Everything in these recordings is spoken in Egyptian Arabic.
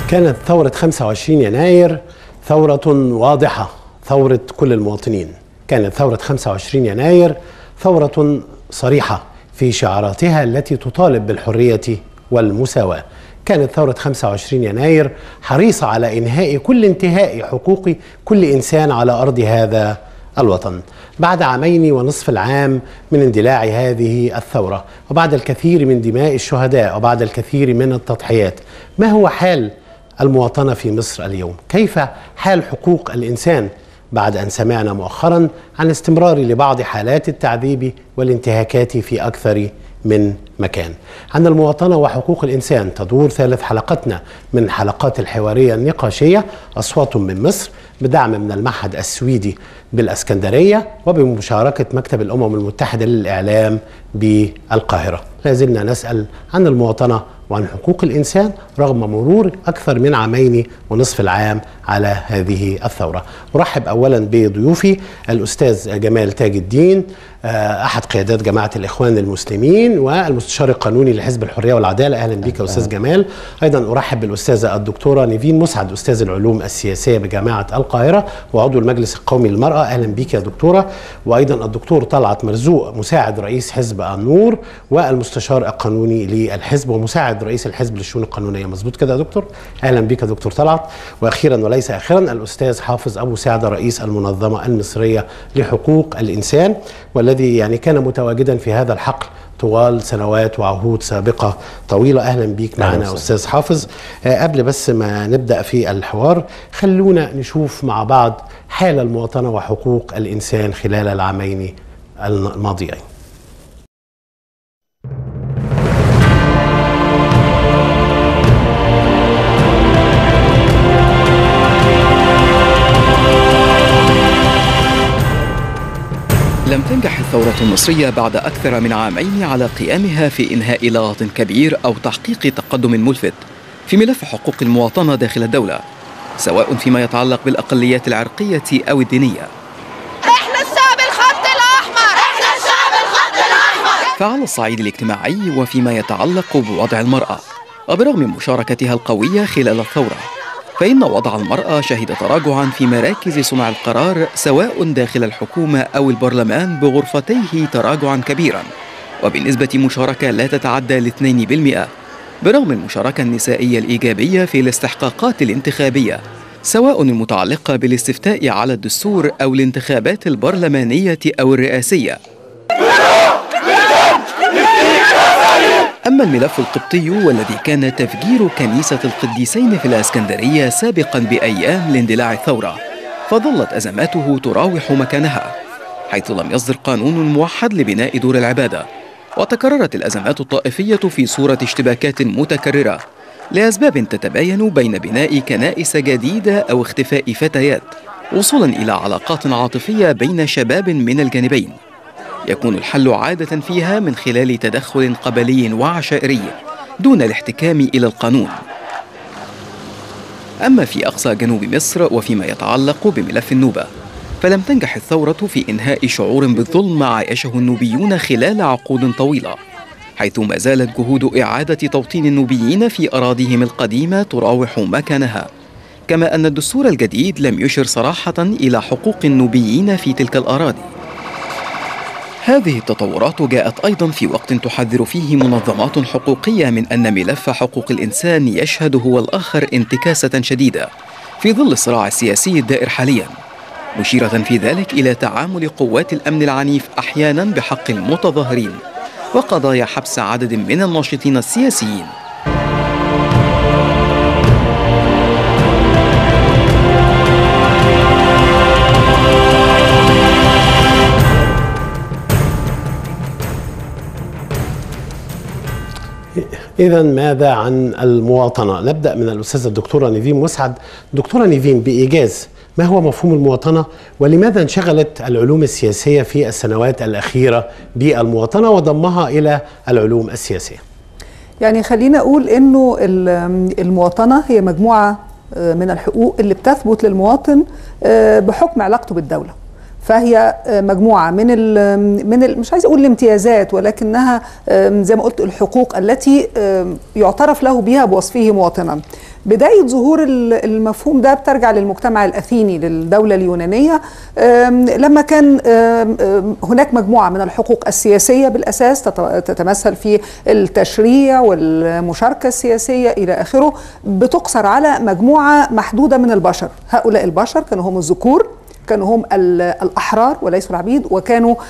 كانت ثورة 25 يناير ثورة واضحة ثورة كل المواطنين كانت ثورة 25 يناير ثورة صريحة في شعاراتها التي تطالب بالحرية والمساواة كانت ثورة 25 يناير حريصة على إنهاء كل انتهاء حقوق كل إنسان على أرض هذا الوطن بعد عامين ونصف العام من اندلاع هذه الثورة وبعد الكثير من دماء الشهداء وبعد الكثير من التضحيات ما هو حال المواطنة في مصر اليوم كيف حال حقوق الإنسان بعد أن سمعنا مؤخرا عن استمرار لبعض حالات التعذيب والانتهاكات في أكثر من مكان عن المواطنة وحقوق الإنسان تدور ثالث حلقتنا من حلقات الحوارية النقاشية أصوات من مصر بدعم من المعهد السويدي بالاسكندريه وبمشاركه مكتب الامم المتحده للاعلام بالقاهره. لا زلنا نسال عن المواطنه وعن حقوق الانسان رغم مرور اكثر من عامين ونصف العام على هذه الثوره. ارحب اولا بضيوفي الاستاذ جمال تاج الدين احد قيادات جماعه الاخوان المسلمين والمستشار القانوني لحزب الحريه والعداله اهلا بك يا استاذ جمال. ايضا ارحب بالاستاذه الدكتوره نيفين مسعد استاذ العلوم السياسيه بجامعه القاهره وعضو المجلس القومي للمراه اهلا بك يا دكتوره وايضا الدكتور طلعت مرزوق مساعد رئيس حزب النور والمستشار القانوني للحزب ومساعد رئيس الحزب للشؤون القانونيه مظبوط كده يا دكتور اهلا بك يا دكتور طلعت واخيرا وليس اخرا الاستاذ حافظ ابو سعده رئيس المنظمه المصريه لحقوق الانسان والذي يعني كان متواجدا في هذا الحقل طوال سنوات وعهود سابقة طويلة أهلا بيك معنا أستاذ حافظ آه قبل بس ما نبدأ في الحوار خلونا نشوف مع بعض حال المواطنة وحقوق الإنسان خلال العامين الماضيين لم تنجح الثورة المصرية بعد أكثر من عامين على قيامها في إنهاء لغط كبير أو تحقيق تقدم ملفت في ملف حقوق المواطنة داخل الدولة سواء فيما يتعلق بالأقليات العرقية أو الدينية احنا الشعب الخط الأحمر احنا الشعب الخط الأحمر فعلى الصعيد الاجتماعي وفيما يتعلق بوضع المرأة وبرغم مشاركتها القوية خلال الثورة فإن وضع المرأة شهد تراجعا في مراكز صنع القرار سواء داخل الحكومة أو البرلمان بغرفتيه تراجعا كبيرا وبنسبة مشاركة لا تتعدى الاثنين بالمئة برغم المشاركة النسائية الإيجابية في الاستحقاقات الانتخابية سواء المتعلقة بالاستفتاء على الدستور أو الانتخابات البرلمانية أو الرئاسية أما الملف القبطي والذي كان تفجير كنيسة القديسين في الإسكندرية سابقا بأيام لاندلاع الثورة فظلت أزماته تراوح مكانها حيث لم يصدر قانون موحد لبناء دور العبادة وتكررت الأزمات الطائفية في صورة اشتباكات متكررة لأسباب تتباين بين بناء كنائس جديدة أو اختفاء فتيات وصولا إلى علاقات عاطفية بين شباب من الجانبين يكون الحل عادة فيها من خلال تدخل قبلي وعشائري دون الاحتكام إلى القانون. أما في أقصى جنوب مصر وفيما يتعلق بملف النوبة، فلم تنجح الثورة في إنهاء شعور بالظلم عايشه النوبيون خلال عقود طويلة، حيث ما زالت جهود إعادة توطين النوبيين في أراضيهم القديمة تراوح مكانها. كما أن الدستور الجديد لم يشر صراحة إلى حقوق النوبيين في تلك الأراضي. هذه التطورات جاءت ايضا في وقت تحذر فيه منظمات حقوقيه من ان ملف حقوق الانسان يشهد هو الاخر انتكاسه شديده في ظل الصراع السياسي الدائر حاليا مشيره في ذلك الى تعامل قوات الامن العنيف احيانا بحق المتظاهرين وقضايا حبس عدد من الناشطين السياسيين إذا ماذا عن المواطنة؟ نبدأ من الأستاذة الدكتورة نيفين مسعد. دكتورة نيفين بإيجاز ما هو مفهوم المواطنة ولماذا انشغلت العلوم السياسية في السنوات الأخيرة بالمواطنة وضمها إلى العلوم السياسية؟ يعني خلينا أقول إنه المواطنة هي مجموعة من الحقوق اللي بتثبت للمواطن بحكم علاقته بالدولة. فهي مجموعه من ال من ال مش عايز اقول الامتيازات ولكنها زي ما قلت الحقوق التي يعترف له بها بوصفه مواطنا بداية ظهور ال- المفهوم ده بترجع للمجتمع الأثيني للدولة اليونانية آم، لما كان آم، آم، هناك مجموعة من الحقوق السياسية بالأساس تت- تتمثل في التشريع والمشاركة السياسية إلى آخره بتقصر على مجموعة محدودة من البشر هؤلاء البشر كانوا هم الذكور كانوا هم ال- الأحرار وليسوا العبيد وكانوا آه،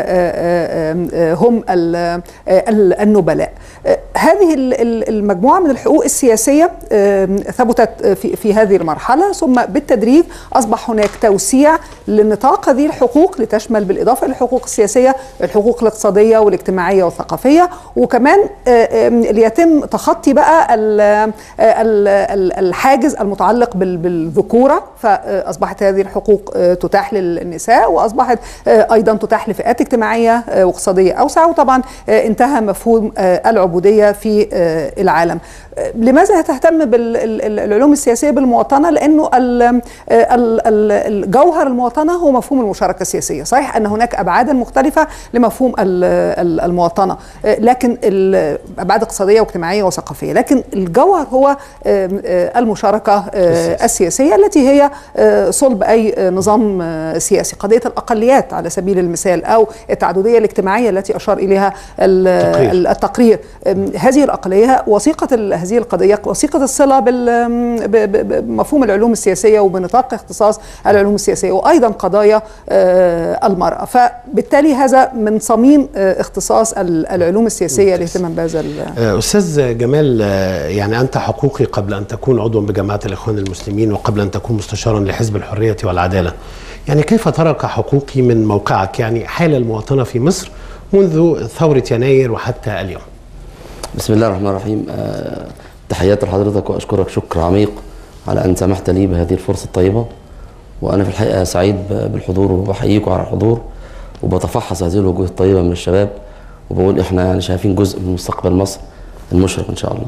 آه، آه، آه، هم ال- آه، ال- النبلاء آه، هذه ال- ال- المجموعة من الحقوق السياسية آه، ثبتت في في هذه المرحلة ثم بالتدريج أصبح هناك توسيع لنطاق هذه الحقوق لتشمل بالإضافة للحقوق السياسية الحقوق الاقتصادية والاجتماعية والثقافية وكمان آه، آه، ليتم تخطي بقى ال- آه، ال- ال- الحاجز المتعلق بال- بالذكورة فأصبحت هذه الحقوق آه، تتاح للنساء وأصبحت آه، أيضا تتاح لفئات اجتماعية آه، واقتصادية أوسع وطبعا آه، انتهى مفهوم آه، العبودية في آه، العالم آه، لماذا تهتم بالعلوم السياسية بالمواطنة لأنه ال- آه، ال- ال- الجوهر المواطنة هو مفهوم المشاركة السياسية صحيح أن هناك أبعادا مختلفة لمفهوم ال- ال- المواطنة آه، لكن ال- أبعاد اقتصادية واجتماعية وثقافية لكن الجوهر هو آه، آه، المشاركة آه، السياسية التي هي آه، صلب أي آه، نظام آه، سياسي قضية الأقليات على سبيل المثال أو التعددية الاجتماعية التي أشار إليها ال- التقرير. ال- التقرير أم، هذه الأقلية وثيقة ال- هذه القضية وثيقة الصلة بال- أم، ب- ب- بمفهوم العلوم السياسية وبنطاق اختصاص العلوم السياسية وأيضا قضايا آه، المرأة فبالتالي هذا من صميم آه، اختصاص ال- العلوم السياسية الاهتمام بهذا ال- آه، أستاذ جمال آه، يعني أنت حقوقي قبل أن تكون عضوا بجماعة الإخوان المسلمين وقبل أن تكون مستشارا لحزب الحرية والعدالة يعني كيف ترى كحقوقي من موقعك يعني حال المواطنة في مصر منذ ثورة يناير وحتى اليوم بسم الله الرحمن الرحيم آه، تحياتي لحضرتك واشكرك شكر عميق على ان سمحت لي بهذه الفرصه الطيبه وانا في الحقيقه سعيد ب- بالحضور وبحييكم على الحضور وبتفحص هذه الوجوه الطيبه من الشباب وبقول احنا يعني شايفين جزء من مستقبل مصر المشرق ان شاء الله.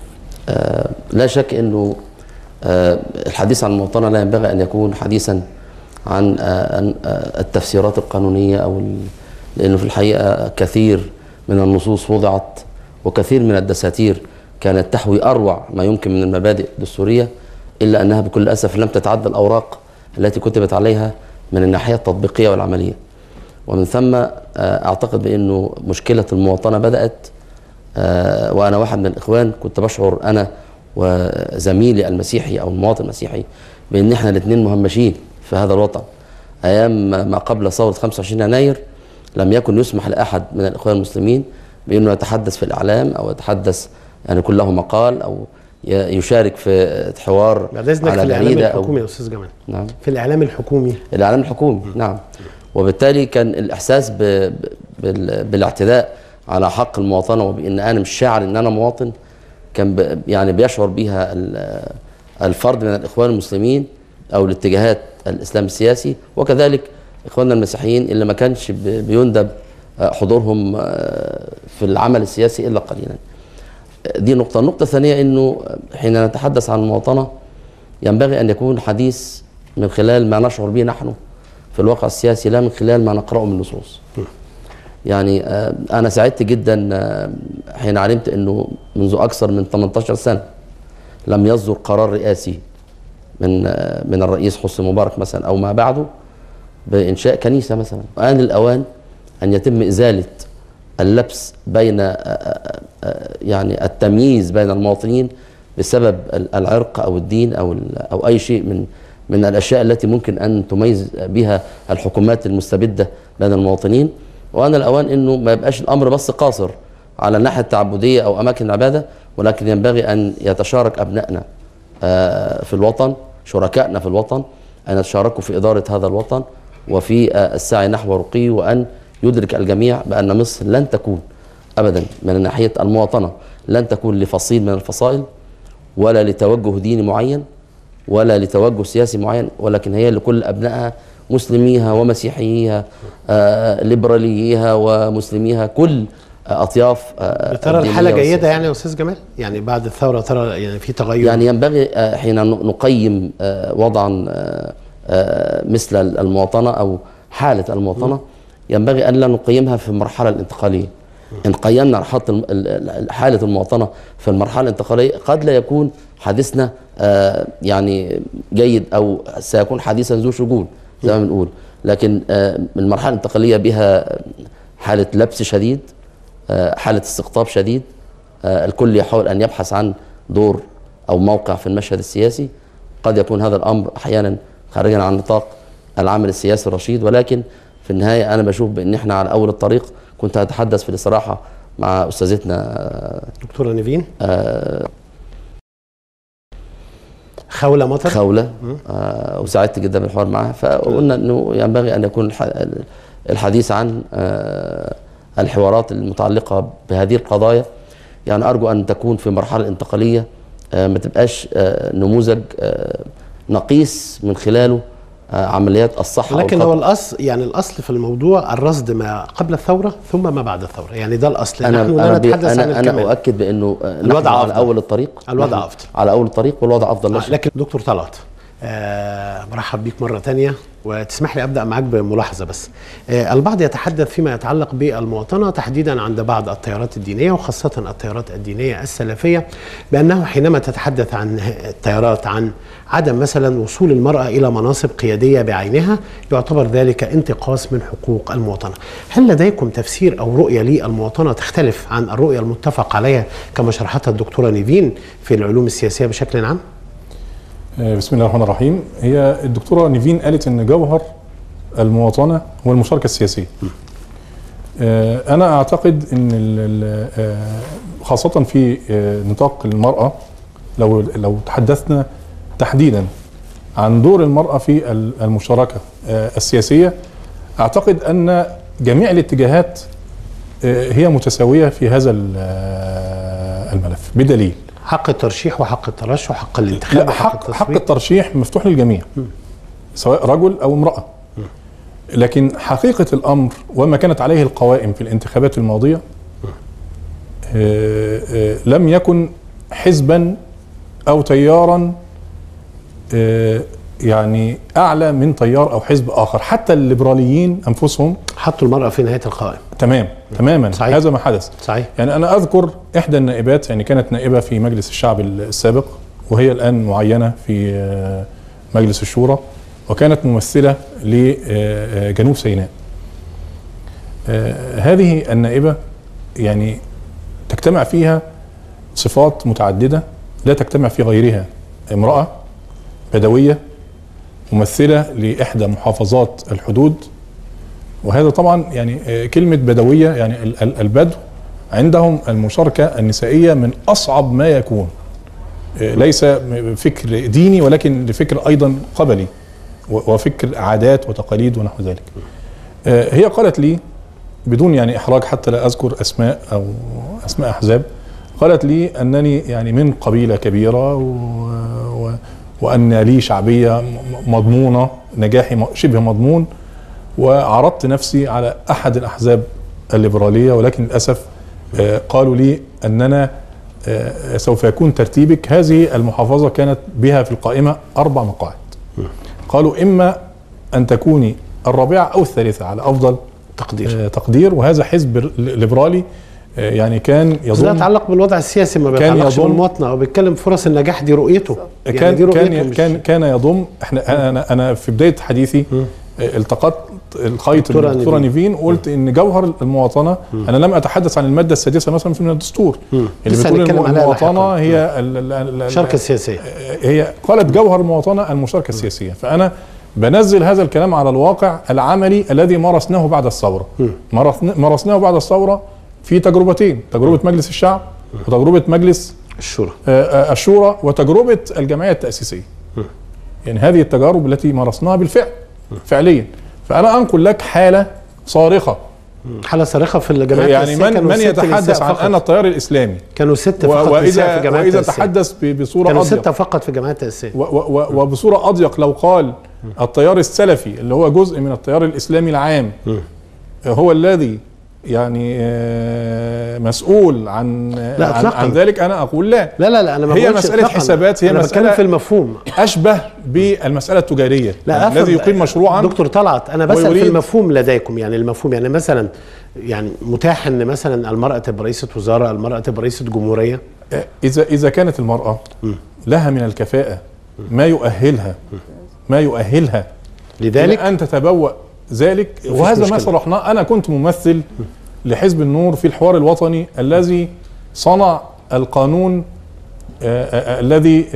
آه، لا شك انه آه، الحديث عن المواطنه لا ينبغي ان يكون حديثا عن آه، عن، آه، التفسيرات القانونيه او ال- لانه في الحقيقه كثير من النصوص وضعت وكثير من الدساتير كانت تحوي اروع ما يمكن من المبادئ الدستوريه الا انها بكل اسف لم تتعدى الاوراق التي كتبت عليها من الناحيه التطبيقيه والعمليه. ومن ثم آه، اعتقد بانه مشكله المواطنه بدات آه، وانا واحد من الاخوان كنت بشعر انا وزميلي المسيحي او المواطن المسيحي بان احنا الاثنين مهمشين في هذا الوطن ايام ما- ما قبل ثوره 25 يناير لم يكن يسمح لاحد من الاخوان المسلمين بانه يتحدث في الاعلام او يتحدث يعني يكون له مقال او ي- يشارك في حوار بعد إذنك في على الإعلام جريده او الحكومي يا أستاذ جمال نعم في الإعلام الحكومي الاعلام الحكومي نعم وبالتالي كان الاحساس ب... ب- بال... بالاعتداء على حق المواطنه وبان انا مش شاعر ان انا مواطن كان ب... يعني بيشعر بها ال... الفرد من الاخوان المسلمين او الاتجاهات الاسلام السياسي وكذلك اخواننا المسيحيين اللي ما كانش ب... بيندب آه، حضورهم آه، في العمل السياسي الا قليلا دي نقطة، النقطة الثانية انه حين نتحدث عن المواطنة ينبغي ان يكون حديث من خلال ما نشعر به نحن في الواقع السياسي لا من خلال ما نقرأه من النصوص. يعني آه، انا سعدت جدا آه، حين علمت انه منذ اكثر من 18 سنة لم يصدر قرار رئاسي من آه، من الرئيس حسني مبارك مثلا او ما بعده بانشاء كنيسه مثلا آن الاوان ان يتم ازاله اللبس بين آه، آه، آه، يعني التمييز بين المواطنين بسبب ال- العرق او الدين او ال- او اي شيء من من الاشياء التي ممكن ان تميز بها الحكومات المستبده بين المواطنين وان الاوان انه ما يبقاش الامر بس قاصر على الناحيه التعبديه او اماكن العباده ولكن ينبغي ان يتشارك ابنائنا آه، في الوطن شركائنا في الوطن أن يتشاركوا في إدارة هذا الوطن وفي آه، السعي نحو رقيه وأن يدرك الجميع بأن مصر لن تكون أبدا من ناحية المواطنة لن تكون لفصيل من الفصائل ولا لتوجه ديني معين ولا لتوجه سياسي معين ولكن هي لكل أبنائها مسلميها ومسيحييها آه، ليبرالييها ومسلميها كل آه، أطياف آه، ترى الدينية الحالة جيدة والسياسية. يعني يا أستاذ جمال يعني بعد الثورة ترى يعني في تغير يعني ينبغي آه، حين ن- نقيم آه، وضعا آه، آه، مثل المواطنة أو حالة المواطنة ينبغي أن لا نقيمها في المرحلة الانتقالية ان قيمنا حط الم- ال- ال- حاله المواطنه في المرحله الانتقاليه قد لا يكون حديثنا آه، يعني جيد او سيكون حديثا ذو شجون زي ما بنقول لكن آه، المرحله الانتقاليه بها حاله لبس شديد آه، حاله استقطاب شديد آه، الكل يحاول ان يبحث عن دور او موقع في المشهد السياسي قد يكون هذا الامر احيانا خارجا عن نطاق العمل السياسي الرشيد ولكن في النهايه انا بشوف بان احنا على اول الطريق كنت هتحدث في الاستراحه مع استاذتنا آه، دكتوره نيفين خولة مطر خوله آه، وسعدت جدا بالحوار معها فقلنا انه ينبغي ان يكون الح- الحديث عن آه، الحوارات المتعلقه بهذه القضايا يعني ارجو ان تكون في مرحله انتقاليه آه، ما تبقاش آه، نموذج آه، نقيس من خلاله آه، عمليات الصحه لكن والخطأ. هو الاصل يعني الاصل في الموضوع الرصد ما قبل الثوره ثم ما بعد الثوره يعني ده الاصل انا نحن لا انا بي- نتحدث عن انا, أنا الكمال اؤكد بانه آه، نحن الوضع على أفضل. اول الطريق الوضع نحن أفضل. على اول الطريق والوضع افضل لا آه، شك. لكن دكتور طلعت آه مرحب بيك مرة تانية وتسمح لي أبدأ معاك بملاحظة بس آه البعض يتحدث فيما يتعلق بالمواطنة تحديدا عند بعض التيارات الدينية وخاصة التيارات الدينية السلفية بأنه حينما تتحدث عن التيارات عن عدم مثلا وصول المرأة إلى مناصب قيادية بعينها يعتبر ذلك انتقاص من حقوق المواطنة هل لديكم تفسير أو رؤية للمواطنة تختلف عن الرؤية المتفق عليها كما شرحتها الدكتورة نيفين في العلوم السياسية بشكل عام؟ آه، بسم الله الرحمن الرحيم هي الدكتوره نيفين قالت ان جوهر المواطنه هو المشاركه السياسيه آه، انا اعتقد ان ال- ال- آه، خاصه في آه، نطاق المراه لو لو تحدثنا تحديدا عن دور المراه في ال- المشاركه آه، السياسيه اعتقد ان جميع الاتجاهات آه، هي متساويه في هذا ال- آه، الملف بدليل حق الترشيح وحق الترشح وحق الانتخاب لا وحق حق حق التصويت الترشيح مفتوح للجميع سواء رجل او امراه لكن حقيقه الامر وما كانت عليه القوائم في الانتخابات الماضيه آه، آه، لم يكن حزبا او تيارا آه، يعني اعلى من تيار او حزب اخر حتى الليبراليين انفسهم حطوا المرأة في نهاية القائمة تمام تماما صحيح. هذا ما حدث صحيح يعني انا اذكر احدى النائبات يعني كانت نائبه في مجلس الشعب السابق وهي الان معينه في آه، مجلس الشورى وكانت ممثله لجنوب سيناء آه، هذه النائبه يعني تجتمع فيها صفات متعدده لا تجتمع في غيرها امراه بدويه ممثله لاحدى محافظات الحدود وهذا طبعا يعني آه، كلمه بدويه يعني ال- ال- البدو عندهم المشاركه النسائيه من اصعب ما يكون آه، ليس م- فكر ديني ولكن لفكر ايضا قبلي و- وفكر عادات وتقاليد ونحو ذلك آه، هي قالت لي بدون يعني احراج حتى لا اذكر اسماء او اسماء احزاب قالت لي انني يعني من قبيله كبيره و... و... وان لي شعبيه م- مضمونه نجاحي م- شبه مضمون وعرضت نفسي على احد الاحزاب الليبراليه ولكن للاسف آه، قالوا لي اننا آه، سوف يكون ترتيبك هذه المحافظه كانت بها في القائمه اربع مقاعد قالوا اما ان تكوني الرابعه او الثالثه على افضل تقدير آه، تقدير وهذا حزب ر- ليبرالي آه، يعني كان بس ده يظن يتعلق بالوضع السياسي ما كان بيتعلقش يضم- بالمواطنة هو بيتكلم فرص النجاح دي رؤيته يعني كان دي رؤيته كان مش- كان كان يضم احنا انا انا في بدايه حديثي آه، التقطت الخيط دكتورة من الدكتوره نيفين. نيفين وقلت ان جوهر المواطنه انا لم اتحدث عن الماده السادسه مثلا في من الدستور اللي لسه بتقول هنتكلم الم- عليها المواطنه لاحقاً. هي ال- ال- ال- ال- الشركة السياسية هي قالت جوهر المواطنه المشاركه السياسيه فانا بنزل هذا الكلام على الواقع العملي الذي مارسناه بعد الثوره مارسنا- مارسناه بعد الثوره في تجربتين تجربه مجلس الشعب وتجربه مجلس الشورى آه، آه، الشورى وتجربه الجمعيه التاسيسيه يعني هذه التجارب التي مارسناها بالفعل فعليا فانا انقل لك حاله صارخه حالة صارخة في الجماعات يعني السياسية من كانوا من ست يتحدث نساء عن فقط. انا التيار الاسلامي كانوا ست و- فقط نساء في واذا الجماعات واذا التأسيسية. تحدث ب- بصوره كانوا اضيق ستة فقط في الجماعات التأسيسية و- و- و- وبصوره اضيق لو قال التيار السلفي اللي هو جزء من التيار الاسلامي العام هو الذي يعني آه، مسؤول عن لا، عن, إطلاقاً. عن ذلك انا اقول لا لا لا لا انا ما هي بقولش مسألة إطلاقاً. حسابات، هي انا بتكلم مسألة- في المفهوم اشبه بالمساله التجاريه لا الذي أفهم. يقيم مشروعا دكتور طلعت انا بسال في ويريد- المفهوم لديكم يعني المفهوم يعني مثلا يعني متاح ان مثلا المراه تبقى رئيسه وزاره المراه تبقى رئيسه جمهوريه اذا اذا كانت المراه لها من الكفاءه ما يؤهلها ما يؤهلها لذلك إلى ان تتبوأ ذلك وهذا ما مشكلة. صرحناه انا كنت ممثل لحزب النور في الحوار الوطني الذي صنع القانون آه، آه، الذي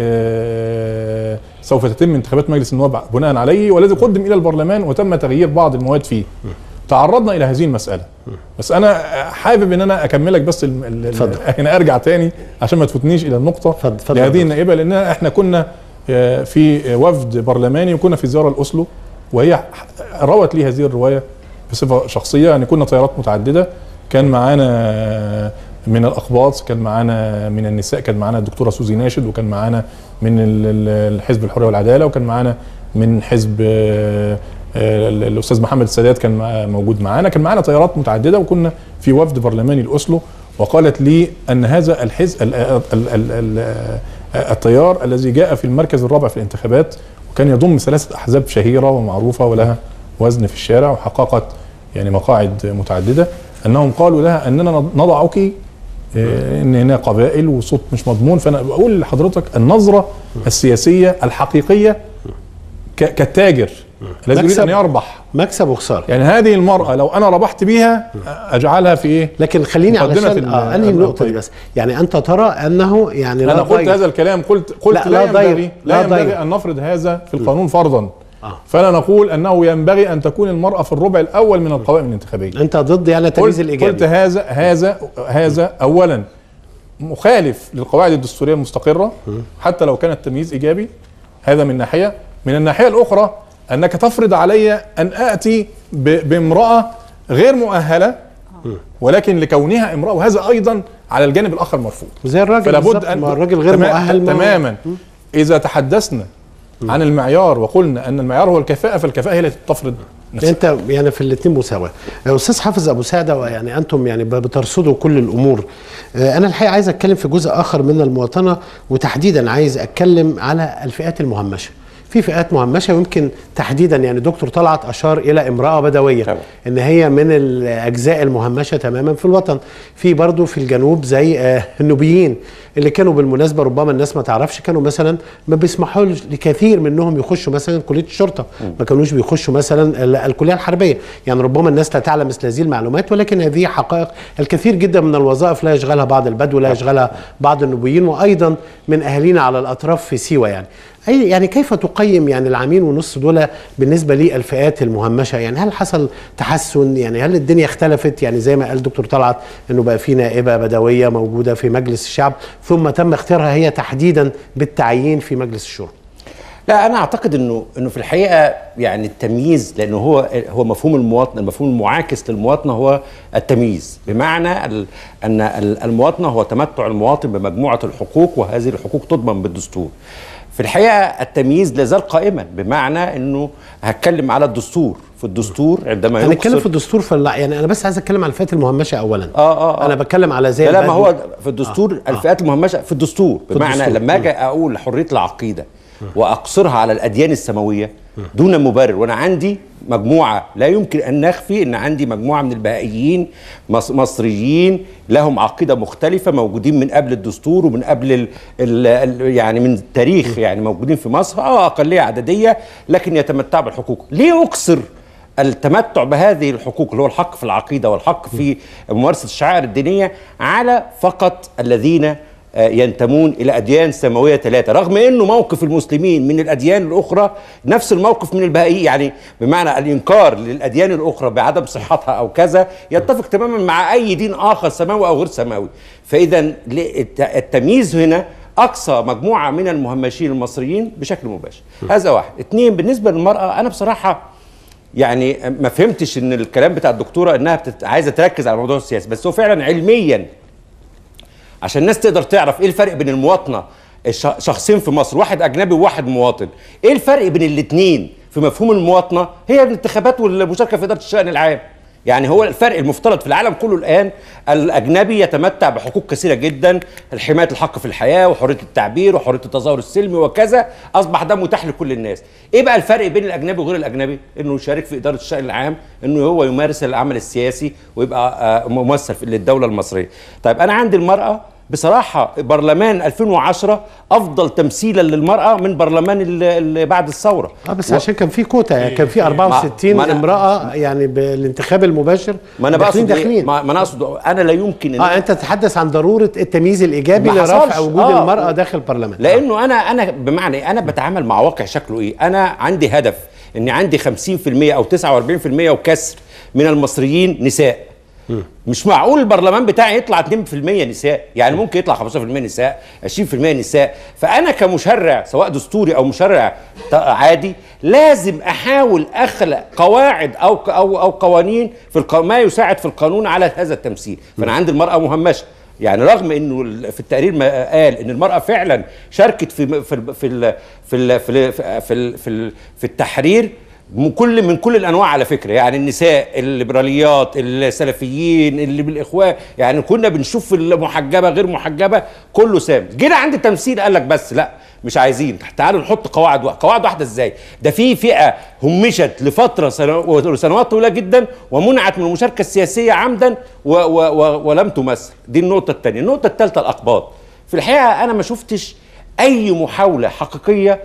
آه، سوف تتم انتخابات مجلس النواب بناء عليه والذي قدم الى البرلمان وتم تغيير بعض المواد فيه تعرضنا الى هذه المساله بس انا حابب ان انا اكملك بس الم- ال- ال- اتفضل. انا ارجع تاني عشان ما تفوتنيش الى النقطه اتفضل- اتفضل يا لهذه دكتور. النائبه لان احنا كنا آه، في وفد برلماني وكنا في زياره لاوسلو وهي ح- روت لي هذه الروايه بصفه شخصيه يعني كنا طيارات متعدده كان معانا من الاقباط كان معانا من النساء كان معانا الدكتوره سوزي ناشد وكان معانا من ال- ال- الحزب الحريه والعداله وكان معانا من حزب آه، آه، ال- الاستاذ محمد السادات كان مع- موجود معانا كان معانا طيارات متعدده وكنا في وفد برلماني لاوسلو وقالت لي ان هذا الحزب ال- ال- ال- ال- التيار الذي جاء في المركز الرابع في الانتخابات وكان يضم ثلاثه احزاب شهيره ومعروفه ولها وزن في الشارع وحققت يعني مقاعد متعدده انهم قالوا لها اننا نضعك آه، ان هنا قبائل وصوت مش مضمون فانا بقول لحضرتك النظره السياسيه الحقيقيه ك- كالتاجر الذي يريد مكسب. ان يربح مكسب وخساره يعني هذه المراه لو انا ربحت بيها اجعلها في ايه؟ لكن خليني مقدمة علشان ال- آه انهي النقطه دي النقطة. بس يعني انت ترى انه يعني لا انا قلت ضير. هذا الكلام قلت قلت لا- لا, لا ضير. ينبغي لا لا ينبغي ضير. ان نفرض هذا في القانون فرضا آه. فلا نقول انه ينبغي ان تكون المراه في الربع الاول من القوائم الانتخابيه انت ضد يعني التمييز قلت, الايجابي قلت هذا هذا هذا اولا مخالف للقواعد الدستوريه المستقره حتى لو كان التمييز ايجابي هذا من ناحيه من الناحيه الاخرى انك تفرض علي ان اتي ب- بامراه غير مؤهله ولكن لكونها امراه وهذا ايضا على الجانب الاخر مرفوض زي الراجل فلا بد بالظبط، ان ما الراجل غير تمام- مؤهل ما هو- تماما اذا تحدثنا عن المعيار وقلنا ان المعيار هو الكفاءه فالكفاءه هي التي تفرض نفسها انت يعني في الاثنين مساواه استاذ حافظ ابو سعده يعني انتم يعني ب- بترصدوا كل الامور آه، انا الحقيقه عايز اتكلم في جزء اخر من المواطنه وتحديدا عايز اتكلم على الفئات المهمشه في فئات مهمشه ويمكن تحديدا يعني دكتور طلعت اشار الى امراه بدويه طبعا. ان هي من الاجزاء المهمشه تماما في الوطن في برضه في الجنوب زي آه، النوبيين اللي كانوا بالمناسبه ربما الناس ما تعرفش كانوا مثلا ما بيسمحوا لكثير منهم يخشوا مثلا كليه الشرطه ما كانوش بيخشوا مثلا ال- الكليه الحربيه يعني ربما الناس لا تعلم مثل هذه المعلومات ولكن هذه حقائق الكثير جدا من الوظائف لا يشغلها بعض البدو لا يشغلها بعض النوبيين وايضا من اهالينا على الاطراف في سيوه يعني أي يعني كيف تقيم يعني العامين ونص دول بالنسبه للفئات المهمشه يعني هل حصل تحسن يعني هل الدنيا اختلفت يعني زي ما قال دكتور طلعت انه بقى في نائبه بدويه موجوده في مجلس الشعب ثم تم اختيارها هي تحديدا بالتعيين في مجلس الشورى لا انا اعتقد انه انه في الحقيقه يعني التمييز لانه هو هو مفهوم المواطنه المفهوم المعاكس للمواطنه هو التمييز بمعنى ال- ان ال- المواطنه هو تمتع المواطن بمجموعه الحقوق وهذه الحقوق تضمن بالدستور في الحقيقه التمييز لازال قائما بمعنى انه هتكلم على الدستور في الدستور عندما هنتكلم يقصر في الدستور فلا يعني انا بس عايز اتكلم على الفئات المهمشه اولا اه اه, آه. انا بتكلم على زي لا, لا ما البدو. هو في الدستور آه. الفئات المهمشه في الدستور بمعنى الدستور. لما اجي اقول حريه العقيده واقصرها على الاديان السماويه دون مبرر وانا عندي مجموعه لا يمكن ان نخفي ان عندي مجموعه من البهائيين مص- مصريين لهم عقيده مختلفه موجودين من قبل الدستور ومن قبل ال ال ال يعني من التاريخ يعني موجودين في مصر اه اقليه عدديه لكن يتمتعوا بالحقوق ليه اقصر التمتع بهذه الحقوق اللي هو الحق في العقيده والحق في ممارسه الشعائر الدينيه على فقط الذين آه، ينتمون الى اديان سماويه ثلاثه رغم انه موقف المسلمين من الاديان الاخرى نفس الموقف من البهائي يعني بمعنى الانكار للاديان الاخرى بعدم صحتها او كذا يتفق تماما مع اي دين اخر سماوي او غير سماوي فاذا ل- الت- التمييز هنا اقصى مجموعه من المهمشين المصريين بشكل مباشر هذا واحد اثنين بالنسبه للمراه انا بصراحه يعني ما فهمتش ان الكلام بتاع الدكتوره انها بتت... عايزه تركز على موضوع السياسي بس هو فعلا علميا عشان الناس تقدر تعرف ايه الفرق بين المواطنه الش- شخصين في مصر واحد اجنبي وواحد مواطن ايه الفرق بين الاثنين في مفهوم المواطنه هي الانتخابات والمشاركه في اداره الشان العام يعني هو الفرق المفترض في العالم كله الان الاجنبي يتمتع بحقوق كثيره جدا حمايه الحق في الحياه وحريه التعبير وحريه التظاهر السلمي وكذا اصبح ده متاح لكل الناس ايه بقى الفرق بين الاجنبي وغير الاجنبي انه يشارك في اداره الشان العام انه هو يمارس العمل السياسي ويبقى آه، ممثل في- للدوله المصريه طيب انا عندي المراه بصراحة برلمان 2010 أفضل تمثيلا للمرأة من برلمان اللي اللي بعد الثورة اه بس عشان كان في كوتا يعني كان في 64 ما أنا- امراه يعني بالانتخاب المباشر ما أنا داخلين بقصد إيه؟ داخلين ما ما أنا أقصد أنا لا يمكن إن اه انت تتحدث عن ضروره التمييز الايجابي ما لرفع حصلش. وجود آه. المراه داخل البرلمان لانه انا انا بمعنى إيه؟ انا بتعامل مع واقع شكله ايه انا عندي هدف اني عندي 50% او 49% وكسر من المصريين نساء مش معقول البرلمان بتاعي يطلع 2% نساء يعني ممكن يطلع 15% نساء 20% نساء فانا كمشرع سواء دستوري او مشرع ت- عادي لازم احاول اخلق قواعد او او او قوانين في الق... ما يساعد في القانون على هذا التمثيل فانا عندي المراه مهمشه يعني رغم انه ال- في التقرير ما قال ان المراه فعلا شاركت في في ال- في ال- في ال- في ال- في ال- في ال- في التحرير من كل من كل الانواع على فكره يعني النساء الليبراليات السلفيين اللي بالاخوان يعني كنا بنشوف المحجبه غير محجبه كله سام جينا عند التمثيل قال لك بس لا مش عايزين تعالوا نحط قواعد واحده قواعد واحده ازاي ده في فئه همشت لفتره سنو- سنوات طويله جدا ومنعت من المشاركه السياسيه عمدا و و و ولم تمثل دي النقطه الثانيه النقطه الثالثه الاقباط في الحقيقه انا ما شفتش اي محاوله حقيقيه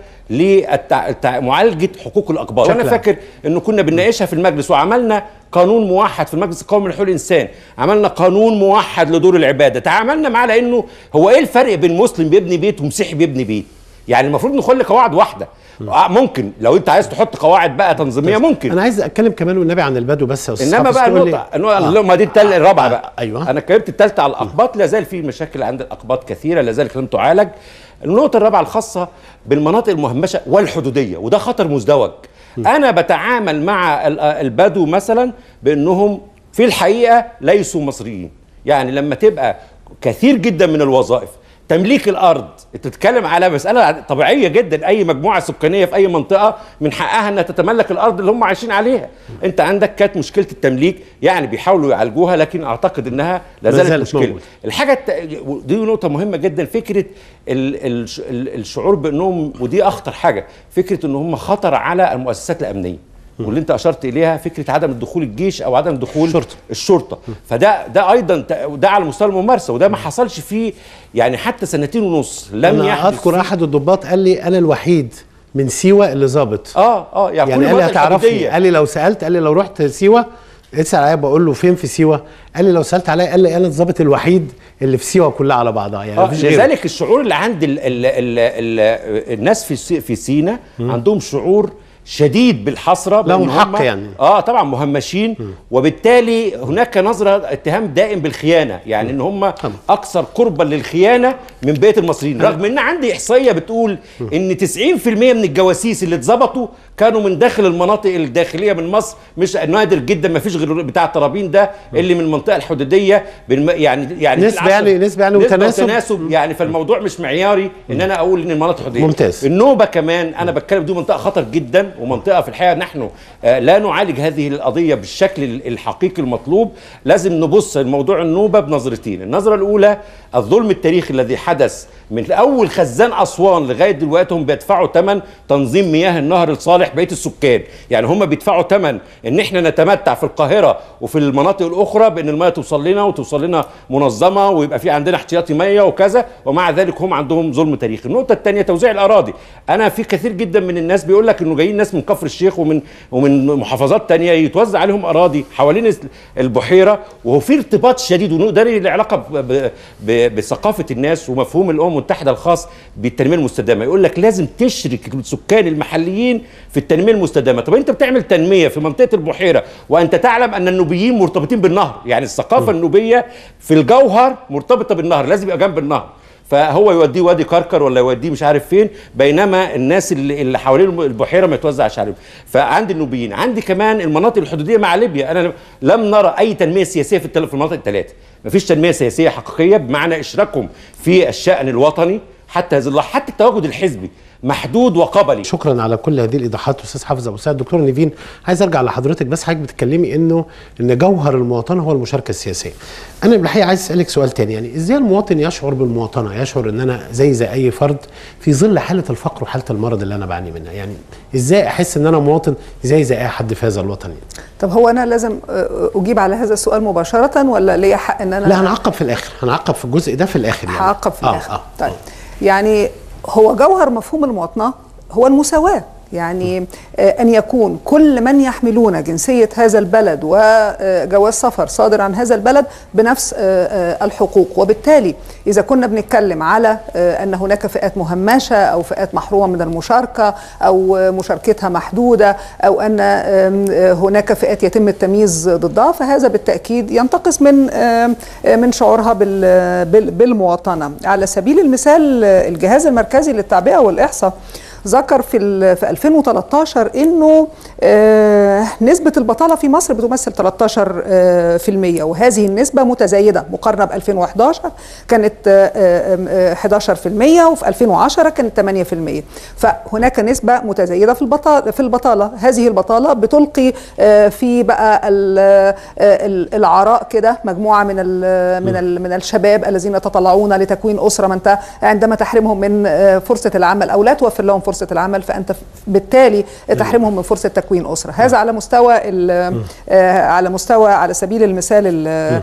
لمعالجه حقوق الاقباط وانا شكلها. فاكر انه كنا بنناقشها في المجلس وعملنا قانون موحد في المجلس القومي لحقوق الانسان عملنا قانون موحد لدور العباده تعاملنا معاه لانه هو ايه الفرق بين مسلم بيبني بيت ومسيحي بيبني بيت يعني المفروض نخلي قواعد واحده آه، ممكن لو انت عايز تحط قواعد بقى تنظيميه ممكن انا عايز اتكلم كمان والنبي عن البدو بس يا استاذ انما حافظ بقى تقول لي- النقطه النقطه آه. ما دي التل الرابعه آه، بقى أيوة. انا اتكلمت الثالثه على الاقباط لا زال في مشاكل عند الاقباط كثيره لا زالت لم تعالج النقطه الرابعه الخاصه بالمناطق المهمشه والحدوديه وده خطر مزدوج انا بتعامل مع ال- البدو مثلا بانهم في الحقيقه ليسوا مصريين يعني لما تبقى كثير جدا من الوظائف تمليك الارض انت بتتكلم على مساله طبيعيه جدا اي مجموعه سكانيه في اي منطقه من حقها انها تتملك الارض اللي هم عايشين عليها انت عندك كانت مشكله التمليك يعني بيحاولوا يعالجوها لكن اعتقد انها لا ما زالت زالت مشكله موجودة. الحاجه الت... دي نقطه مهمه جدا فكره ال... ال... ال- الشعور بانهم ودي اخطر حاجه فكره ان هم خطر على المؤسسات الامنيه واللي انت اشرت اليها فكره عدم الدخول الجيش او عدم دخول الشرطة. الشرطه فده ده ايضا ت- ده على مستوى الممارسه وده ما حصلش فيه يعني حتى سنتين ونص لم انا يحدث اذكر فيه- احد الضباط قال لي انا الوحيد من سيوه اللي ظابط اه اه يعني, يعني كل قال لي المناطق هتعرفني الحدودية. قال لي لو سالت قال لي لو رحت سيوه اسال عليا بقول له فين في سيوه قال لي لو سالت عليا قال لي انا الظابط الوحيد اللي في سيوه كلها على بعضها يعني آه مفيش غيره. لذلك الشعور اللي عند ال ال ال ال الناس في سي- في سينا عندهم شعور شديد بالحسره لهم بأن حق هم- يعني. اه طبعا مهمشين وبالتالي هناك نظره اتهام دائم بالخيانه يعني ان هم اكثر قربا للخيانه من بقيه المصريين رغم ان عندي احصائيه بتقول ان 90% من الجواسيس اللي اتظبطوا كانوا من داخل المناطق الداخليه من مصر مش نادر جدا ما فيش غير بتاع الطرابين ده اللي من المنطقه الحدوديه بالم- يعني يعني نسبة العشر- يعني- نسبة يعني وتناسب. وتناسب يعني فالموضوع مش معياري ان انا اقول ان المناطق الحدوديه ممتاز. النوبه كمان انا بتكلم دي منطقه خطر جدا ومنطقه في الحقيقه نحن آه، لا نعالج هذه القضيه بالشكل ال- الحقيقي المطلوب لازم نبص لموضوع النوبه بنظرتين النظره الاولى الظلم التاريخي الذي حدث من اول خزان اسوان لغايه دلوقتي هم بيدفعوا ثمن تنظيم مياه النهر لصالح بقيه السكان يعني هم بيدفعوا ثمن ان احنا نتمتع في القاهره وفي المناطق الاخرى بان المياه توصل لنا وتوصل لنا منظمه ويبقى في عندنا احتياطي ميه وكذا ومع ذلك هم عندهم ظلم تاريخي النقطه الثانيه توزيع الاراضي انا في كثير جدا من الناس بيقول لك انه جايين ناس من كفر الشيخ ومن ومن محافظات تانية يتوزع عليهم اراضي حوالين البحيره وهو في ارتباط شديد وده له علاقه ب- ب- ب- بثقافه الناس ومفهوم الامم المتحده الخاص بالتنميه المستدامه يقول لك لازم تشرك السكان المحليين في التنميه المستدامه طب انت بتعمل تنميه في منطقه البحيره وانت تعلم ان النوبيين مرتبطين بالنهر يعني الثقافه النوبيه في الجوهر مرتبطه بالنهر لازم يبقى جنب النهر فهو يوديه وادي كركر ولا يوديه مش عارف فين بينما الناس اللي, اللي حوالين البحيره ما يتوزعش عليهم فعندي النوبيين عندي كمان المناطق الحدوديه مع ليبيا انا لم نرى اي تنميه سياسيه في التل- في المناطق الثلاثه مفيش تنميه سياسيه حقيقيه بمعنى اشراكهم في الشان الوطني حتى هذه اللحظه حتى التواجد الحزبي محدود وقبلي شكرا على كل هذه الايضاحات استاذ حافظ ابو سعد دكتور نيفين عايز ارجع لحضرتك بس حضرتك بتتكلمي انه ان جوهر المواطنه هو المشاركه السياسيه انا بالحقيقه عايز اسالك سؤال تاني يعني ازاي المواطن يشعر بالمواطنه يشعر ان انا زي زي اي فرد في ظل حاله الفقر وحاله المرض اللي انا بعاني منها يعني ازاي احس ان انا مواطن زي زي اي حد في هذا الوطن يعني. طب هو انا لازم آه، اجيب على هذا السؤال مباشره ولا ليا حق ان انا لا هنعقب في الاخر هنعقب في الجزء ده في الاخر يعني هعقب في آه، الاخر آه. طيب يعني هو جوهر مفهوم المواطنه هو المساواه يعني آه، ان يكون كل من يحملون جنسيه هذا البلد وجواز سفر صادر عن هذا البلد بنفس آه، آه، الحقوق وبالتالي اذا كنا بنتكلم على آه، ان هناك فئات مهمشه او فئات محرومه من المشاركه او آه، مشاركتها محدوده او ان آم، آه، هناك فئات يتم التمييز ضدها فهذا بالتاكيد ينتقص من آم، آه، من شعورها بال- بال- بالمواطنه على سبيل المثال آه، الجهاز المركزي للتعبئه والاحصاء ذكر في ال- في 2013 انه آه، نسبه البطاله في مصر بتمثل 13 آه، في المية وهذه النسبه متزايده مقارنه ب 2011 كانت آه، آه، آه، 11 في المية وفي 2010 كانت 8 في المية فهناك نسبه متزايده في البطاله في البطاله هذه البطاله بتلقي آه، في بقى ال- آه، ال- العراء كده مجموعه من ال من ال من الشباب الذين يتطلعون لتكوين اسره ما انت عندما تحرمهم من آه، فرصه العمل او لا توفر لهم فرصه العمل فانت ف- بالتالي تحرمهم من فرصه تكوين اسره هذا على مستوى ال- آه، على مستوى على سبيل المثال ال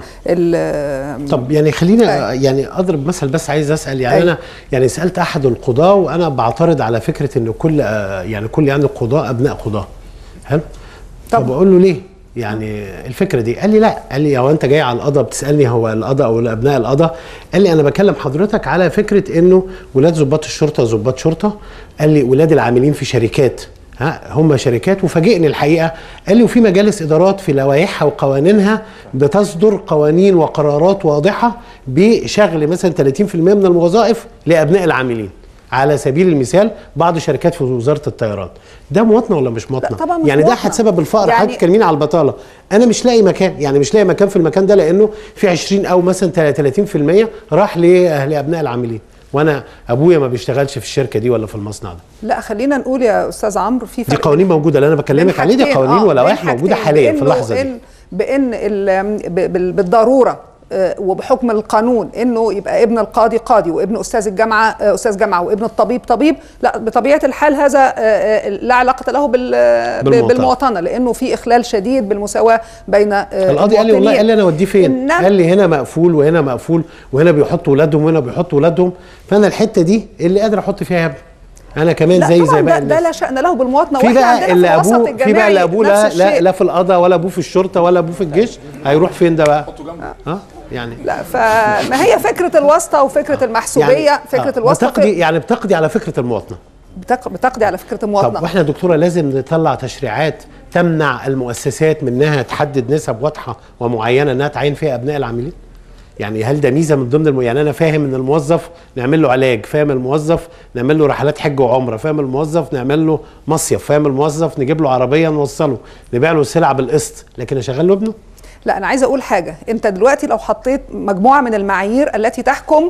ال- طب يعني خلينا أيوة. يعني اضرب مثل بس عايز اسال يعني أيوة. انا يعني سالت احد القضاه وانا بعترض على فكره ان كل آه، يعني كل يعني القضاه ابناء قضاه حلو طب. طب بقول له ليه يعني الفكره دي قال لي لا قال لي هو انت جاي على القضاء بتسالني هو القضاء او ابناء القضاء قال لي انا بكلم حضرتك على فكره انه ولاد ضباط الشرطه ضباط شرطه قال لي ولاد العاملين في شركات ها هم شركات وفاجئني الحقيقه قال لي وفي مجالس ادارات في لوائحها وقوانينها بتصدر قوانين وقرارات واضحه بشغل مثلا 30% من الوظائف لابناء العاملين على سبيل المثال بعض الشركات في وزاره الطيران ده مواطنه ولا مش مواطنه طبعاً مش يعني ده مواطنة. حد سبب الفقر يعني- يعني حضرتك تكلمين على البطاله انا مش لاقي مكان يعني مش لاقي مكان في المكان ده لانه في 20 او مثلا 30% راح لاهل ابناء العاملين وانا ابويا ما بيشتغلش في الشركه دي ولا في المصنع ده لا خلينا نقول يا استاذ عمرو في دي فرق قوانين موجوده اللي انا بكلمك عليه دي حاجتين، قوانين آه، ولوائح بين موجوده حاجتين، حاليا في بإنه اللحظه دي إن بان ال- ب- بال- بالضروره آه، وبحكم القانون انه يبقى ابن القاضي قاضي وابن استاذ الجامعه آه، استاذ جامعه وابن الطبيب طبيب لا بطبيعه الحال هذا آه، آه، لا علاقه له بال- بالمواطنة. بالمواطنه لانه في اخلال شديد بالمساواه بين آه، القاضي قال لي والله المواطنين. قال لي انا اوديه فين؟ إنما- قال لي هنا مقفول وهنا مقفول وهنا بيحطوا ولادهم وهنا بيحطوا ولادهم فانا الحته دي اللي قادر احط فيها يا ابني انا كمان لا زي طبعا زي باقي ده, ده الناس لا شأن له بالمواطنه في واحنا بقى عندنا اللي في الوسط ابوه في بقى الجامعي اللي ابوه نفس لا, لا الشيء. لا في القضاء ولا ابوه في الشرطه ولا ابوه في الجيش هيروح فين ده بقى؟ اه يعني لا فما هي فكره الواسطه وفكره المحسوبيه فكره آه، الواسطه بتقضي يعني بتقضي على فكره المواطنه بتق- بتقضي على فكره طب المواطنه واحنا يا دكتوره لازم نطلع تشريعات تمنع المؤسسات من انها تحدد نسب واضحه ومعينه انها تعين فيها ابناء العاملين؟ يعني هل ده ميزه من ضمن الم... يعني انا فاهم ان الموظف نعمل له علاج، فاهم الموظف نعمل له رحلات حج وعمره، فاهم الموظف نعمل له مصيف، فاهم الموظف نجيب له عربيه نوصله، نبيع له السلع بالقسط، لكن اشغل له ابنه؟ لا انا عايزه اقول حاجه انت دلوقتي لو حطيت مجموعه من المعايير التي تحكم آم،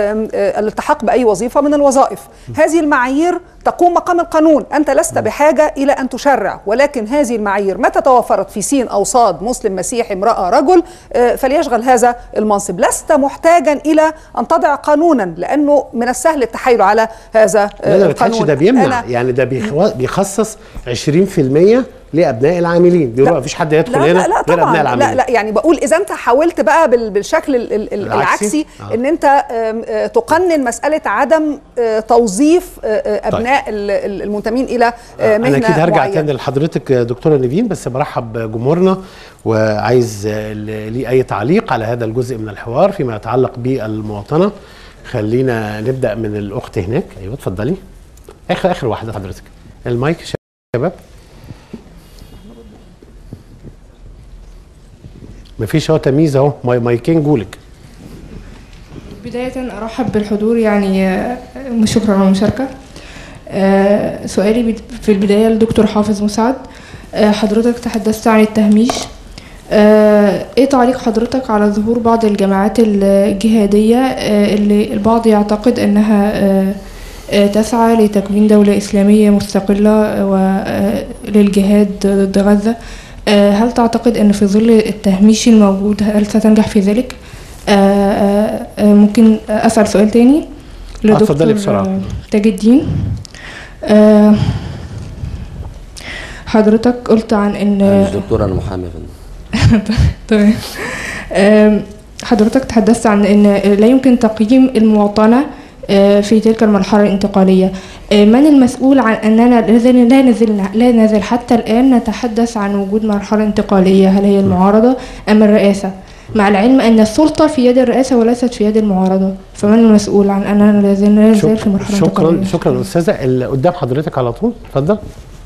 آه، الالتحاق باي وظيفه من الوظائف هذه المعايير تقوم مقام القانون انت لست بحاجه الى ان تشرع ولكن هذه المعايير متى توفرت في سين او صاد مسلم مسيحي امراه رجل آه، فليشغل هذا المنصب لست محتاجا الى ان تضع قانونا لانه من السهل التحايل على هذا آه، لا ده ما بيتقالش القانون ده بيمنع أنا- يعني ده بيخو- بيخصص 20% لابناء العاملين بيقولوا لا. ما فيش حد يدخل لا هنا لا لا غير طبعا ابناء لا العاملين لا يعني بقول اذا انت حاولت بقى بال- بالشكل ال- ال- ال- العكسي؟ العكسي آه. ان انت آم، آه، تقنن مساله عدم آه، توظيف آه، آه، ابناء ال- ال- المنتمين الى آه، مهنه انا اكيد هرجع معينة. تاني لحضرتك يا دكتوره نيفين بس برحب بجمهورنا وعايز آه، ل- ليه اي تعليق على هذا الجزء من الحوار فيما يتعلق بالمواطنه خلينا نبدا من الاخت هناك ايوه اتفضلي اخر اخر واحده حضرتك المايك شباب مفيش اهو تمييز اهو ماي- مايكين جولك بداية أرحب بالحضور يعني آه، شكرا على المشاركة آه، سؤالي بد- في البداية لدكتور حافظ مسعد آه، حضرتك تحدثت عن التهميش آه، ايه تعليق حضرتك على ظهور بعض الجماعات الجهادية آه، اللي البعض يعتقد انها آه، آه، تسعى لتكوين دولة إسلامية مستقلة وللجهاد ضد غزة آه، هل تعتقد أن في ظل التهميش الموجود هل ستنجح في ذلك؟ آه، آه، آه، ممكن أسأل سؤال تاني اتفضلي بسرعة. آه، تاج الدين آه، حضرتك قلت عن ان أنا مش دكتور انا محامي يا فندم تمام آم، حضرتك تحدثت عن ان لا يمكن تقييم المواطنه آه، في تلك المرحله الانتقاليه آه، من المسؤول عن اننا لا زلنا- لا نزلنا لا نزل حتى الان نتحدث عن وجود مرحله انتقاليه هل هي المعارضه ام الرئاسه مع العلم ان السلطه في يد الرئاسه وليست في يد المعارضه فمن المسؤول عن اننا لا زلنا لا نزال في مرحله شكرا انتقاليه شكرا استاذه اللي قدام حضرتك على طول اتفضل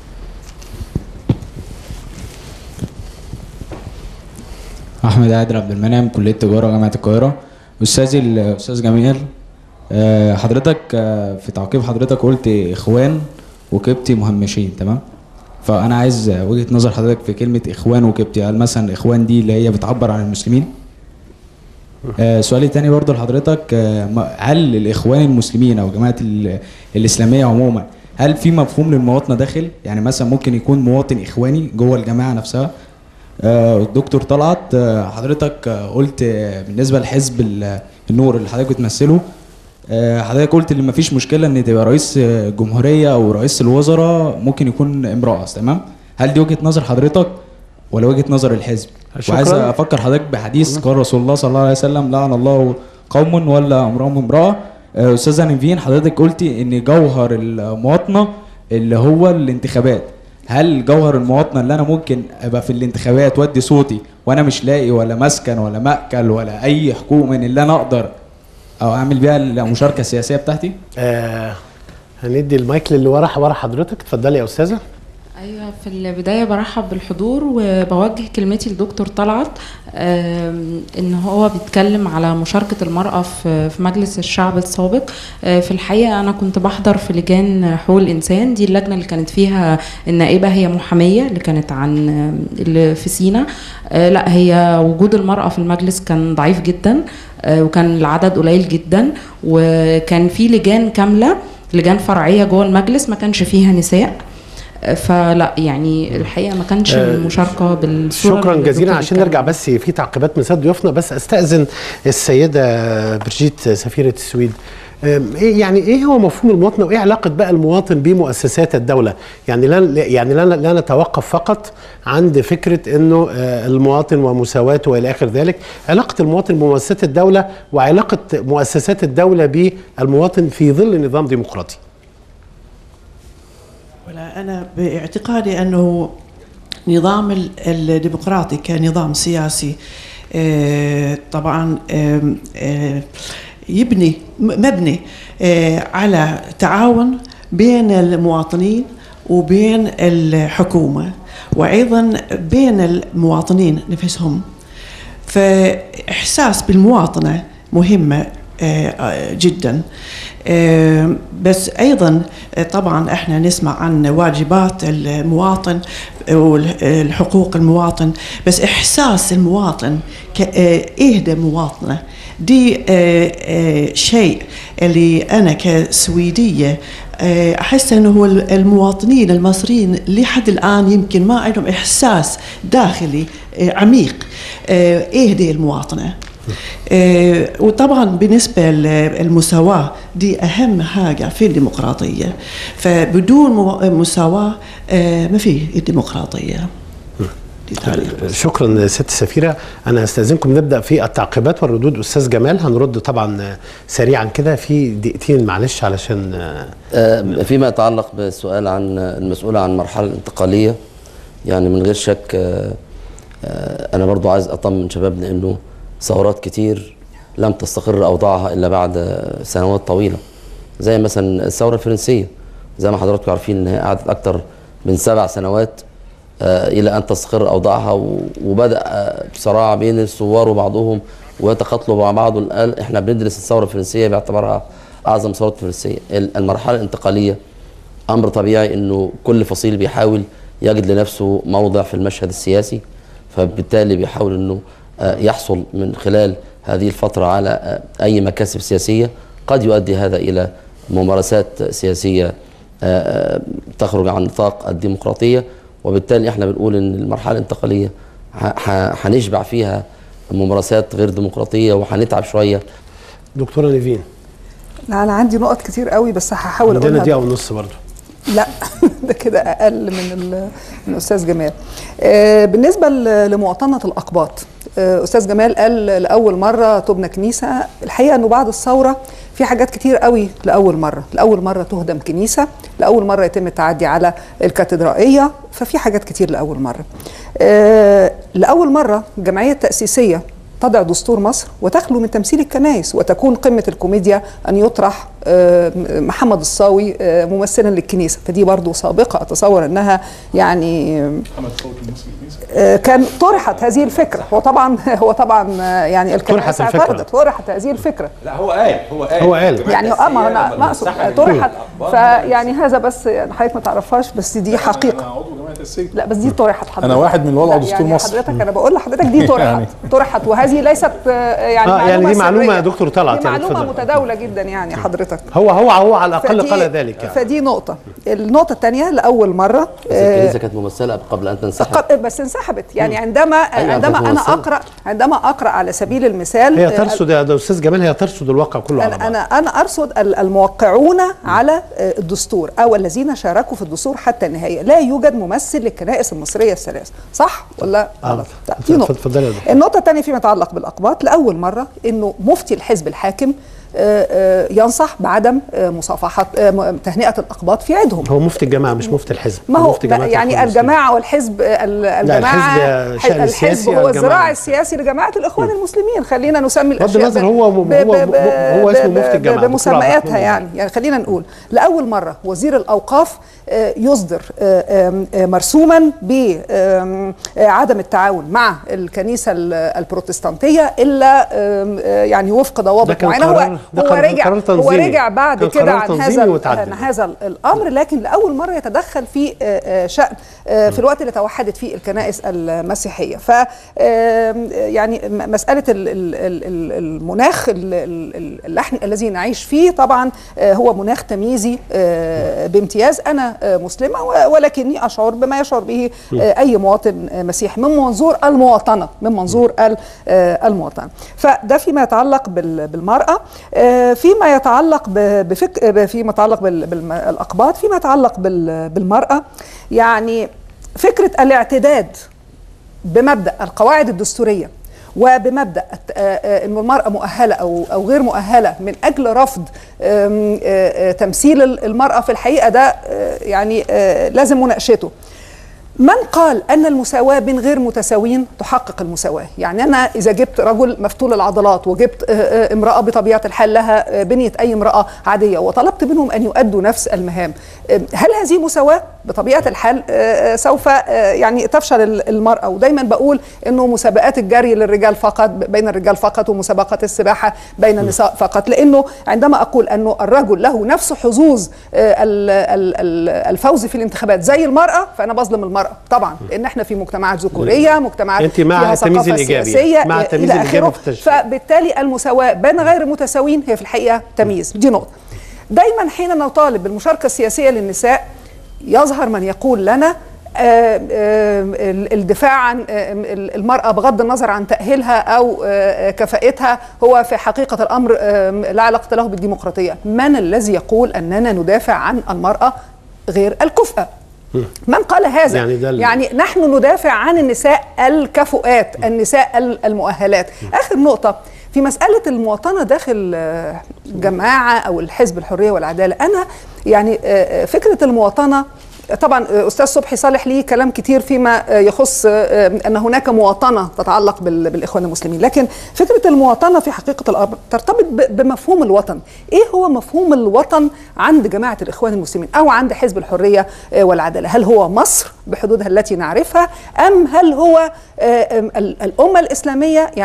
احمد عادل عبد المنعم كليه تجاره جامعه القاهره استاذي الاستاذ جميل آه، حضرتك آه، في تعقيب حضرتك قلت اخوان وكبتي مهمشين تمام فانا عايز آه، وجهه نظر حضرتك في كلمه اخوان وكبتي هل مثلا اخوان دي اللي هي بتعبر عن المسلمين آه، سؤالي تاني برضه لحضرتك آه، ما- هل الاخوان المسلمين او جماعه ال- الاسلاميه عموما هل في مفهوم للمواطنه داخل يعني مثلا ممكن يكون مواطن اخواني جوه الجماعه نفسها آه، الدكتور طلعت آه، حضرتك آه، قلت آه، بالنسبه لحزب ال- النور اللي حضرتك بتمثله آه، حضرتك قلت ان مفيش مشكله ان تبقى رئيس آه، جمهوريه او رئيس الوزراء ممكن يكون امراه تمام هل دي وجهه نظر حضرتك ولا وجهه نظر الحزب شكراً. وعايز افكر حضرتك بحديث قال رسول الله صلى الله عليه وسلم لعن الله قوم ولا امرهم امراه آه، استاذه نيفين حضرتك قلتي ان جوهر المواطنه اللي هو الانتخابات هل جوهر المواطنه اللي انا ممكن ابقى في الانتخابات وادي صوتي وانا مش لاقي ولا مسكن ولا مأكل ولا اي حقوق من اللي انا اقدر او اعمل بيها المشاركه السياسيه بتاعتي آه هندي المايك للي ورا ورا حضرتك اتفضلي يا استاذه ايوه في البدايه برحب بالحضور وبوجه كلمتي لدكتور طلعت آم، ان هو بيتكلم على مشاركه المراه في في مجلس الشعب السابق آه، في الحقيقه انا كنت بحضر في لجان حقوق الانسان دي اللجنه اللي كانت فيها النائبه هي محاميه اللي كانت عن آه، اللي في سينا آه، لا هي وجود المراه في المجلس كان ضعيف جدا آه، وكان العدد قليل جدا وكان في لجان كامله لجان فرعيه جوه المجلس ما كانش فيها نساء فلا يعني الحقيقه ما كانش آه، المشاركه بالصوره شكرا اللي جزيلا الدكتور عشان بيتكلم نرجع بس في تعقيبات من سيد ضيوفنا بس استاذن السيده برجيت سفيره السويد أم، ايه يعني ايه هو مفهوم المواطنه وايه علاقه بقى المواطن بمؤسسات الدوله؟ يعني لا يعني لا لا نتوقف فقط عند فكره انه آه، المواطن ومساواته والى اخر ذلك، علاقه المواطن بمؤسسات الدوله وعلاقه مؤسسات الدوله بالمواطن في ظل نظام ديمقراطي. ولا أنا باعتقادي أنه نظام ال- الديمقراطي كنظام سياسي آه، طبعا آم، آه، يبني م- مبني آه، على تعاون بين المواطنين وبين الحكومة وأيضا بين المواطنين نفسهم فإحساس بالمواطنة مهمة آه، آه، جدا آه، بس ايضا آه، طبعا احنا نسمع عن واجبات المواطن والحقوق المواطن بس احساس المواطن ك- آه، ايه ده مواطنه دي آه، آه، شيء اللي انا كسويديه آه، احس انه هو المواطنين المصريين لحد الان يمكن ما عندهم احساس داخلي آه، عميق آه، ايه دي المواطنه آه، وطبعا بالنسبة للمساواة دي أهم حاجة في الديمقراطية فبدون مو- مساواة آه، ما في ديمقراطية دي تعليق شكرا ست سفيرة أنا أستاذنكم نبدأ في التعقيبات والردود أستاذ جمال هنرد طبعا سريعا كده في دقيقتين معلش علشان آه، فيما يتعلق بالسؤال عن المسؤولة عن المرحلة الانتقالية يعني من غير شك آه، آه، أنا برضو عايز أطمن شبابنا إنه ثورات كتير لم تستقر أوضاعها إلا بعد آه، سنوات طويلة زي مثلا الثورة الفرنسية زي ما حضراتكم عارفين إن هي قعدت أكتر من سبع سنوات آه، إلى أن تستقر أوضاعها و- وبدأ آه، صراع بين الثوار وبعضهم ويتقاتلوا مع بعض والآن إحنا بندرس الثورة الفرنسية باعتبارها أعظم ثورة فرنسية ال- المرحلة الانتقالية امر طبيعي انه كل فصيل بيحاول يجد لنفسه موضع في المشهد السياسي فبالتالي بيحاول انه آه، يحصل من خلال هذه الفتره على آه، اي مكاسب سياسيه قد يؤدي هذا الى ممارسات سياسيه آه، آه، تخرج عن نطاق الديمقراطيه وبالتالي احنا بنقول ان المرحله الانتقاليه ح- ح- هنشبع فيها ممارسات غير ديمقراطيه وهنتعب شويه دكتوره نيفين لا انا عندي نقط كتير قوي بس هحاول عندنا اقولها دقيقه ونص برضه لا ده كده اقل من ال- من الاستاذ جمال آه، بالنسبه ل- لمواطنه الاقباط آه، استاذ جمال قال لاول مره تبنى كنيسه الحقيقه انه بعد الثوره في حاجات كتير قوي لاول مره لاول مره تهدم كنيسه لاول مره يتم التعدي على الكاتدرائيه ففي حاجات كتير لاول مره آه، لاول مره الجمعيه التاسيسيه تضع دستور مصر وتخلو من تمثيل الكنائس وتكون قمة الكوميديا أن يطرح آه، محمد الصاوي آه، ممثلا للكنيسة فدي برضو سابقة أتصور أنها يعني آه، كان طرحت هذه الفكرة هو طبعا هو طبعا آه، يعني الكنائس الفكرة. اعترضت طرحت هذه الفكرة لا هو قال هو قال هو قال. يعني اه ما انا ما اقصد طرحت فيعني هذا بس يعني حضرتك ما تعرفهاش بس دي حقيقه عضو جمعيه تاسيسيه لا بس دي طرحت حضرتك أنا واحد من وضع لا، دستور يعني مصر. حضرتك انا بقول لحضرتك دي طرحت يعني. طرحت وهذه ليست آه، يعني آه، يعني دي معلومة سرية. يا دكتور طلعت، دي يعني معلومه اتفضل. متداوله جدا يعني حضرتك هو هو هو على الاقل فدي- قال ذلك يعني. فدي نقطه النقطه الثانيه لاول مره بس آه، الكنيسه كانت ممثله قبل ان تنسحب قد- بس انسحبت يعني عندما أيوة، عندما كانت انا ممثلة. اقرا عندما اقرا على سبيل المثال هي آه، ترصد يا ده استاذ جمال هي ترصد الواقع كله على أنا بعض أنا أنا أرصد ال- الموقعون على آه، الدستور أو الذين شاركوا في الدستور حتى النهاية لا يوجد ممثل للكنائس المصرية الثلاث صح ولا آه. غلط؟ طيب، دي نقطة اتفضلي يا دكتور. النقطة الثانية فيما يتعلق بالأقباط لأول مرة إنه مفتي الحزب الحاكم آه، آه، ينصح بعدم آه، مصافحة آه، م- تهنئة الأقباط في عيدهم هو مفتي الجماعه مش مفتي الحزب ما هو مفتي بقى جماعة يعني الإخوان المسلمين. الجماعة والحزب ال- الجماعة الحزب شأن الحزب السياسي هو الجماعة. الذراع السياسي لجماعة الإخوان المسلمين خلينا نسمي بغض الأشياء النظر ب- هو- ب- هو- ب- هو اسمه ب- مفتي ب- الجامعة، دكتور عبد بمسمياتها الرحمن يعني يعني خلينا نقول لأول مرة وزير الأوقاف آه، يصدر آه، آم، آه، مرسوما بعدم التعاون مع الكنيسة ال- البروتستانتية إلا آم، آه، يعني وفق ده ضوابط كان معينة هو قرار- ده هو قرار- رجع قرار هو تنظيمي. رجع بعد كان كده قرار عن تنظيمي هذا وتعدل. عن هذا الامر لكن لاول مره يتدخل في آه، آه، شان آه، في الوقت اللي توحدت فيه الكنائس المسيحيه ف آم، يعني م- مساله ال- ال- ال- ال- المناخ ال- ال- ال- اللي احنا الذي نعيش فيه طبعا آه، هو مناخ تمييزي آه، بامتياز انا آه، مسلمه و- ولكني اشعر بما يشعر به آه، اي مواطن آه، مسيحي من منظور المواطنه من منظور ال- آه، المواطنه فده فيما يتعلق بال- بالمراه آه، فيما يتعلق ب- بفك ب- فيما يتعلق بالاقباط فيما يتعلق بال- بالمراه يعني فكره الاعتداد بمبدا القواعد الدستوريه وبمبدا الت- آه، آه، انه المراه مؤهله او او غير مؤهله من اجل رفض آم، آه، آه، تمثيل ال- المراه في الحقيقه ده آه، يعني آه، لازم مناقشته من قال ان المساواه بين غير متساويين تحقق المساواه يعني انا اذا جبت رجل مفتول العضلات وجبت آه، آه، امراه بطبيعه الحال لها آه، بنيه اي امراه عاديه وطلبت منهم ان يؤدوا نفس المهام آه، هل هذه مساواه بطبيعه الحال آه، آه، سوف آه، يعني تفشل ال- المراه ودايما بقول انه مسابقات الجري للرجال فقط بين الرجال فقط ومسابقات السباحه بين النساء فقط لانه عندما اقول انه الرجل له نفس حظوظ آه، ال- ال- ال- الفوز في الانتخابات زي المراه فانا بظلم المراه طبعا لان احنا في مجتمعات ذكوريه مجتمعات أنت مع فيها التمييز ثقافة الإيجابي، سياسية، مع آه، التمييز إلى الإيجابي آخره. في التشريع. فبالتالي المساواه بين غير المتساويين هي في الحقيقه تمييز دي نقطه دايما حين نطالب بالمشاركه السياسيه للنساء يظهر من يقول لنا آه، آه، ال- الدفاع عن آه، ال- المرأة بغض النظر عن تأهيلها أو آه، كفاءتها هو في حقيقة الأمر آه، لا علاقة له بالديمقراطية من الذي يقول أننا ندافع عن المرأة غير الكفءة من قال هذا يعني ده ال- يعني نحن ندافع عن النساء الكفؤات النساء ال- المؤهلات آخر نقطة في مسألة المواطنة داخل آه، جماعة أو الحزب الحرية والعدالة أنا يعني آه، آه، فكرة المواطنة طبعا آه، استاذ صبحي صالح ليه كلام كتير فيما آه، يخص آه، ان هناك مواطنه تتعلق بال- بالاخوان المسلمين لكن فكره المواطنه في حقيقه الامر ترتبط ب- بمفهوم الوطن ايه هو مفهوم الوطن عند جماعه الاخوان المسلمين او عند حزب الحريه آه، والعداله هل هو مصر بحدودها التي نعرفها ام هل هو آه، آم، ال- الامه الاسلاميه يعني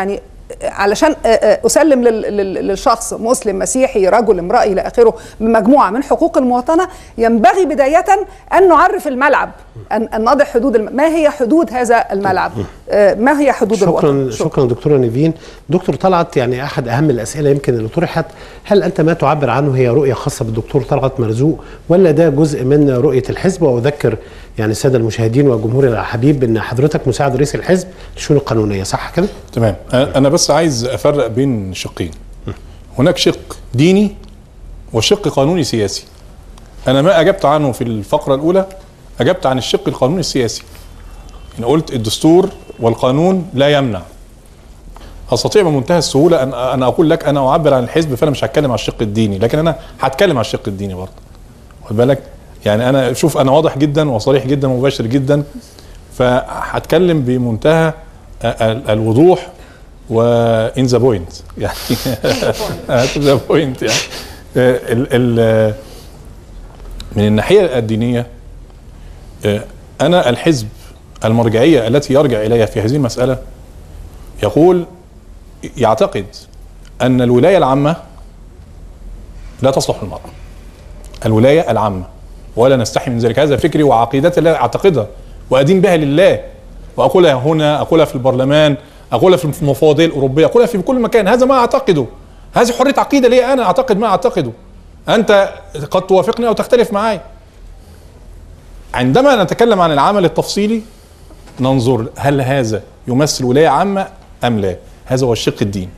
علشان آه، آه، اسلم لل- لل- للشخص مسلم مسيحي رجل امراه الى اخره مجموعه من حقوق المواطنه ينبغي بدايه ان نعرف الملعب ان ان نضع حدود الم... ما هي حدود هذا الملعب آه، ما هي حدود شكرا الوطن شكرا دكتوره نيفين دكتور طلعت يعني احد اهم الاسئله يمكن اللي طرحت هل انت ما تعبر عنه هي رؤيه خاصه بالدكتور طلعت مرزوق ولا ده جزء من رؤيه الحزب واذكر يعني الساده المشاهدين وجمهور الحبيب ان حضرتك مساعد رئيس الحزب للشؤون القانونيه صح كده؟ تمام أنا أنا بس عايز أفرق بين شقين هناك شق ديني وشق قانوني سياسي أنا ما أجبت عنه في الفقرة الأولى أجبت عن الشق القانوني السياسي أنا قلت الدستور والقانون لا يمنع استطيع بمنتهى السهوله ان انا اقول لك انا اعبر عن الحزب فانا مش هتكلم على الشق الديني لكن انا هتكلم على الشق الديني برضه خد بالك يعني انا شوف انا واضح جدا وصريح جدا ومباشر جدا فهتكلم بمنتهى ال- الوضوح وان ذا بوينت يعني ذا بوينت يعني ال ال من الناحيه الدينيه آه، انا الحزب المرجعيه التي يرجع اليها في هذه المساله يقول يعتقد ان الولايه العامه لا تصلح للمراه الولايه العامه ولا نستحي من ذلك هذا فكري وعقيدتي التي اعتقدها وادين بها لله واقولها هنا اقولها في البرلمان اقولها في المفوضيه الاوروبيه اقولها في كل مكان هذا ما اعتقده هذه حريه عقيده لي انا اعتقد ما اعتقده انت قد توافقني او تختلف معي عندما نتكلم عن العمل التفصيلي ننظر هل هذا يمثل ولايه عامه ام لا هذا هو الشق الديني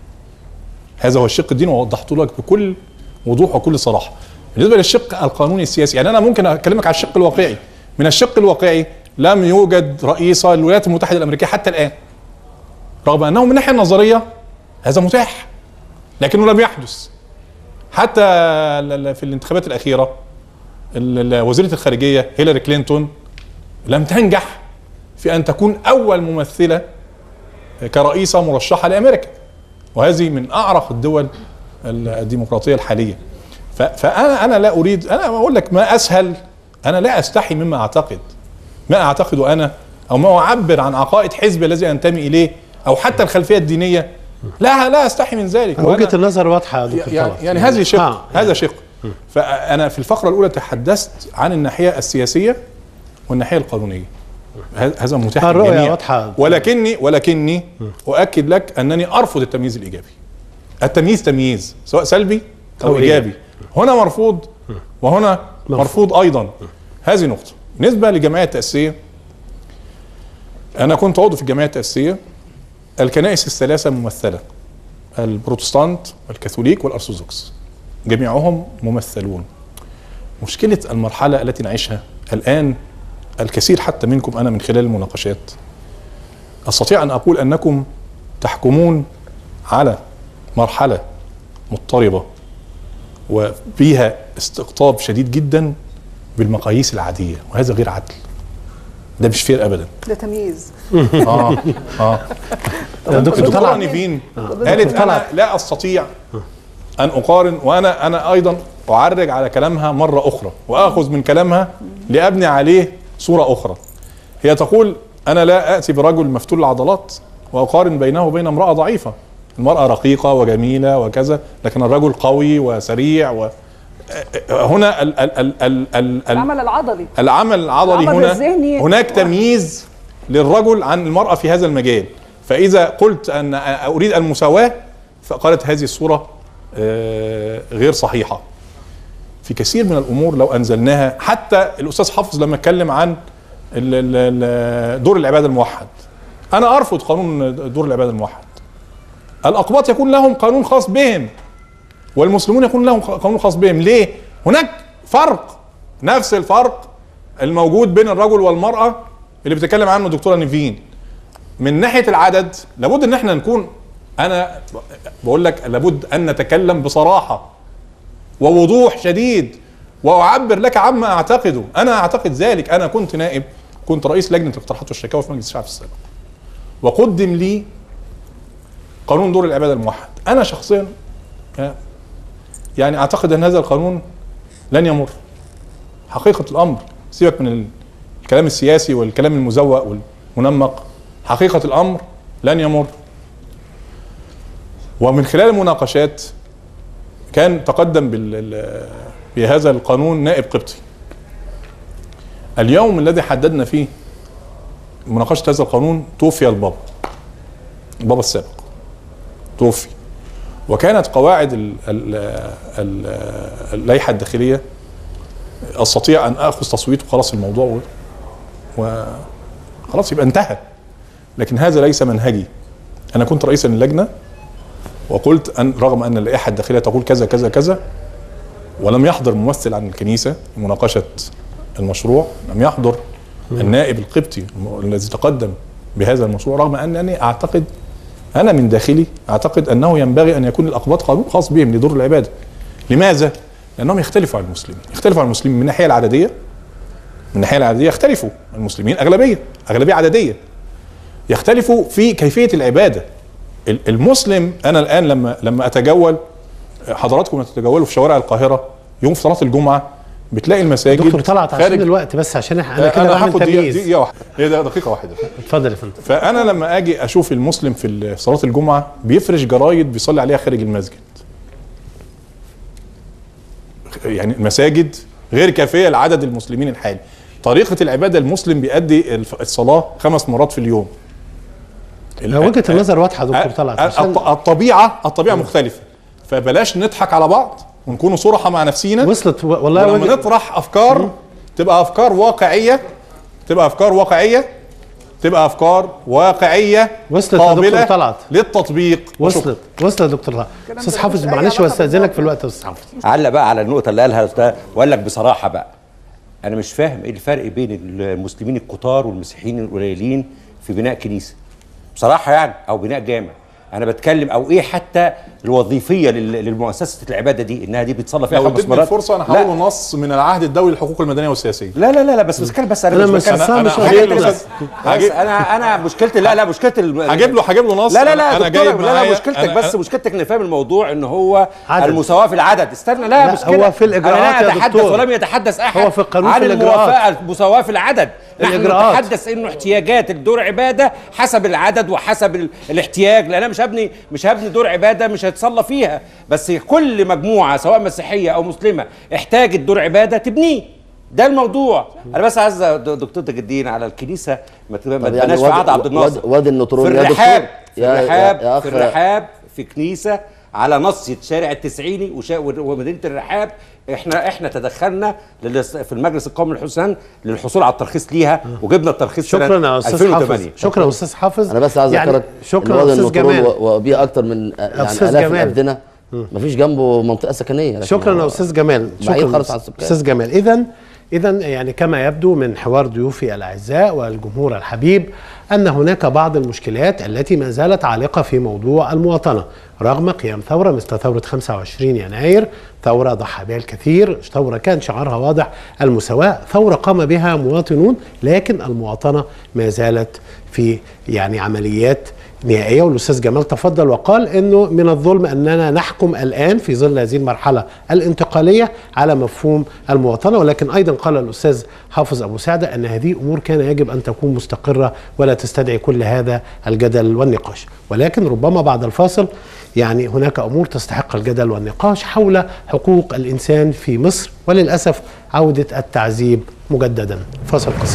هذا هو الشق الديني ووضحت لك بكل وضوح وكل صراحه بالنسبه للشق القانوني السياسي يعني انا ممكن اكلمك على الشق الواقعي من الشق الواقعي لم يوجد رئيس للولايات المتحده الامريكيه حتى الان رغم انه من الناحيه النظريه هذا متاح لكنه لم يحدث حتى ال- ال- في الانتخابات الاخيره ال- ال- وزيره الخارجيه هيلاري كلينتون لم تنجح في ان تكون اول ممثله كرئيسه مرشحه لامريكا وهذه من اعرق الدول ال- الديمقراطيه الحاليه ف- فانا انا لا اريد انا اقول لك ما اسهل انا لا استحي مما اعتقد ما اعتقد انا او ما اعبر عن عقائد حزبي الذي انتمي اليه او حتى الخلفيه الدينيه لا لا استحي من ذلك وجهه وأنا- النظر واضحه يا دكتور يعني, طلعت. يعني هذه شق آه، هذا شق فانا في الفقره الاولى تحدثت عن الناحيه السياسيه والناحيه القانونيه ه- هذا متاح الرؤية للجميع واضحة. ولكني ولكني اؤكد لك انني ارفض التمييز الايجابي التمييز تمييز سواء سلبي او, أو ايجابي هنا مرفوض وهنا مرفوض. مرفوض ايضا هذه نقطه بالنسبه للجمعيه التاسيسيه انا كنت عضو في الجمعيه التاسيسيه الكنائس الثلاثه ممثله البروتستانت والكاثوليك والارثوذكس جميعهم ممثلون مشكله المرحله التي نعيشها الان الكثير حتى منكم انا من خلال المناقشات استطيع ان اقول انكم تحكمون على مرحله مضطربه وفيها استقطاب شديد جدا بالمقاييس العاديه وهذا غير عدل ده مش فير ابدا ده تمييز اه اه دكتور دكتور طلعت نيفين آه. قالت دكتور انا طلعت. لا استطيع ان اقارن وانا انا ايضا اعرج على كلامها مره اخرى واخذ من كلامها لابني عليه صوره اخرى هي تقول انا لا اتي برجل مفتول العضلات واقارن بينه وبين امراه ضعيفه المراه رقيقه وجميله وكذا لكن الرجل قوي وسريع و هنا ال ال ال ال ال ال العمل العضلي العمل العضلي العمل هنا الذهني هناك واحد. تمييز للرجل عن المرأة في هذا المجال فإذا قلت أن أريد المساواة فقالت هذه الصورة آه، غير صحيحة في كثير من الأمور لو أنزلناها حتى الأستاذ حافظ لما اتكلم عن ال- ال- ال- دور العبادة الموحد أنا أرفض قانون دور العبادة الموحد الأقباط يكون لهم قانون خاص بهم والمسلمون يكون لهم قانون خاص بهم ليه هناك فرق نفس الفرق الموجود بين الرجل والمرأة اللي بتتكلم عنه الدكتورة نيفين من ناحية العدد لابد ان احنا نكون انا بقول لك لابد ان نتكلم بصراحة ووضوح شديد واعبر لك عما اعتقده انا اعتقد ذلك انا كنت نائب كنت رئيس لجنة الاقتراحات والشكاوى في مجلس الشعب السابق وقدم لي قانون دور العبادة الموحد انا شخصيا آه، يعني اعتقد ان هذا القانون لن يمر حقيقه الامر سيبك من الكلام السياسي والكلام المزوق والمنمق حقيقه الامر لن يمر ومن خلال المناقشات كان تقدم بال- بهذا القانون نائب قبطي اليوم الذي حددنا فيه مناقشة هذا القانون توفي البابا البابا السابق توفي وكانت قواعد ال- ال- ال- اللائحة الداخلية استطيع ان اخذ تصويت وخلاص الموضوع و- وخلاص يبقى انتهى لكن هذا ليس منهجي انا كنت رئيسا للجنه وقلت ان رغم ان اللائحه الداخليه تقول كذا كذا كذا ولم يحضر ممثل عن الكنيسه لمناقشه المشروع لم يحضر النائب القبطي الم- الذي تقدم بهذا المشروع رغم انني اعتقد انا من داخلي اعتقد انه ينبغي ان يكون الاقباط قانون خاص بهم لدور العباده لماذا لانهم يختلفوا عن المسلمين يختلفوا عن المسلمين من الناحيه العدديه من الناحيه العدديه يختلفوا المسلمين اغلبيه اغلبيه عدديه يختلفوا في كيفيه العباده ال- المسلم انا الان لما لما اتجول حضراتكم لما تتجولوا في شوارع القاهره يوم صلاه الجمعه بتلاقي المساجد دكتور طلعت عشان خارج- الوقت بس عشان احنا انا كده بعمل هاخد دقيقه تمييز دقيقه واحده هي ده دقيقه واحده اتفضل يا فندم فانا لما اجي اشوف المسلم في ال- في صلاه الجمعه بيفرش جرايد بيصلي عليها خارج المسجد يعني المساجد غير كافيه لعدد المسلمين الحالي طريقه العباده المسلم بيأدي الف- الصلاه خمس مرات في اليوم وجهه النظر واضحه دكتور طلعت عشان الط- الطبيعه الطبيعه مختلفه فبلاش نضحك على بعض ونكونوا صراحه مع نفسينا وصلت والله ولما وجه- نطرح افكار تبقى افكار واقعيه تبقى افكار واقعيه تبقى افكار واقعيه وصلت يا قابله دكتور طلعت للتطبيق وصلت وصلت يا دكتور طلعت استاذ حافظ معلش واستاذنك في الوقت يا استاذ حافظ علق بقى على النقطة اللي قالها ده وقال لك بصراحة بقى أنا مش فاهم إيه الفرق بين المسلمين الكتار والمسيحيين القليلين في بناء كنيسة بصراحة يعني أو بناء جامع أنا بتكلم أو إيه حتى الوظيفية لل- للمؤسسة العبادة دي إنها دي بيتصلى فيها لو خمس اديتني مرات الفرصه انا لا. هقول نص من العهد الدولي للحقوق المدنيه والسياسيه لا لا لا لا بس بتكلم بس انا, أنا مش مش- بتكلم أنا- أنا حاجة هجيب تانية له- بس هجيب- بس انا انا مشكلتي لا لا مشكلتي الم- هجيب له هجيب له نص لا لا لا انا دكتور، جايب لا لا معايا- مشكلتك أنا- بس مشكلتك ان فاهم الموضوع ان هو عدد. المساواه في العدد استنى لا, لا، مشكله هو في الإجراءات انا يا لا اتحدث دكتور. ولم يتحدث احد هو في القانون عن في الإجراءات. الموافقه المساواه في العدد نحن الإجراءات. نتحدث انه احتياجات الدور عباده حسب العدد وحسب ال- الاحتياج لان انا مش هبني مش هبني دور عباده مش هيتصلى فيها بس كل مجموعه سواء مسيحيه او مسلمه احتاجت دور عباده تبنيه ده الموضوع انا بس عايز د- دكتور تجد الدين على الكنيسه ما تبقى- ما طب يعني تبقاش في واد- عهد عبد الناصر واد- وادي النطرون في يا دكتور. الرحاب في يا- يا- الرحاب يا في أخ- الرحاب في كنيسه على نص شارع التسعيني وشا- ومدينه الرحاب احنا احنا تدخلنا للس- في المجلس القومي للحسن للحصول على الترخيص ليها وجبنا الترخيص شكرا سنة يا استاذ حافظ 2008 شكرا يا استاذ حافظ انا بس عايز يعني اذكرك شكرا إن يا وادي استاذ النطرون جمال و- وبيه اكتر من يعني أستاذ الاف جمال. الابدنه مفيش جنبه منطقه سكنيه لكن شكرا يا هو استاذ جمال بعيد شكرا خالص عن السكان استاذ جمال اذا اذا يعني كما يبدو من حوار ضيوفي الاعزاء والجمهور الحبيب ان هناك بعض المشكلات التي ما زالت عالقه في موضوع المواطنه رغم قيام ثوره مثل ثوره 25 يناير ثوره ضحى بها الكثير ثوره كان شعارها واضح المساواه ثوره قام بها مواطنون لكن المواطنه ما زالت في يعني عمليات نهائيه والاستاذ جمال تفضل وقال انه من الظلم اننا نحكم الان في ظل هذه المرحله الانتقاليه على مفهوم المواطنه ولكن ايضا قال الاستاذ حافظ ابو سعده ان هذه امور كان يجب ان تكون مستقره ولا تستدعي كل هذا الجدل والنقاش ولكن ربما بعد الفاصل يعني هناك امور تستحق الجدل والنقاش حول حقوق الانسان في مصر وللاسف عوده التعذيب مجددا فاصل قصير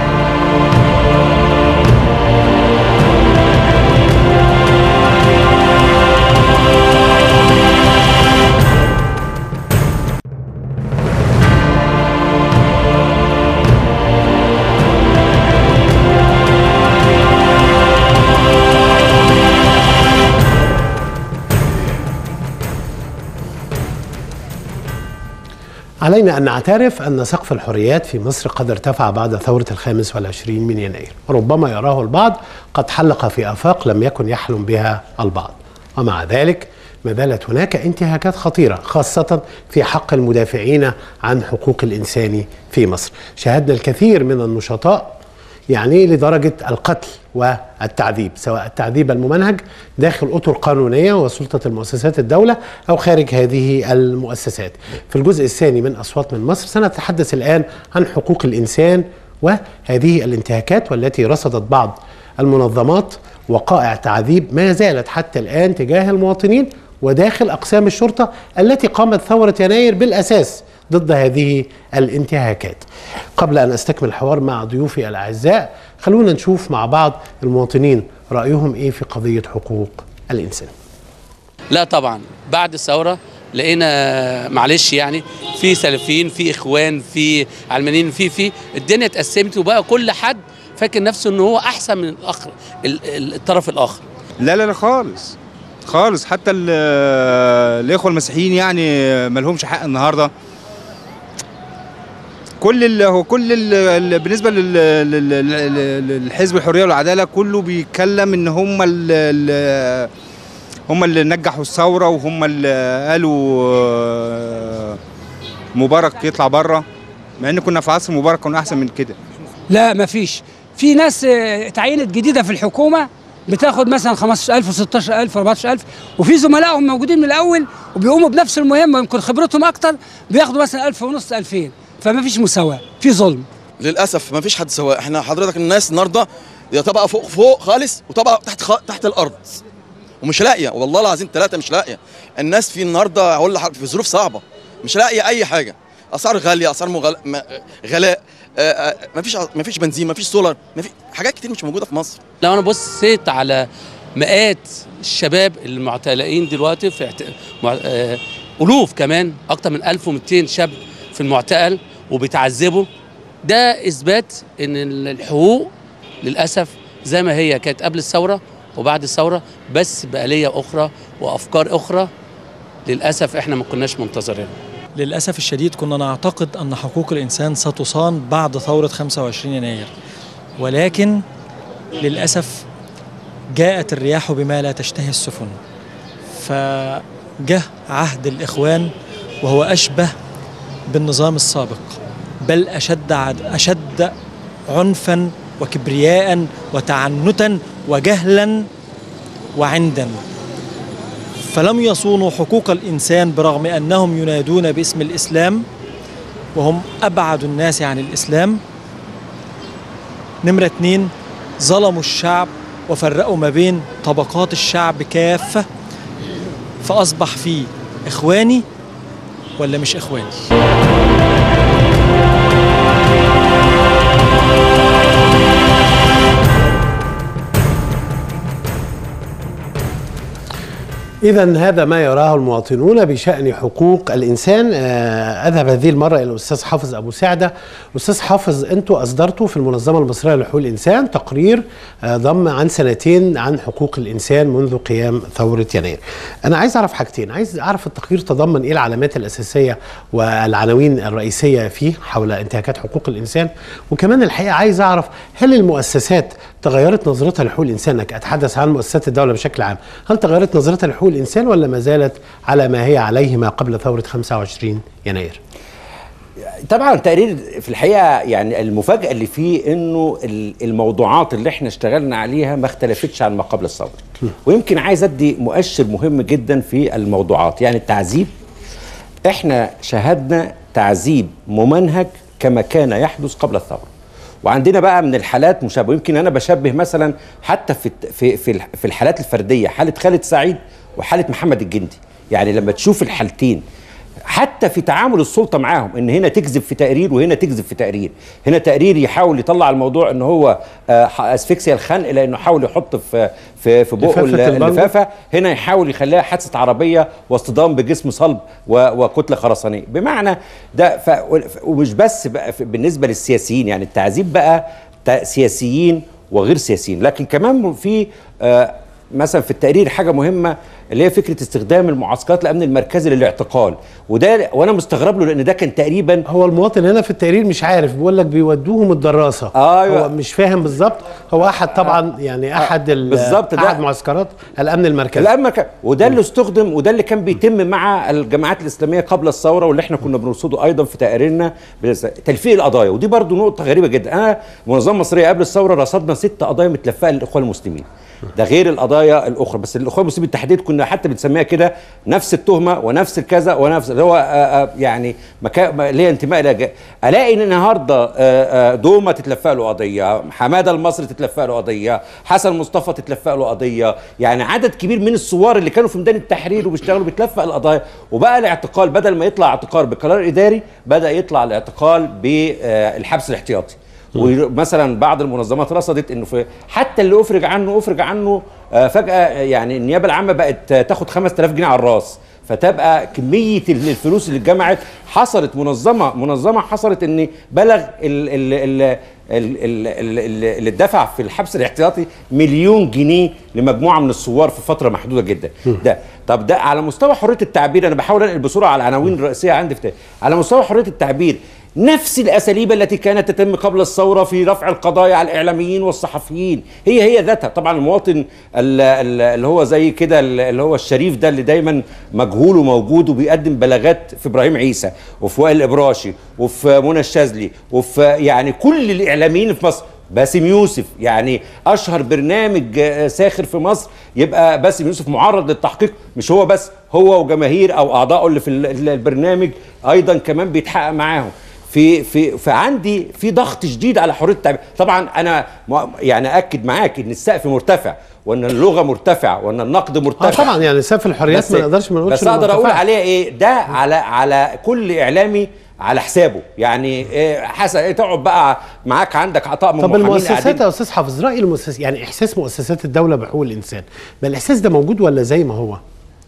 علينا أن نعترف أن سقف الحريات في مصر قد ارتفع بعد ثورة الخامس والعشرين من يناير ربما يراه البعض قد حلق في آفاق لم يكن يحلم بها البعض ومع ذلك ما زالت هناك انتهاكات خطيرة خاصة في حق المدافعين عن حقوق الإنسان في مصر شاهدنا الكثير من النشطاء يعني لدرجة القتل والتعذيب سواء التعذيب الممنهج داخل أطر قانونية وسلطة المؤسسات الدولة أو خارج هذه المؤسسات في الجزء الثاني من أصوات من مصر سنتحدث الآن عن حقوق الإنسان وهذه الانتهاكات والتي رصدت بعض المنظمات وقائع تعذيب ما زالت حتى الآن تجاه المواطنين وداخل أقسام الشرطة التي قامت ثورة يناير بالأساس ضد هذه الانتهاكات قبل أن أستكمل الحوار مع ضيوفي الأعزاء خلونا نشوف مع بعض المواطنين رأيهم إيه في قضية حقوق الإنسان لا طبعا بعد الثوره لقينا معلش يعني في سلفيين في اخوان في علمانيين في في الدنيا اتقسمت وبقى كل حد فاكر نفسه ان هو احسن من الاخر ال- ال- الطرف الاخر لا لا لا خالص خالص حتى ال- الاخوه المسيحيين يعني ما لهمش حق النهارده كل ال هو كل ال ال بالنسبه لل- لل- لل- للحزب الحريه والعداله كله بيتكلم ان هم ال ال هم اللي نجحوا الثوره وهم اللي قالوا آه، مبارك يطلع بره مع ان كنا في عصر مبارك كنا احسن من كده لا مفيش في ناس آه، اتعينت جديده في الحكومه بتاخد مثلا 15000 و16000 و14000 وفي زملائهم موجودين من الاول وبيقوموا بنفس المهمه يمكن خبرتهم اكتر بياخدوا مثلا 1000 ونص 2000 فما فيش مساواه في ظلم للاسف ما فيش حد سواء احنا حضرتك الناس النهارده يا طبقه فوق فوق خالص وطبقه تحت خ... تحت الارض ومش لاقيه والله العظيم ثلاثه مش لاقيه الناس في النهارده هقول لحضرتك في ظروف صعبه مش لاقيه اي حاجه اسعار غاليه اسعار مغل... م... غلاء ما فيش ما فيش بنزين ما فيش سولار ما في حاجات كتير مش موجوده في مصر لو انا بصيت على مئات الشباب المعتقلين دلوقتي في اعت... مع... آه... الوف كمان اكتر من 1200 شاب في المعتقل وبيتعذبوا ده اثبات ان الحقوق للاسف زي ما هي كانت قبل الثوره وبعد الثوره بس بآليه اخرى وافكار اخرى للاسف احنا ما كناش منتظرينها للأسف الشديد كنا نعتقد أن حقوق الإنسان ستصان بعد ثورة 25 يناير ولكن للأسف جاءت الرياح بما لا تشتهي السفن فجه عهد الإخوان وهو أشبه بالنظام السابق بل أشد عد أشد عنفا وكبرياء وتعنتا وجهلا وعندا فلم يصونوا حقوق الإنسان برغم أنهم ينادون باسم الإسلام وهم أبعد الناس عن الإسلام نمرة اتنين ظلموا الشعب وفرقوا ما بين طبقات الشعب كافة فأصبح في إخواني ولا مش إخواني إذا هذا ما يراه المواطنون بشأن حقوق الإنسان آه، أذهب هذه المرة إلى الأستاذ حافظ أبو سعدة أستاذ حافظ أنتوا أصدرتوا في المنظمة المصرية لحقوق الإنسان تقرير آه، ضم عن سنتين عن حقوق الإنسان منذ قيام ثورة يناير أنا عايز أعرف حاجتين عايز أعرف التقرير تضمن إيه العلامات الأساسية والعناوين الرئيسية فيه حول انتهاكات حقوق الإنسان وكمان الحقيقة عايز أعرف هل المؤسسات تغيرت نظرتها لحقوق الإنسان أنا أتحدث عن مؤسسات الدولة بشكل عام هل تغيرت نظرتها لحقوق الإنسان ولا ما زالت على ما هي عليه ما قبل ثورة 25 يناير طبعا التقرير في الحقيقه يعني المفاجاه اللي فيه انه ال- الموضوعات اللي احنا اشتغلنا عليها ما اختلفتش عن ما قبل الثوره ويمكن عايز ادي مؤشر مهم جدا في الموضوعات يعني التعذيب احنا شاهدنا تعذيب ممنهج كما كان يحدث قبل الثوره وعندنا بقى من الحالات مشابهه يمكن انا بشبه مثلا حتى في الت- في في الح- في الحالات الفرديه حاله خالد سعيد وحاله محمد الجندي يعني لما تشوف الحالتين حتى في تعامل السلطه معاهم ان هنا تكذب في تقرير وهنا تكذب في تقرير هنا تقرير يحاول يطلع الموضوع ان هو آه، ح- اسفكسيا الخنق لانه حاول يحط في في في بقه لفافة ال- البلغم. اللفافه هنا يحاول يخليها حادثه عربيه واصطدام بجسم صلب و- وكتله خرسانيه بمعنى ده ف ومش بس بقى في- بالنسبه للسياسيين يعني التعذيب بقى تا- سياسيين وغير سياسيين لكن كمان في آه، مثلا في التقرير حاجه مهمه اللي هي فكره استخدام المعسكرات الامن المركزي للاعتقال وده وانا مستغرب له لان ده كان تقريبا هو المواطن هنا في التقرير مش عارف بيقول لك بيودوهم الدراسه ايوه هو مش فاهم بالظبط هو احد طبعا يعني احد ال- بالظبط ده. احد معسكرات الامن المركزي الامن المركزي وده اللي استخدم وده اللي كان بيتم مع الجماعات الاسلاميه قبل الثوره واللي احنا كنا بنرصده ايضا في تقاريرنا بس- تلفيق القضايا ودي برضو نقطه غريبه جدا انا المنظمه المصريه قبل الثوره رصدنا ست قضايا متلفقه للاخوان المسلمين ده غير القضايا الاخرى بس الاخوان المسلمين بالتحديد كنا حتى بنسميها كده نفس التهمه ونفس الكذا ونفس اللي هو آه، آه، يعني مكا... ما- ليه انتماء الى ج- الاقي ان النهارده آه، آه، دوما تتلفق له قضيه حماده المصري تتلفق له قضيه حسن مصطفى تتلفق له قضيه يعني عدد كبير من الثوار اللي كانوا في ميدان التحرير وبيشتغلوا بيتلفق القضايا وبقى الاعتقال بدل ما يطلع اعتقال بقرار اداري بدا يطلع الاعتقال بالحبس الاحتياطي ومثلا بعض المنظمات رصدت انه في حتى اللي افرج عنه افرج عنه آه، فجاه يعني النيابه العامه بقت آه، تاخد 5000 جنيه على الراس فتبقى كميه ال- الفلوس اللي اتجمعت حصلت منظمه منظمه حصلت ان بلغ ال ال ال ال- ال- ال- ال- اللي اتدفع في الحبس الاحتياطي مليون جنيه لمجموعه من الثوار في فتره محدوده جدا ده طب ده على مستوى حريه التعبير انا بحاول انقل بسرعه على العناوين الرئيسيه عندي في على مستوى حريه التعبير نفس الاساليب التي كانت تتم قبل الثوره في رفع القضايا على الاعلاميين والصحفيين هي هي ذاتها طبعا المواطن ال- ال- اللي هو زي كده ال- اللي هو الشريف ده اللي دايما مجهول وموجود وبيقدم بلاغات في ابراهيم عيسى وفي وائل الابراشي وفي منى الشاذلي وفي يعني كل الاعلاميين في مصر باسم يوسف يعني اشهر برنامج آه، ساخر في مصر يبقى باسم يوسف معرض للتحقيق مش هو بس هو وجماهير او اعضائه اللي في ال- البرنامج ايضا كمان بيتحقق معاهم في في فعندي في ضغط شديد على حريه التعبير طبعا انا م- يعني اكد معاك ان السقف مرتفع وان اللغه مرتفعه وان النقد مرتفع اه طبعا يعني سقف الحريات بس- ما نقدرش ما نقولش بس إنه اقدر اقول مرتفع. عليها ايه ده على على كل اعلامي على حسابه يعني إيه حسن إيه تقعد بقى معاك عندك عطاء من طب محامين المؤسسات قاعدين- يا استاذ حافظ راي المؤسسات يعني احساس مؤسسات الدوله بحقوق الانسان بل الاحساس ده موجود ولا زي ما هو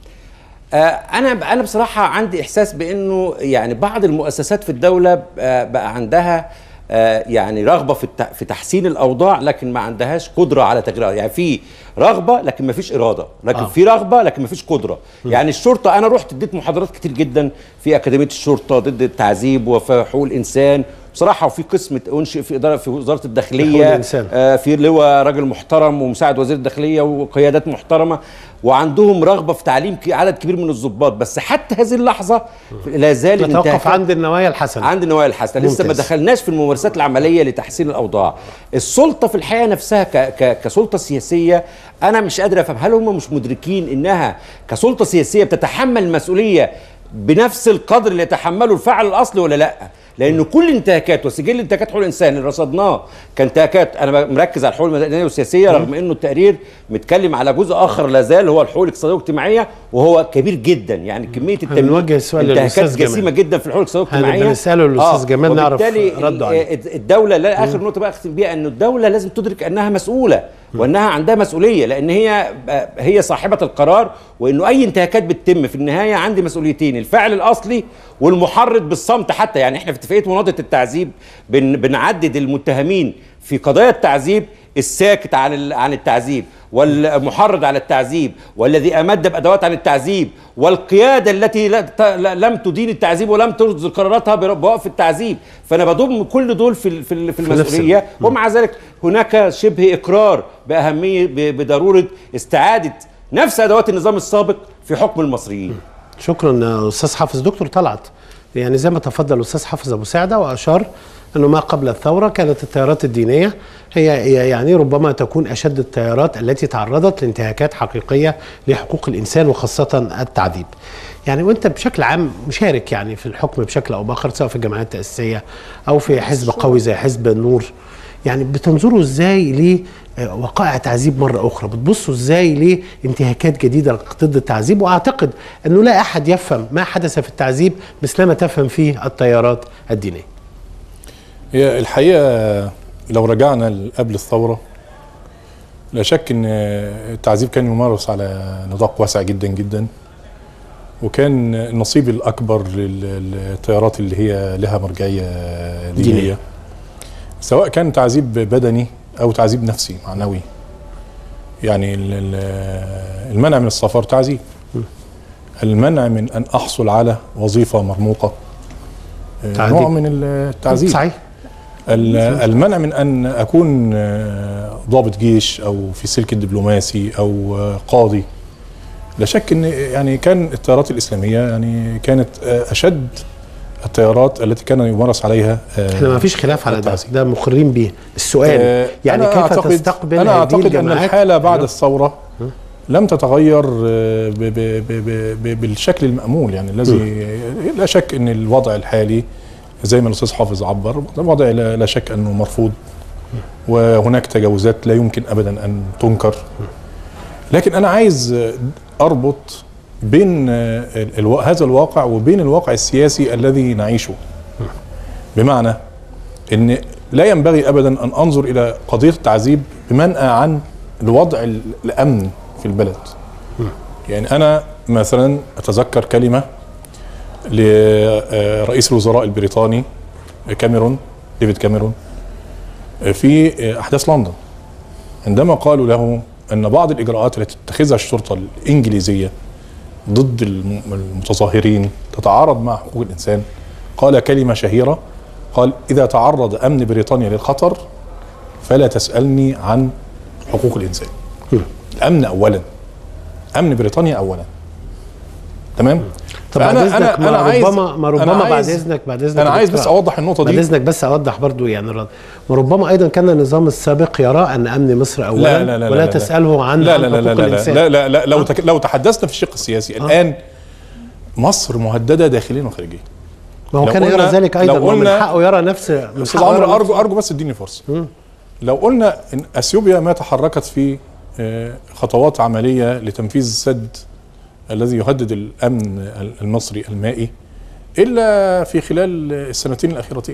آه، انا انا بصراحه عندي احساس بانه يعني بعض المؤسسات في الدوله آه، بقى عندها آه، يعني رغبه في الت- في تحسين الاوضاع لكن ما عندهاش قدره على تغييرها يعني في رغبه لكن ما فيش اراده لكن آه. آه. في رغبه لكن ما فيش قدره يعني الشرطه انا رحت اديت محاضرات كتير جدا في اكاديميه الشرطه ضد التعذيب وفي حقوق الانسان بصراحه وفي قسم انشئ في اداره في وزاره حقوق الداخليه الإنسان. آه، في لواء راجل محترم ومساعد وزير الداخليه وقيادات محترمه وعندهم رغبه في تعليم ك- عدد كبير من الضباط بس حتى هذه اللحظه لا زال نتوقف انتهاكات- عند النوايا الحسنه عند النوايا الحسنه لسه ما ممتاز. دخلناش في الممارسات العمليه لتحسين الاوضاع السلطه في الحقيقه نفسها ك ك كسلطه سياسيه انا مش قادر افهم هل هم مش مدركين انها كسلطه سياسيه بتتحمل المسؤوليه بنفس القدر اللي يتحمله الفاعل الاصلي ولا لا لان كل انتهاكات وسجل انتهاكات حقوق الانسان اللي رصدناه كانتهاكات انا مركز على الحقوق المدنيه والسياسيه رغم انه التقرير متكلم على جزء اخر لا زال هو الحقوق الاقتصاديه والاجتماعيه وهو كبير جدا يعني كميه التمييز هنوجه السؤال انتهاكات للأستاذ جمال. جسيمه جدا في الحقوق الاقتصاديه هنبقى والاجتماعيه نسأله للأستاذ جمال نعرف وبالتالي رده عليه. ال- الدوله لا اخر نقطه بقى اختم بيها ان الدوله لازم تدرك انها مسؤوله وانها عندها مسؤوليه لان هي هي صاحبه القرار وانه اي انتهاكات بتتم في النهايه عندي مسؤوليتين الفاعل الاصلي والمحرض بالصمت حتى يعني احنا في اتفاقيه مناضله التعذيب بن بنعدد المتهمين في قضايا التعذيب الساكت عن ال- عن التعذيب والمحرض على التعذيب والذي امد بادوات عن التعذيب والقياده التي لا- ت- لا- لم تدين التعذيب ولم تصدر قراراتها بر- بوقف التعذيب فانا بضم كل دول في ال- في ال- في في نفس المسؤوليه ومع ذلك هناك شبه اقرار باهميه ب- بضروره استعاده نفس ادوات النظام السابق في حكم المصريين شكرا يا استاذ حافظ دكتور طلعت يعني زي ما تفضل الاستاذ حافظ ابو سعده واشار انه ما قبل الثوره كانت التيارات الدينيه هي هي يعني ربما تكون اشد التيارات التي تعرضت لانتهاكات حقيقيه لحقوق الانسان وخاصه التعذيب. يعني وانت بشكل عام مشارك يعني في الحكم بشكل او باخر سواء في الجمعيات التاسيسيه او في حزب قوي زي حزب النور يعني بتنظروا ازاي لوقائع تعذيب مره اخرى بتبصوا ازاي لانتهاكات جديده ضد التعذيب واعتقد انه لا احد يفهم ما حدث في التعذيب مثلما تفهم فيه التيارات الدينيه هي الحقيقه لو رجعنا قبل الثوره لا شك ان التعذيب كان يمارس على نطاق واسع جدا جدا وكان النصيب الاكبر لل- للتيارات اللي هي لها مرجعيه دينيه, دينية. دينية. سواء كان تعذيب بدني او تعذيب نفسي معنوي يعني ال- ال- المنع من السفر تعذيب المنع من ان احصل على وظيفه مرموقه آه، تعذيب. نوع من التعذيب صحيح ال- المنع من ان اكون آه، ضابط جيش او في السلك الدبلوماسي او آه، قاضي لا شك ان يعني كان التيارات الاسلاميه يعني كانت آه، اشد التيارات التي كان يمارس عليها آه، احنا ما فيش خلاف على ده التعذيب. ده مقرين بيه السؤال آه، يعني أنا كيف أعتقد- تستقبل انا هذه اعتقد ان الجماعات؟ الحاله بعد الثوره لم تتغير آه، ب ب ب ب ب بالشكل المامول يعني الذي لا شك ان الوضع الحالي زي ما الاستاذ حافظ عبر الوضع لا, لا شك انه مرفوض وهناك تجاوزات لا يمكن ابدا ان تنكر لكن انا عايز آه، اربط بين آه، ال- الو- هذا الواقع وبين الواقع السياسي الذي نعيشه بمعنى ان لا ينبغي ابدا ان انظر الى قضيه التعذيب بمنأى عن الوضع ال- الامن في البلد يعني انا مثلا اتذكر كلمه لرئيس الوزراء البريطاني كاميرون ديفيد كاميرون في احداث لندن عندما قالوا له ان بعض الاجراءات التي تتخذها الشرطه الانجليزيه ضد الم- المتظاهرين تتعارض مع حقوق الانسان قال كلمه شهيره قال اذا تعرض امن بريطانيا للخطر فلا تسالني عن حقوق الانسان الامن اولا امن بريطانيا اولا تمام طب بعد اذنك ما ربما ما ربما أنا بعد عايز- اذنك بعد اذنك انا يا عايز دكتور بس اوضح النقطه بعد دي اذنك بس اوضح برضو يعني الرد وربما ايضا كان النظام السابق يرى ان امن مصر اولا لا لا لا ولا لا لا. تساله عن لا عن لا لا لا حقوق لا الانسان لا لا, لا لو تك... لو تحدثنا في الشق السياسي الان مصر مهدده داخليا وخارجيا ما هو لو كان قلنا- يرى ذلك ايضا لو ومن قلنا- حقه يرى نفس من استاذ حقه يرى عمرو نفس- ارجو ارجو بس اديني فرصه لو قلنا ان اثيوبيا ما تحركت في آه، خطوات عمليه لتنفيذ السد الذي يهدد الامن المصري المائي الا في خلال السنتين الاخيرتين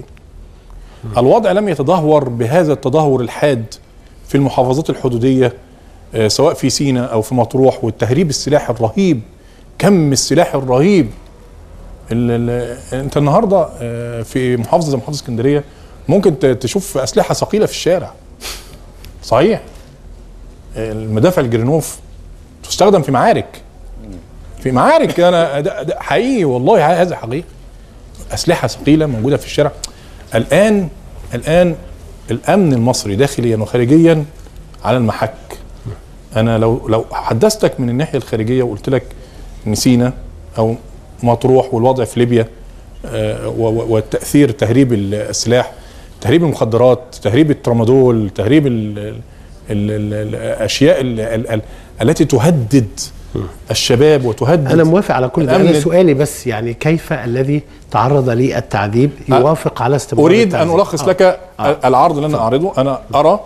الوضع لم يتدهور بهذا التدهور الحاد في المحافظات الحدوديه آه، سواء في سيناء او في مطروح والتهريب السلاحي الرهيب كم السلاح الرهيب ال ال انت النهارده آه، في محافظه زي محافظه اسكندريه ممكن ت- تشوف اسلحه ثقيله في الشارع صحيح آه، المدافع الجرينوف تستخدم في معارك في معارك انا ده ده حقيقي والله هذا حقيقي اسلحه ثقيله موجوده في الشارع الان الان الامن المصري داخليا وخارجيا على المحك انا لو لو حدثتك من الناحيه الخارجيه وقلت لك ان سينا او مطروح والوضع في ليبيا آه، و- و- والتاثير تهريب ال- السلاح تهريب المخدرات تهريب الترامادول تهريب ال- ال- ال- الاشياء ال- ال- ال- التي تهدد الشباب وتهدد انا موافق على كل ده الأمن انا سؤالي بس يعني كيف الذي تعرض للتعذيب يوافق على استمرار اريد ان التعذيب؟ الخص آه. لك العرض اللي انا اعرضه انا ارى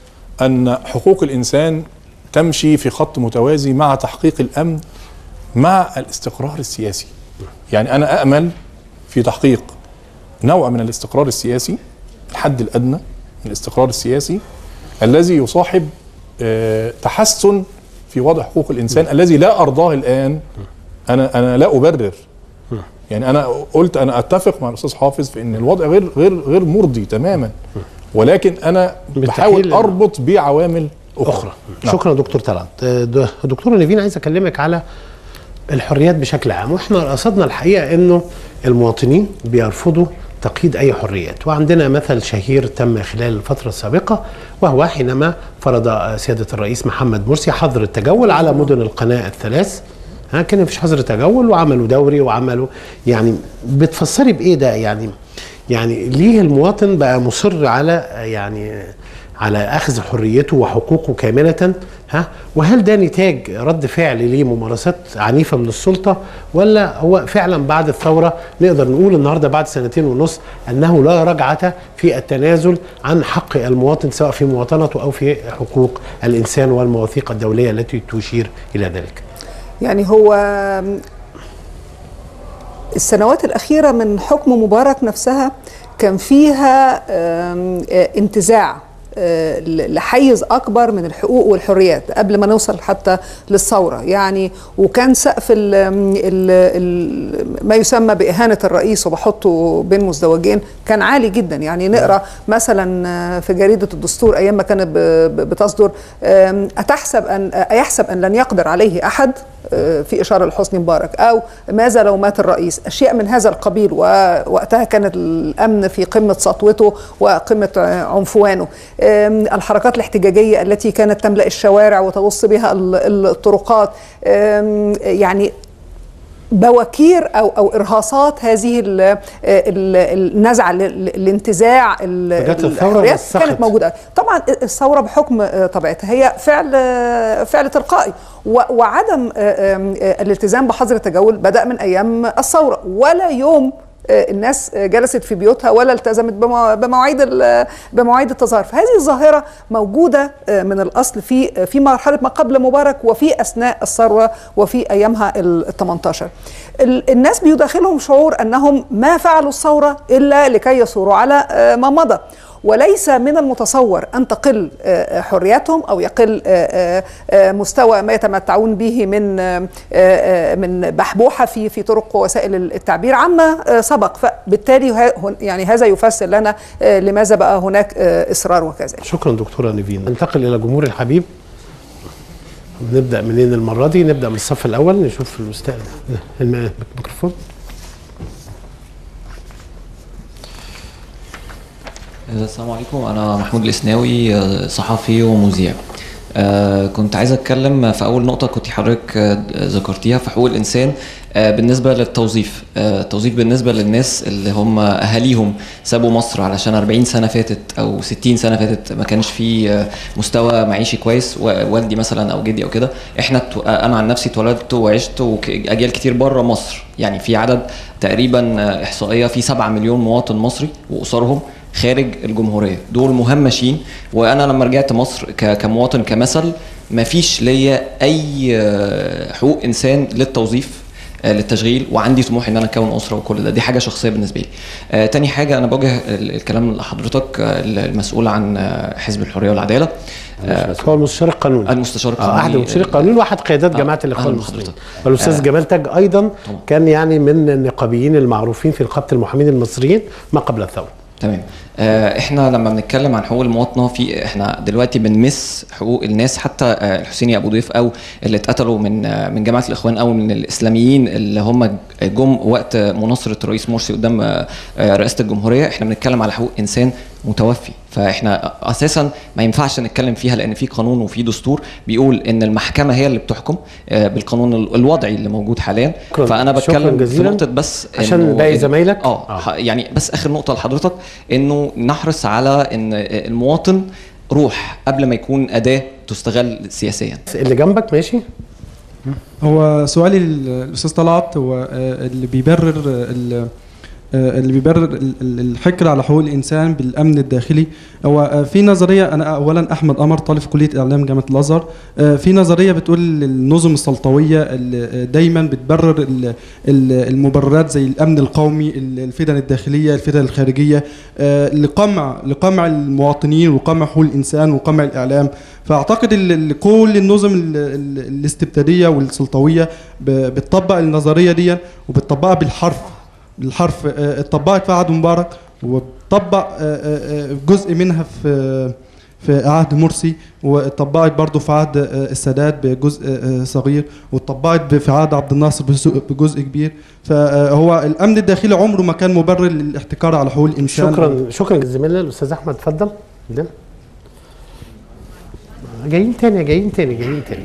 ان حقوق الانسان تمشي في خط متوازي مع تحقيق الامن مع الاستقرار السياسي يعني انا امل في تحقيق نوع من الاستقرار السياسي الحد الادنى من الاستقرار السياسي الذي يصاحب آه، تحسن في وضع حقوق الانسان الذي لا ارضاه الان انا انا لا ابرر يعني انا قلت انا اتفق مع الاستاذ حافظ في ان الوضع غير غير غير مرضي تماما ولكن انا بحاول اربط بعوامل اخرى, اخرى شكرا دكتور طلعت آه، د- دكتوره نيفين عايز اكلمك على الحريات بشكل عام واحنا قصدنا الحقيقه انه المواطنين بيرفضوا تقييد اي حريات وعندنا مثل شهير تم خلال الفتره السابقه وهو حينما فرض آه، سياده الرئيس محمد مرسي حظر التجول على مدن القناه الثلاث ها كان مفيش حظر تجول وعملوا دوري وعملوا يعني بتفسري بايه ده يعني يعني ليه المواطن بقى مصر على آه، يعني على اخذ حريته وحقوقه كامله ها وهل ده نتاج رد فعل لممارسات عنيفه من السلطه ولا هو فعلا بعد الثوره نقدر نقول النهارده بعد سنتين ونص انه لا رجعه في التنازل عن حق المواطن سواء في مواطنته او في حقوق الانسان والمواثيق الدوليه التي تشير الى ذلك. يعني هو السنوات الأخيرة من حكم مبارك نفسها كان فيها آم، آه، انتزاع آه، ل- لحيز اكبر من الحقوق والحريات قبل ما نوصل حتى للثوره يعني وكان سقف ال ال ال ما يسمى باهانه الرئيس وبحطه بين مزدوجين كان عالي جدا يعني نقرا مثلا آه، في جريده الدستور ايام ما كانت ب- ب- بتصدر آم، اتحسب ان ايحسب ان لن يقدر عليه احد آه، في اشاره لحسني مبارك او ماذا لو مات الرئيس اشياء من هذا القبيل ووقتها كان الامن في قمه سطوته وقمه آه، عنفوانه آم، الحركات الاحتجاجيه التي كانت تملا الشوارع وتوص بها ال- الطرقات آم، يعني بواكير او او ارهاصات هذه ال- ال- النزعه ال- ال- الانتزاع ال- فجت الثورة الحريات والسخط. كانت موجوده طبعا الثوره بحكم آه، طبيعتها هي فعل آه، فعل تلقائي و- وعدم آه، آم، آه، الالتزام بحظر التجول بدا من ايام الثوره ولا يوم آه، الناس آه، جلست في بيوتها ولا التزمت بمو- بمواعيد ال- بمواعيد التظاهر فهذه الظاهره موجوده آه، من الاصل في في مرحله ما قبل مبارك وفي اثناء الثوره وفي ايامها ال 18 ال- الناس بيداخلهم شعور انهم ما فعلوا الثوره الا لكي يثوروا على آه، ما مضى وليس من المتصور ان تقل آه، حرياتهم او يقل آه، آه، آه، مستوى ما يتمتعون به من آه، آه، من بحبوحه في في طرق ووسائل التعبير عما آه، سبق فبالتالي ه- هن- يعني هذا يفسر لنا آه، لماذا بقى هناك آه، اصرار وكذا شكرا دكتوره نيفين ننتقل الى جمهور الحبيب نبدا منين المره دي نبدا من الصف الاول نشوف الاستاذ الم- الميكروفون السلام عليكم انا محمود الاسناوي آه، صحفي ومذيع آه، كنت عايز اتكلم في اول نقطه كنت حضرتك آه، ذكرتيها في حقوق الانسان آه، بالنسبه للتوظيف آه، التوظيف بالنسبه للناس اللي هم اهاليهم سابوا مصر علشان 40 سنه فاتت او 60 سنه فاتت ما كانش في آه، مستوى معيشي كويس و- والدي مثلا او جدي او كده احنا اتو- انا عن نفسي اتولدت وعشت واجيال كتير بره مصر يعني في عدد تقريبا آه، احصائيه في 7 مليون مواطن مصري واسرهم خارج الجمهوريه دول مهمشين وانا لما رجعت مصر ك- كمواطن كمثل ما فيش ليا اي آه، حقوق انسان للتوظيف آه، للتشغيل وعندي طموح ان انا اكون اسره وكل ده دي حاجه شخصيه بالنسبه لي آه تاني حاجه انا بوجه ال- الكلام لحضرتك آه، المسؤول عن آه، حزب الحريه والعداله آه هو المستشار القانوني المستشار آه، القانوني احد مستشاري القانون واحد قيادات آه، جماعه الاخوان أهلاً المسلمين بحضرتك. والاستاذ آه. جمال تاج ايضا كان يعني من النقابيين المعروفين في نقابه المحامين المصريين ما قبل الثوره تمام آه، احنا لما بنتكلم عن حقوق المواطنه في احنا دلوقتي بنمس حقوق الناس حتى آه، الحسيني ابو ضيف او اللي اتقتلوا من آه، من جماعه الاخوان او من الاسلاميين اللي هم جم وقت مناصره الرئيس مرسي قدام آه، آه، رئاسه الجمهوريه احنا بنتكلم على حقوق انسان متوفي فاحنا اساسا ما ينفعش نتكلم فيها لان في قانون وفي دستور بيقول ان المحكمه هي اللي بتحكم آه، بالقانون ال- الوضعي اللي موجود حاليا شكراً. فانا شكراً بتكلم في جزيلاً. نقطه بس عشان إنه باقي ال- زمايلك؟ اه ح- يعني بس اخر نقطه لحضرتك انه نحرص على ان المواطن روح قبل ما يكون اداه تستغل سياسيا اللي جنبك ماشي هو سؤالي للاستاذ طلعت هو آه، اللي بيبرر آه، ال- آه، اللي بيبرر ال- ال- الحكر على حقوق الانسان بالامن الداخلي هو آه، في نظريه انا اولا احمد قمر طالب في كليه اعلام جامعه الازهر آه، في نظريه بتقول النظم السلطويه اللي آه، دايما بتبرر ال- ال- المبررات زي الامن القومي ال- الفتن الداخليه الفتن الخارجيه آه، لقمع لقمع المواطنين وقمع حقوق الانسان وقمع الاعلام فاعتقد ال- ال- كل النظم ال- ال- الاستبداديه والسلطويه ب- بتطبق النظريه دي وبتطبقها بالحرف بالحرف آه، اتطبقت في عهد مبارك وطبق جزء منها في في عهد مرسي واتطبقت برضه في عهد آه، السادات بجزء آه، صغير واتطبقت ب- في عهد عبد الناصر بجزء- بجزء كبير فهو الامن الداخلي عمره ما كان مبرر للاحتكار على حقوق الانسان شكرا شكرا زميلنا الاستاذ احمد اتفضل ده. جايين تاني جايين تاني جايين تاني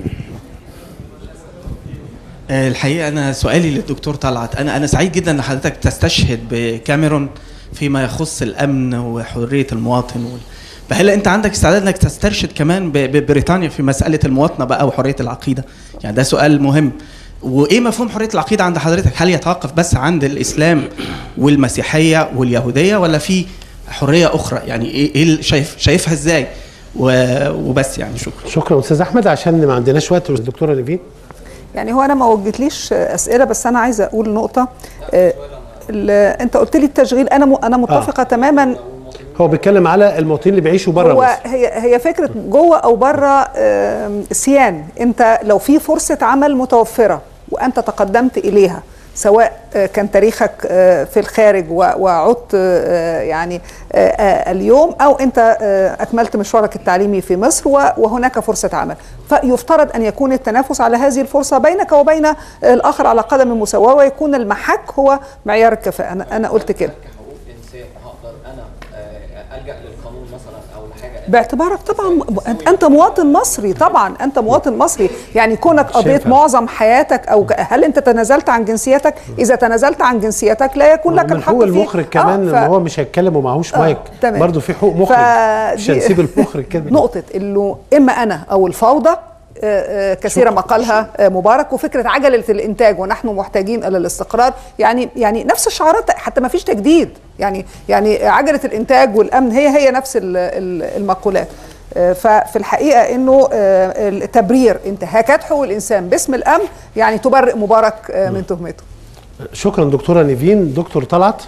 آه، الحقيقه انا سؤالي للدكتور طلعت انا انا سعيد جدا ان حضرتك تستشهد بكاميرون فيما يخص الامن وحريه المواطن وال... فهل انت عندك استعداد انك تسترشد كمان ب- ببريطانيا في مساله المواطنه بقى وحريه العقيده يعني ده سؤال مهم وايه مفهوم حريه العقيده عند حضرتك هل يتوقف بس عند الاسلام والمسيحيه واليهوديه ولا في حريه اخرى يعني ايه إيه ال- شايف شايفها ازاي و- وبس يعني شكرا شكرا استاذ احمد عشان ما عندناش وقت الدكتوره نيفين يعني هو انا ما وجهتليش اسئله بس انا عايزه اقول نقطه آه، ال- انت قلت لي التشغيل انا م- انا متفقه آه. تماما هو بيتكلم على المواطنين اللي بيعيشوا بره هو مصر هي هي فكره جوه او بره آم، سيان انت لو في فرصه عمل متوفره وانت تقدمت اليها سواء آه، كان تاريخك آه، في الخارج و- وعدت آه، يعني آه، آه، اليوم او انت آه، اكملت مشوارك التعليمي في مصر و- وهناك فرصه عمل فيفترض ان يكون التنافس على هذه الفرصه بينك وبين الاخر على قدم المساواه ويكون المحك هو معيار الكفاءه انا انا قلت كده انسان هقدر انا الجا للقانون مثلا او لحاجه باعتبارك طبعا أنت- انت مواطن مصري طبعا انت مواطن مصري يعني كونك قضيت شايفة. معظم حياتك او ك- هل انت تنازلت عن جنسيتك اذا تنازلت عن جنسيتك لا يكون لك من الحق حقوق فيه. المخرج كمان ف- ان هو مش هيتكلم ومعهوش آه، مايك تمام. برضه في حقوق مخرج مش فدي- هنسيب المخرج كده نقطة انه اما انا او الفوضى آه، آه، كثيرا ما قالها آه، مبارك وفكره عجله الانتاج ونحن محتاجين الى الاستقرار يعني يعني نفس الشعارات حتى ما فيش تجديد يعني يعني عجله الانتاج والامن هي هي نفس ال- ال- المقولات آه، ففي الحقيقه انه آه، تبرير انتهاكات حقوق الانسان باسم الامن يعني تبرئ مبارك آه، من تهمته شكرا دكتوره نيفين دكتور طلعت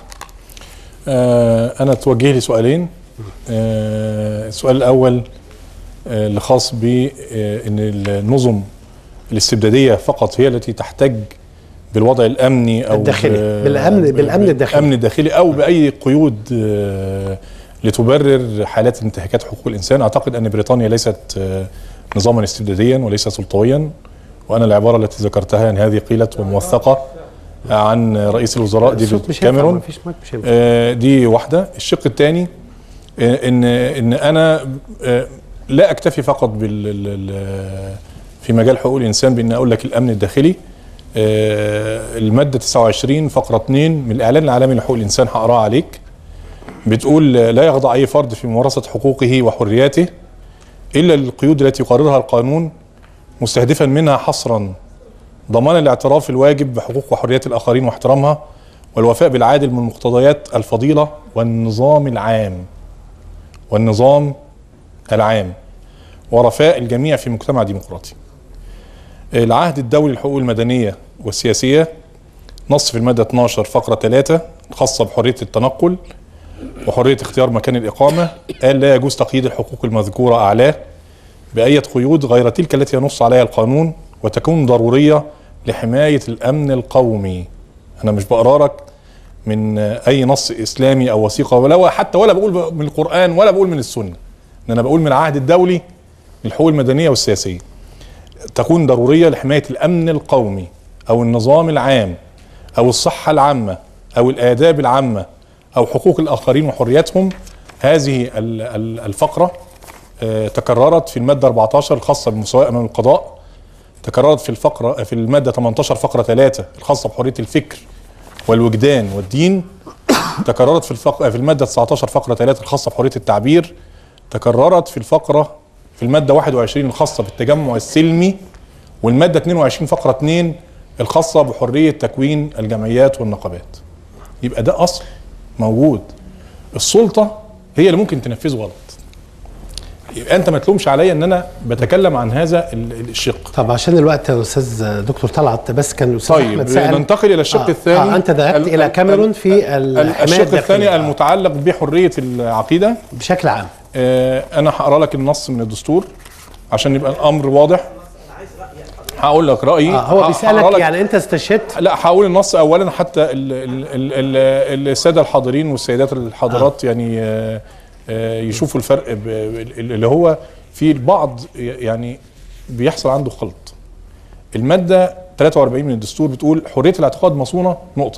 آه انا توجه لي سؤالين آه السؤال الاول آه اللي خاص ب آه ان النظم الاستبداديه فقط هي التي تحتج بالوضع الامني او الداخلي. ب- بالأمن- ب- بالأمن الداخلي. بالامن الداخلي او باي قيود آه لتبرر حالات انتهاكات حقوق الانسان اعتقد ان بريطانيا ليست آه نظاما استبداديا وليس سلطويا وانا العباره التي ذكرتها ان هذه قيلت وموثقه عن رئيس الوزراء ديفيد الصوت مش هينفع، كاميرون مفيش مايك مش هينفع. آه، دي واحده الشق الثاني ان ان انا آه، لا اكتفي فقط بال ال- ال- في مجال حقوق الانسان بان اقول لك الامن الداخلي آه، الماده 29 فقره 2 من الاعلان العالمي لحقوق الانسان هقراها عليك بتقول آه، لا يخضع اي فرد في ممارسه حقوقه وحرياته الا للقيود التي يقررها القانون مستهدفا منها حصرا ضمان الاعتراف الواجب بحقوق وحريات الاخرين واحترامها والوفاء بالعادل من مقتضيات الفضيله والنظام العام والنظام العام ورفاء الجميع في مجتمع ديمقراطي. العهد الدولي للحقوق المدنيه والسياسيه نص في الماده 12 فقره 3 خاصه بحريه التنقل وحريه اختيار مكان الاقامه قال لا يجوز تقييد الحقوق المذكوره اعلاه بأية قيود غير تلك التي ينص عليها القانون وتكون ضرورية لحماية الأمن القومي أنا مش بقرارك من أي نص إسلامي أو وثيقة ولا حتى ولا بقول من القرآن ولا بقول من السنة إن أنا بقول من العهد الدولي للحقوق المدنية والسياسية تكون ضرورية لحماية الأمن القومي أو النظام العام أو الصحة العامة أو الآداب العامة أو حقوق الآخرين وحرياتهم هذه ال- ال- الفقرة آه، تكررت في المادة 14 الخاصة بالمساواة أمام القضاء تكررت في الفقرة في المادة 18 فقرة 3 الخاصة بحرية الفكر والوجدان والدين تكررت في الفق... في المادة 19 فقرة 3 الخاصة بحرية التعبير تكررت في الفقرة في المادة 21 الخاصة بالتجمع السلمي والمادة 22 فقرة 2 الخاصة بحرية تكوين الجمعيات والنقابات يبقى ده أصل موجود السلطة هي اللي ممكن تنفذه غلط يبقى انت ما تلومش عليا ان انا بتكلم عن هذا ال- ال- الشق طب عشان الوقت يا استاذ دكتور طلعت بس كان الاستاذ طيب احمد سأل ننتقل الى الشق آه، الثاني آه انت ذهبت ال- الى ال- كاميرون ال- في ال- الحمايه الشق الداخلية. الثاني المتعلق بحريه العقيده بشكل عام آه انا هقرا لك النص من الدستور عشان يبقى الامر واضح هقول لك رايي آه هو ه- هقرا بيسالك لك- يعني انت استشهدت لا هقول النص اولا حتى ال ال ال ال الساده الحاضرين والسيدات الحاضرات يعني آه، آه، يشوفوا الفرق ب- ب- اللي هو في البعض يعني بيحصل عنده خلط الماده 43 من الدستور بتقول حريه الاعتقاد مصونه نقطه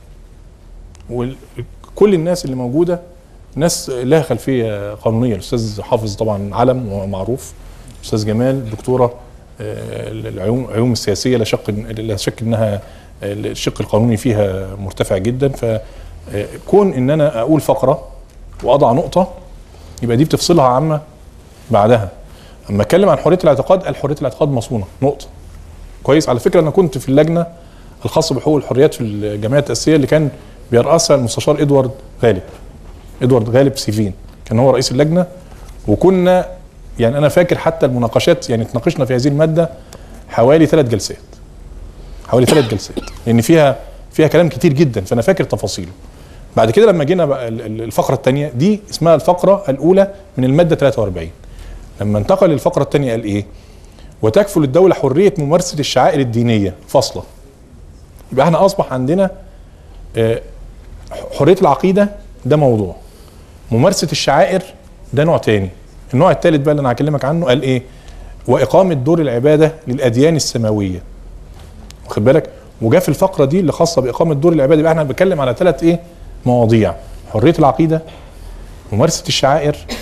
وكل الناس اللي موجوده ناس لها خلفيه قانونيه الاستاذ حافظ طبعا علم ومعروف استاذ جمال دكتوره آه، العلوم العلوم السياسيه لا شك لا شك انها الشق القانوني فيها مرتفع جدا فكون ان انا اقول فقره واضع نقطه يبقى دي بتفصلها عما بعدها اما اتكلم عن حريه الاعتقاد قال حريه الاعتقاد مصونه نقطه كويس على فكره انا كنت في اللجنه الخاصه بحقوق الحريات في الجمعيه التاسيسيه اللي كان بيرأسها المستشار ادوارد غالب ادوارد غالب سيفين كان هو رئيس اللجنه وكنا يعني انا فاكر حتى المناقشات يعني اتناقشنا في هذه الماده حوالي ثلاث جلسات حوالي ثلاث جلسات لان فيها فيها كلام كتير جدا فانا فاكر تفاصيله بعد كده لما جينا بقى ال- ال- الفقره الثانيه دي اسمها الفقره الاولى من الماده 43 لما انتقل للفقره الثانيه قال ايه وتكفل الدوله حريه ممارسه الشعائر الدينيه فاصله يبقى احنا اصبح عندنا آه، حريه العقيده ده موضوع ممارسه الشعائر ده نوع تاني النوع الثالث بقى اللي انا هكلمك عنه قال ايه واقامه دور العباده للاديان السماويه واخد بالك وجاء في الفقره دي اللي خاصه باقامه دور العباده يبقى احنا بنتكلم على ثلاث ايه مواضيع حريه العقيده ممارسه الشعائر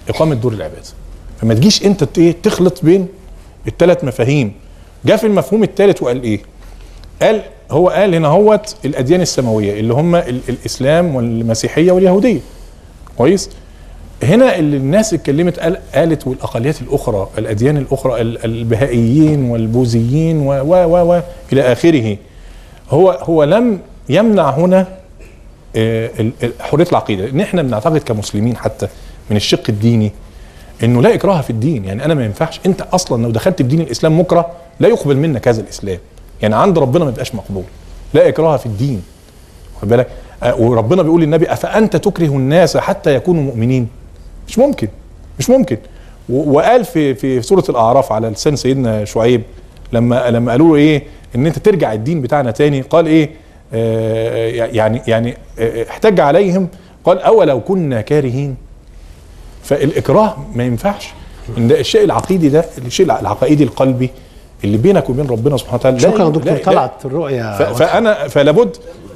اقامه دور العباده فما تجيش انت ت- ايه تخلط بين الثلاث مفاهيم جاء في المفهوم الثالث وقال ايه قال هو قال هنا هوت الاديان السماويه اللي هم ال- الاسلام والمسيحيه واليهوديه كويس هنا اللي الناس اتكلمت قال قالت والاقليات الاخرى الاديان الاخرى ال- البهائيين والبوذيين و و و و الى اخره هو هو لم يمنع هنا آه، ال- ال- حريه العقيده لان احنا بنعتقد كمسلمين حتى من الشق الديني انه لا اكراه في الدين يعني انا ما ينفعش انت اصلا لو دخلت في دين الاسلام مكره لا يقبل منك هذا الاسلام يعني عند ربنا ما يبقاش مقبول لا اكراه في الدين واخد بالك آه، وربنا بيقول للنبي افانت تكره الناس حتى يكونوا مؤمنين مش ممكن مش ممكن و- وقال في في سوره الاعراف على لسان سيدنا شعيب لما لما قالوا له ايه ان انت ترجع الدين بتاعنا تاني قال ايه آه يعني يعني آه احتج عليهم قال اولو كنا كارهين فالاكراه ما ينفعش ان ده الشيء العقيدي ده الشيء العقائدي القلبي اللي بينك وبين ربنا سبحانه وتعالى لا- شكرا دكتور لا- لا- طلعت الرؤيه ف- فانا فلابد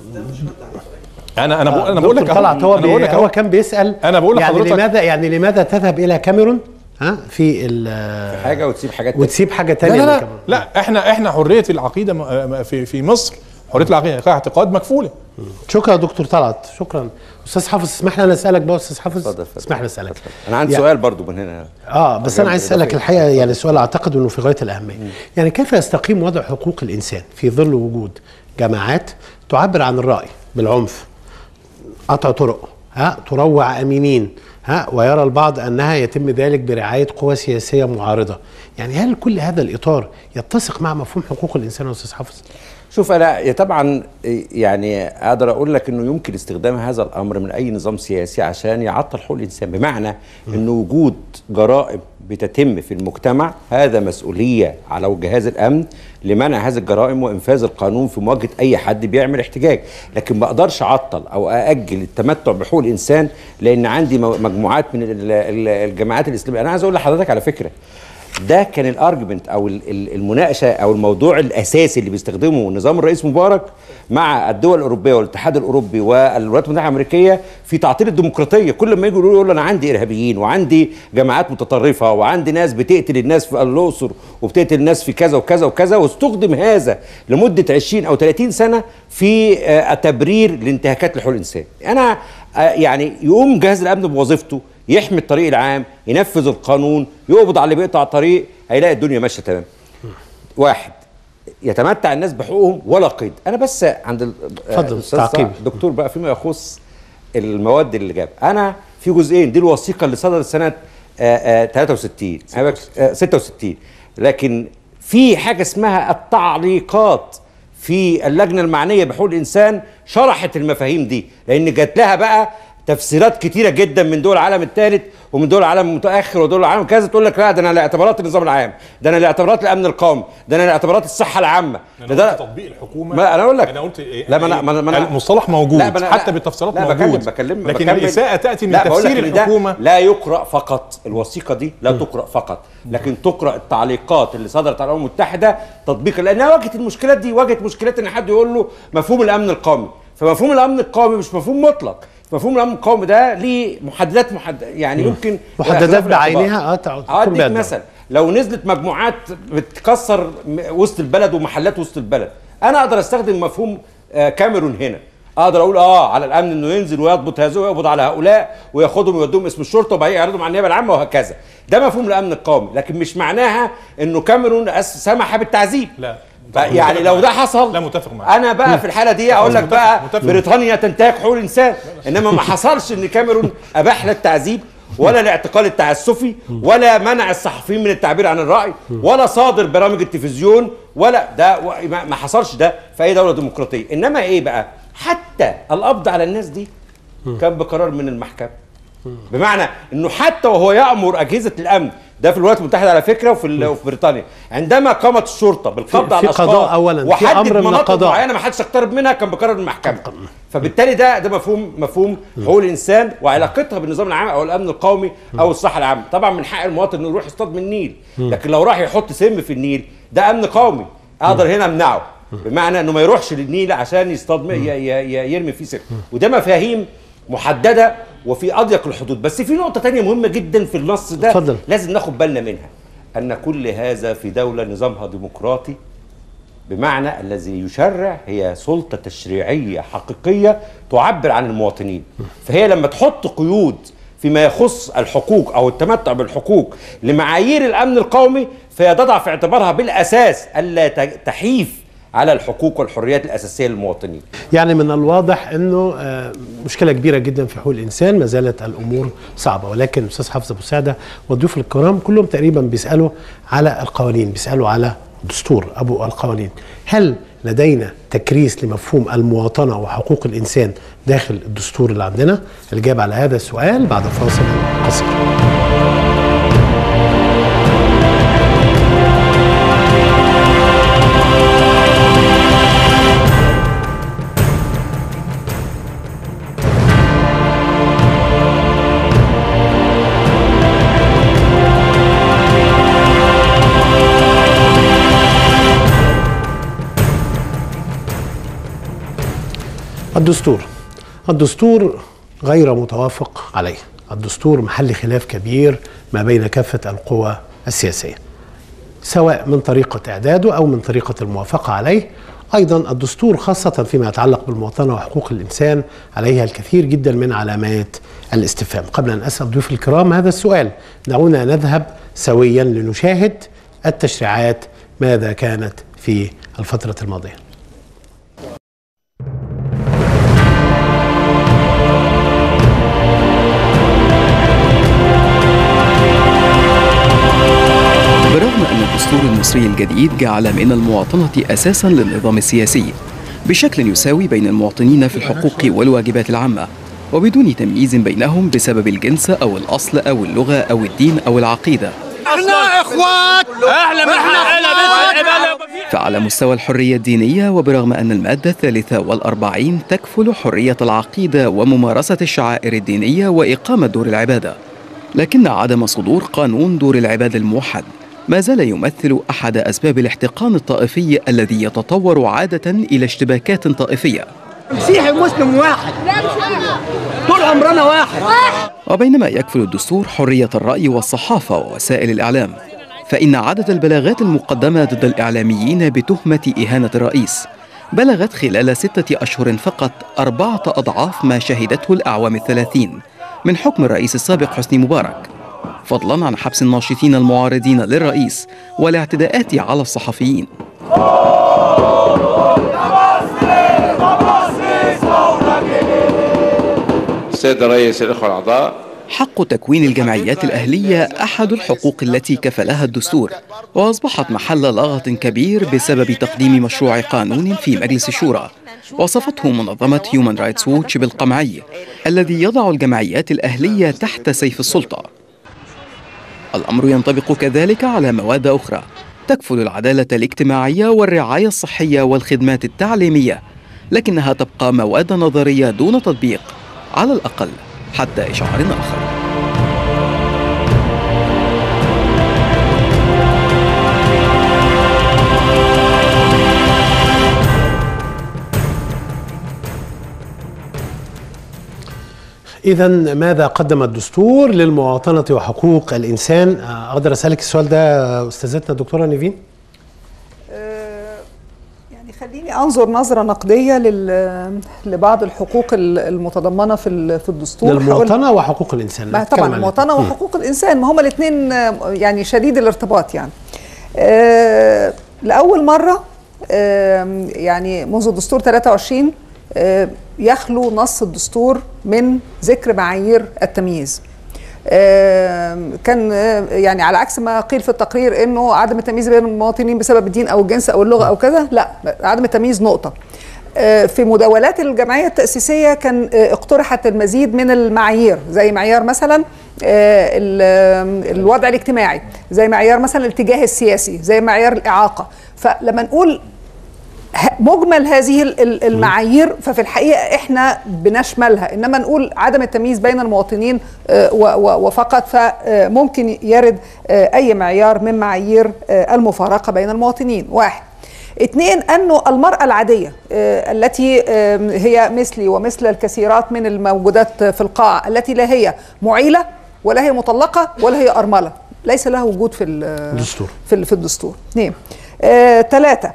انا انا بقول انا بقول لك دكتور أهو، طلعت هو انا بقول لك بي- أهو. هو كان بيسال انا بقول يعني لحضرتك لماذا يعني لماذا تذهب الى كاميرون ها في ال- حاجه وتسيب حاجات وتسيب حاجه لا تانية لا من لا, كاميرون. لا احنا احنا حريه العقيده م- م- في في مصر حريه العقيده اعتقاد مكفوله شكرا يا دكتور طلعت شكرا استاذ حافظ اسمح لي انا اسالك بقى استاذ حافظ اسمح لي اسالك انا عندي يعني- سؤال برضو من هنا اه بس انا عايز اسالك إضافية. الحقيقه يعني سؤال اعتقد انه في غايه الاهميه يعني كيف يستقيم وضع حقوق الانسان في ظل وجود جماعات تعبر عن الراي بالعنف قطع طرق ها تروع امينين ها ويرى البعض انها يتم ذلك برعايه قوى سياسيه معارضه يعني هل كل هذا الاطار يتسق مع مفهوم حقوق الانسان يا استاذ حافظ شوف انا يا طبعا يعني اقدر اقول لك انه يمكن استخدام هذا الامر من اي نظام سياسي عشان يعطل حقوق الانسان بمعنى ان وجود جرائم بتتم في المجتمع هذا مسؤوليه على جهاز الامن لمنع هذه الجرائم وانفاذ القانون في مواجهه اي حد بيعمل احتجاج لكن ما اقدرش اعطل او ااجل التمتع بحقوق الانسان لان عندي م- مجموعات من ال- ال- الجماعات الاسلاميه انا عايز اقول لحضرتك على فكره ده كان الارجمنت او ال- ال- المناقشه او الموضوع الاساسي اللي بيستخدمه نظام الرئيس مبارك مع الدول الاوروبيه والاتحاد الاوروبي والولايات المتحده الامريكيه في تعطيل الديمقراطيه كل ما يجوا يقولوا يقولوا انا عندي ارهابيين وعندي جماعات متطرفه وعندي ناس بتقتل الناس في الاقصر وبتقتل الناس في كذا وكذا وكذا واستخدم هذا لمده 20 او 30 سنه في آه، تبرير لانتهاكات لحقوق الانسان انا آه، يعني يقوم جهاز الامن بوظيفته يحمي الطريق العام ينفذ القانون يقبض على اللي بيقطع الطريق هيلاقي الدنيا ماشيه تمام واحد يتمتع الناس بحقوقهم ولا قيد انا بس عند ال- اتفضل، الأستاذ تعقيب. صلاح دكتور بقى فيما يخص المواد اللي جاب انا في جزئين دي الوثيقه اللي صدرت سنه آه، آه، 63 أنا بك- آه، 66 لكن في حاجه اسمها التعليقات في اللجنه المعنيه بحقوق الانسان شرحت المفاهيم دي لان جات لها بقى تفسيرات كتيره جدا من دول العالم الثالث ومن دول العالم المتاخر ودول العالم كذا تقول لك لا ده انا لاعتبارات النظام العام ده انا لاعتبارات الامن القومي ده انا لاعتبارات الصحه العامه ده, ده تطبيق الحكومه ما انا اقول لك انا قلت إيه؟ لا ما انا ما أنا- ما أنا- المصطلح موجود لا، ما أنا- حتى لا، بالتفسيرات لا موجود بكلم بكلم لكن بكمل. الاساءه تاتي من لا، بقول لك تفسير إن ده الحكومه لا يقرا فقط الوثيقه دي لا تقرا فقط لكن تقرا التعليقات اللي صدرت على الامم المتحده تطبيقا لانها واجهت المشكلات دي واجهت مشكلات ان حد يقول له مفهوم الامن القومي فمفهوم الامن القومي مش مفهوم مطلق مفهوم الامن القومي ده ليه محددات محد... يعني مم. يمكن محددات خلاف الاعتبار. بعينها اه تع- تكون اديك بيدها. مثلا لو نزلت مجموعات بتكسر م- وسط البلد ومحلات وسط البلد انا اقدر استخدم مفهوم آه، كاميرون هنا اقدر اقول اه على الامن انه ينزل ويضبط هذا ويقبض على هؤلاء وياخدهم ويوديهم اسم الشرطه وبعدين يعرضهم على النيابه العامه وهكذا ده مفهوم الامن القومي لكن مش معناها انه كاميرون أس- سمح بالتعذيب لا يعني لو ده حصل لا متفق معاك انا بقى في الحاله دي اقول لك متفق- بقى متفق. بريطانيا تنتهك حقوق الانسان انما ما حصلش ان كاميرون اباح لا التعذيب ولا الاعتقال التعسفي ولا منع الصحفيين من التعبير عن الراي ولا صادر برامج التلفزيون ولا ده و- ما ما حصلش ده في اي دوله ديمقراطيه انما ايه بقى حتى القبض على الناس دي كان بقرار من المحكمه بمعنى انه حتى وهو يامر اجهزه الامن ده في الولايات المتحده على فكره وفي ال- وفي بريطانيا عندما قامت الشرطه بالقبض في- على في الاشخاص قضاء أولاً، في وحدد أمر من مناطق القضاء. معينه ما حدش يقترب منها كان بقرار المحكمه فبالتالي ده ده مفهوم مفهوم حقوق الانسان وعلاقتها بالنظام العام او الامن القومي او الصحه العامه طبعا من حق المواطن انه يروح يصطاد من النيل مم. لكن لو راح يحط سم في النيل ده امن قومي اقدر هنا امنعه بمعنى انه ما يروحش للنيل عشان يصطاد م- ي- ي- ي- يرمي فيه سم وده مفاهيم محدده وفي اضيق الحدود بس في نقطه تانية مهمه جدا في النص ده اتفضل. لازم ناخد بالنا منها ان كل هذا في دوله نظامها ديمقراطي بمعنى الذي يشرع هي سلطه تشريعيه حقيقيه تعبر عن المواطنين فهي لما تحط قيود فيما يخص الحقوق او التمتع بالحقوق لمعايير الامن القومي فهي تضع في اعتبارها بالاساس الا ت- تحيف على الحقوق والحريات الاساسيه للمواطنين يعني من الواضح انه آه، مشكله كبيره جدا في حقوق الانسان ما زالت الامور صعبه ولكن الاستاذ حافظ ابو سعده والضيوف الكرام كلهم تقريبا بيسالوا على القوانين بيسالوا على دستور ابو القوانين هل لدينا تكريس لمفهوم المواطنه وحقوق الانسان داخل الدستور اللي عندنا الاجابه على هذا السؤال بعد فاصل قصير الدستور الدستور غير متوافق عليه الدستور محل خلاف كبير ما بين كافة القوى السياسية سواء من طريقة إعداده أو من طريقة الموافقة عليه أيضا الدستور خاصة فيما يتعلق بالمواطنة وحقوق الإنسان عليها الكثير جدا من علامات الاستفهام قبل أن أسأل ضيوف الكرام هذا السؤال دعونا نذهب سويا لنشاهد التشريعات ماذا كانت في الفترة الماضية برغم أن الدستور المصري الجديد جعل من المواطنة أساسا للنظام السياسي بشكل يساوي بين المواطنين في الحقوق والواجبات العامة وبدون تمييز بينهم بسبب الجنس أو الأصل أو اللغة أو الدين أو العقيدة احنا اخوات احنا احنا فعلى مستوى الحرية الدينية وبرغم أن المادة الثالثة والأربعين تكفل حرية العقيدة وممارسة الشعائر الدينية وإقامة دور العبادة لكن عدم صدور قانون دور العبادة الموحد ما زال يمثل أحد أسباب الاحتقان الطائفي الذي يتطور عادة إلى اشتباكات طائفية مسيحي ومسلم واحد طول عمرنا واحد وبينما يكفل الدستور حرية الرأي والصحافة ووسائل الإعلام فإن عدد البلاغات المقدمة ضد الإعلاميين بتهمة إهانة الرئيس بلغت خلال ستة أشهر فقط أربعة أضعاف ما شهدته الأعوام الثلاثين من حكم الرئيس السابق حسني مبارك فضلا عن حبس الناشطين المعارضين للرئيس والاعتداءات على الصحفيين السيد الرئيس الإخوة الأعضاء حق تكوين الجمعيات الأهلية أحد الحقوق التي كفلها الدستور وأصبحت محل لغط كبير بسبب تقديم مشروع قانون في مجلس الشورى وصفته منظمة هيومن رايتس ووتش بالقمعي الذي يضع الجمعيات الأهلية تحت سيف السلطة الأمر ينطبق كذلك على مواد أخرى تكفل العدالة الاجتماعية والرعاية الصحية والخدمات التعليمية لكنها تبقى مواد نظرية دون تطبيق على الأقل حتى إشعار آخر إذا ماذا قدم الدستور للمواطنة وحقوق الإنسان؟ آه، أقدر أسألك السؤال ده أستاذتنا الدكتورة نيفين؟ يعني خليني انظر نظره نقديه لل... لبعض الحقوق ال- المتضمنه في ال- في الدستور هقول- للمواطنة وحقوق الإنسان ما نتكلم طبعا عن المواطنه الاتنين. وحقوق الانسان ما هما الاثنين يعني شديد الارتباط يعني آه لاول مره آه يعني منذ الدستور 23 آه يخلو نص الدستور من ذكر معايير التمييز آه، كان آه، يعني على عكس ما قيل في التقرير انه عدم التمييز بين المواطنين بسبب الدين او الجنس او اللغه او كذا لا عدم التمييز نقطه آه، في مداولات الجمعيه التاسيسيه كان آه، اقترحت المزيد من المعايير زي معيار مثلا آه، ال- آه، الوضع الاجتماعي زي معيار مثلا الاتجاه السياسي زي معيار الاعاقه فلما نقول ه- مجمل هذه ال- ال- المعايير ففي الحقيقه احنا بنشملها انما نقول عدم التمييز بين المواطنين آه، و- و- وفقط فممكن يرد آه، اي معيار من معايير آه، المفارقه بين المواطنين واحد اثنين انه المراه العاديه آه، التي آه، هي مثلي ومثل الكثيرات من الموجودات في القاعه التي لا هي معيله ولا هي مطلقه ولا هي ارمله ليس لها وجود في ال- الدستور في ال- في الدستور اثنين ثلاثه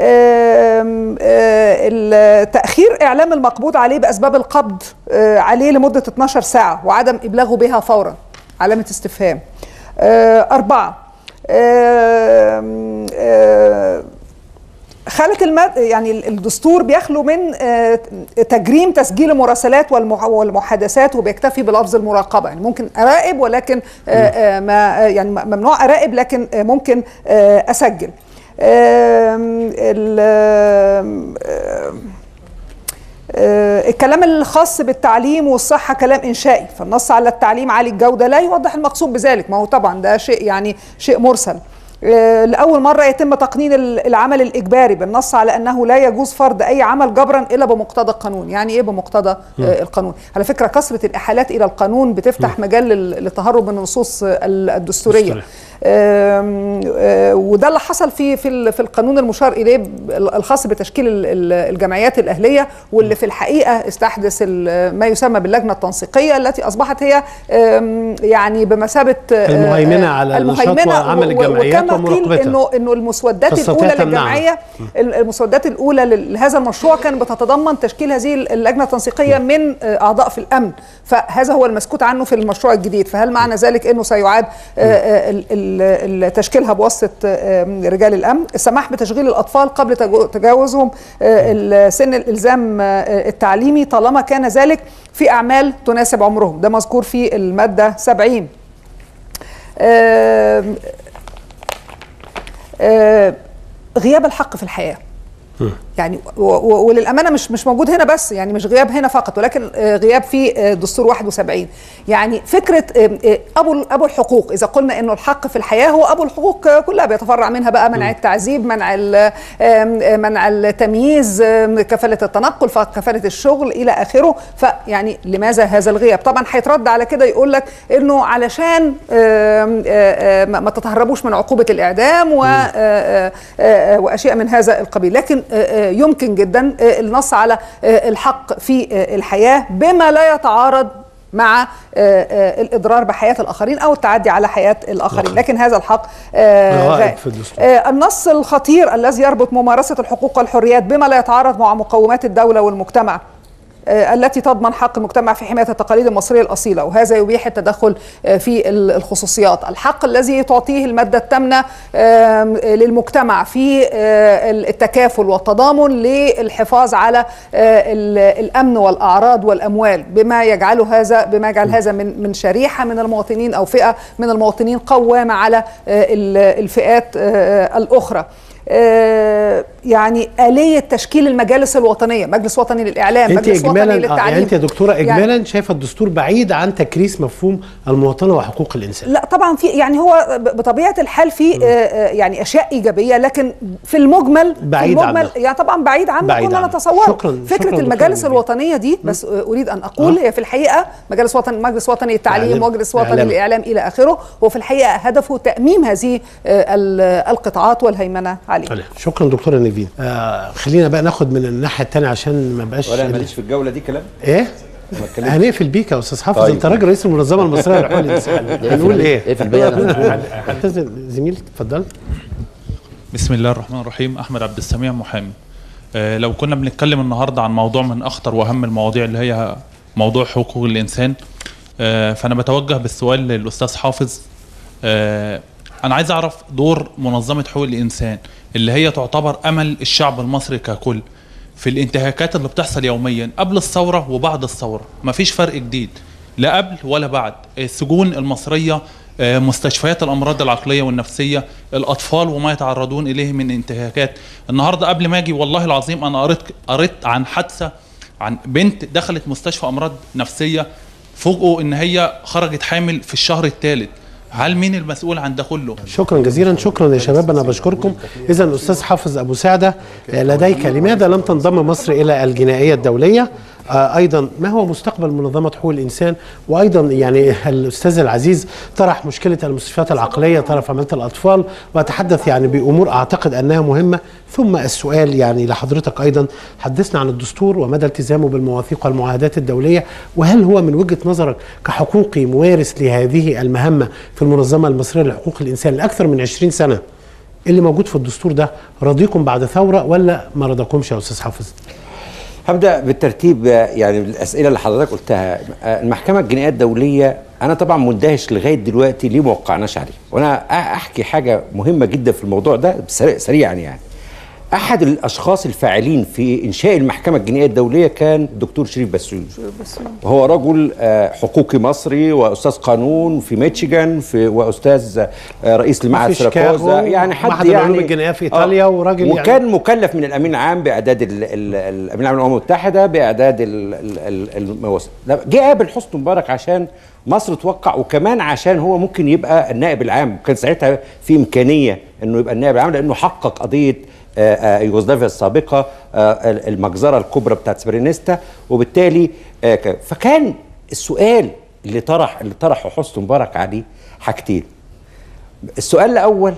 تأخير إعلام المقبوض عليه بأسباب القبض آه، عليه لمدة 12 ساعة وعدم إبلاغه بها فورا علامة استفهام آه، أربعة آم، آه، خلت المد... يعني الدستور بيخلو من آه، تجريم تسجيل المراسلات والمح... والمحادثات وبيكتفي بلفظ المراقبه يعني ممكن اراقب ولكن آه، آه، ما آه، يعني ممنوع اراقب لكن آه، ممكن آه، اسجل آم، ال- آم، آم، آه، الكلام الخاص بالتعليم والصحة كلام إنشائي فالنص على التعليم عالي الجودة لا يوضح المقصود بذلك ما هو طبعا ده شيء يعني شيء مرسل آه، لأول مرة يتم تقنين ال- العمل الإجباري بالنص على أنه لا يجوز فرض أي عمل جبرا إلا بمقتضى القانون يعني إيه بمقتضى مم. آه، القانون على فكرة كثرة الإحالات إلى القانون بتفتح مجال لل- للتهرب من النصوص آه، الدستورية دستورية. آم، آه، وده اللي حصل في في ال- في القانون المشار اليه ب- الخاص بتشكيل ال- ال- الجمعيات الاهليه واللي في الحقيقه استحدث ال- ما يسمى باللجنه التنسيقيه التي اصبحت هي آم، يعني بمثابه آه، المهيمنة على النشاط المهيمنة وعمل و- و- الجمعيات وكما قيل ومراقبتها. انه انه المسودات تستطيع الاولى تمنعها. للجمعيه المسودات الاولى لهذا المشروع كانت بتتضمن تشكيل هذه اللجنه التنسيقيه من آه، اعضاء في الامن فهذا هو المسكوت عنه في المشروع الجديد فهل معنى ذلك انه سيعاد آه، آه، ال- ال- ال- تشكيلها بواسطه آه، رجال الامن السماح بتشغيل الاطفال قبل تجو- تجاوزهم آه، سن الالزام آه، التعليمي طالما كان ذلك في اعمال تناسب عمرهم ده مذكور في الماده 70 آم، آه، غياب الحق في الحياه يعني و- و- وللامانه مش مش موجود هنا بس يعني مش غياب هنا فقط ولكن آه، غياب في آه، دستور 71 يعني فكره آه، آه، ابو ابو الحقوق اذا قلنا انه الحق في الحياه هو ابو الحقوق آه، كلها بيتفرع منها بقى منع التعذيب منع ال- آم، آه، منع التمييز آم، كفاله التنقل كفاله الشغل الى اخره فيعني لماذا هذا الغياب طبعا هيترد على كده يقول لك انه علشان آم، آه، آه، ما ما تتهربوش من عقوبه الاعدام و آه، آه، آه، واشياء من هذا القبيل لكن آه، آه، يمكن جدا آه، النص على آه، الحق في آه، الحياه بما لا يتعارض مع آه، آه، الاضرار بحياه الاخرين او التعدي على حياه الاخرين لكن هذا الحق آه، غائب غائب. في الدستور. آه، النص الخطير الذي يربط ممارسه الحقوق والحريات بما لا يتعارض مع مقومات الدوله والمجتمع آه، التي تضمن حق المجتمع في حمايه التقاليد المصريه الاصيله وهذا يبيح التدخل آه، في ال- الخصوصيات الحق الذي تعطيه الماده الثامنه آم، للمجتمع في آه، التكافل والتضامن للحفاظ على آه، ال- الامن والاعراض والاموال بما يجعله هذا بما يجعل هذا من من شريحه من المواطنين او فئه من المواطنين قوامه على آه، ال- الفئات آه، الاخرى آه، يعني آلية تشكيل المجالس الوطنية مجلس وطني للإعلام انت مجلس وطني اجمالا آه، للتعليم يعني انت يا دكتوره يعني- اجمالا شايفه الدستور بعيد عن تكريس مفهوم المواطنه وحقوق الانسان لا طبعا في يعني هو ب- بطبيعه الحال في آه، آه، يعني اشياء ايجابيه لكن في المجمل بعيد في المجمل عنها. يعني طبعا بعيد عن ما بعيد كنا عنها. نتصوره شكراً- فكره شكراً المجالس دكتور الوطنيه دي بس آه، اريد ان اقول هي في الحقيقه مجلس وطني مجلس وطني للتعليم إعلام. مجلس وطني إعلام. للاعلام الى اخره وفي الحقيقه هدفه تاميم هذه آه، ال- القطاعات والهيمنه عليه عليه. شكرا دكتوره نيفين آه خلينا بقى ناخد من الناحيه الثانيه عشان ما بقاش ولا ماليش في الجوله دي كلام ايه ما اتكلمش. هنقفل بيك يا استاذ حافظ طيب. انت راجل رئيس المنظمه المصريه لحقوق الانسان اقفل هنقول بيه. ايه اقفل بيه أنا. استاذ زميلي اتفضل بسم الله الرحمن الرحيم احمد عبد السميع محامي آه، لو كنا بنتكلم النهارده عن موضوع من اخطر واهم المواضيع اللي هي موضوع حقوق الانسان آه، فانا بتوجه بالسؤال للاستاذ حافظ آه، انا عايز اعرف دور منظمه حقوق الانسان اللي هي تعتبر امل الشعب المصري ككل في الانتهاكات اللي بتحصل يوميا قبل الثوره وبعد الثوره مفيش فرق جديد لا قبل ولا بعد السجون المصريه آه، مستشفيات الامراض العقليه والنفسيه الاطفال وما يتعرضون اليه من انتهاكات النهارده قبل ما اجي والله العظيم انا قريت قريت عن حادثه عن بنت دخلت مستشفى امراض نفسيه فوجئوا ان هي خرجت حامل في الشهر الثالث هل مين المسؤول عن ده كله شكرا جزيلا شكرا يا شباب انا بشكركم اذا الاستاذ حافظ ابو سعده آه، لديك لماذا لم تنضم مصر الى الجنائيه الدوليه آه، ايضا ما هو مستقبل منظمه حقوق الانسان وايضا يعني الاستاذ العزيز طرح مشكله المستشفيات العقليه طرف عمليه الاطفال وتحدث يعني بامور اعتقد انها مهمه ثم السؤال يعني لحضرتك ايضا حدثنا عن الدستور ومدى التزامه بالمواثيق والمعاهدات الدوليه وهل هو من وجهه نظرك كحقوقي ممارس لهذه المهمه في المنظمه المصريه لحقوق الانسان لاكثر من 20 سنه اللي موجود في الدستور ده راضيكم بعد ثوره ولا ما رضاكمش يا استاذ حافظ؟ هبدا بالترتيب آه، يعني الاسئله اللي حضرتك قلتها آه، المحكمه الجنائيه الدوليه انا طبعا مندهش لغايه دلوقتي ليه ما وقعناش عليه وانا أ- احكي حاجه مهمه جدا في الموضوع ده بسريع- سريعا يعني احد الاشخاص الفاعلين في انشاء المحكمه الجنائيه الدوليه كان الدكتور شريف بسيون وهو رجل آه، حقوقي مصري واستاذ قانون في ميتشيغان في واستاذ آه، رئيس لمعهد وفي شيكاغو، سيراكوزا يعني حد معهد يعني العلوم الجنائية في إيطاليا وراجل يعني- وكان مكلف من الامين العام باعداد ال- ال- الامين العام للامم المتحده باعداد ال- ال- ال- المواسم لا، جه قابل حسني مبارك عشان مصر توقع وكمان عشان هو ممكن يبقى النائب العام كان ساعتها في امكانيه انه يبقى النائب العام لانه حقق قضيه آه، آه، يوغوسلافيا السابقه آه، المجزره الكبرى بتاعت سبرينيستا وبالتالي آه، ك- فكان السؤال اللي طرح اللي طرحه حسني مبارك عليه حاجتين السؤال الاول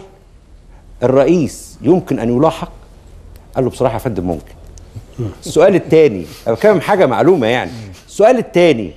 الرئيس يمكن ان يلاحق قال له بصراحه يا فندم ممكن السؤال الثاني انا بتكلم حاجه معلومه يعني السؤال الثاني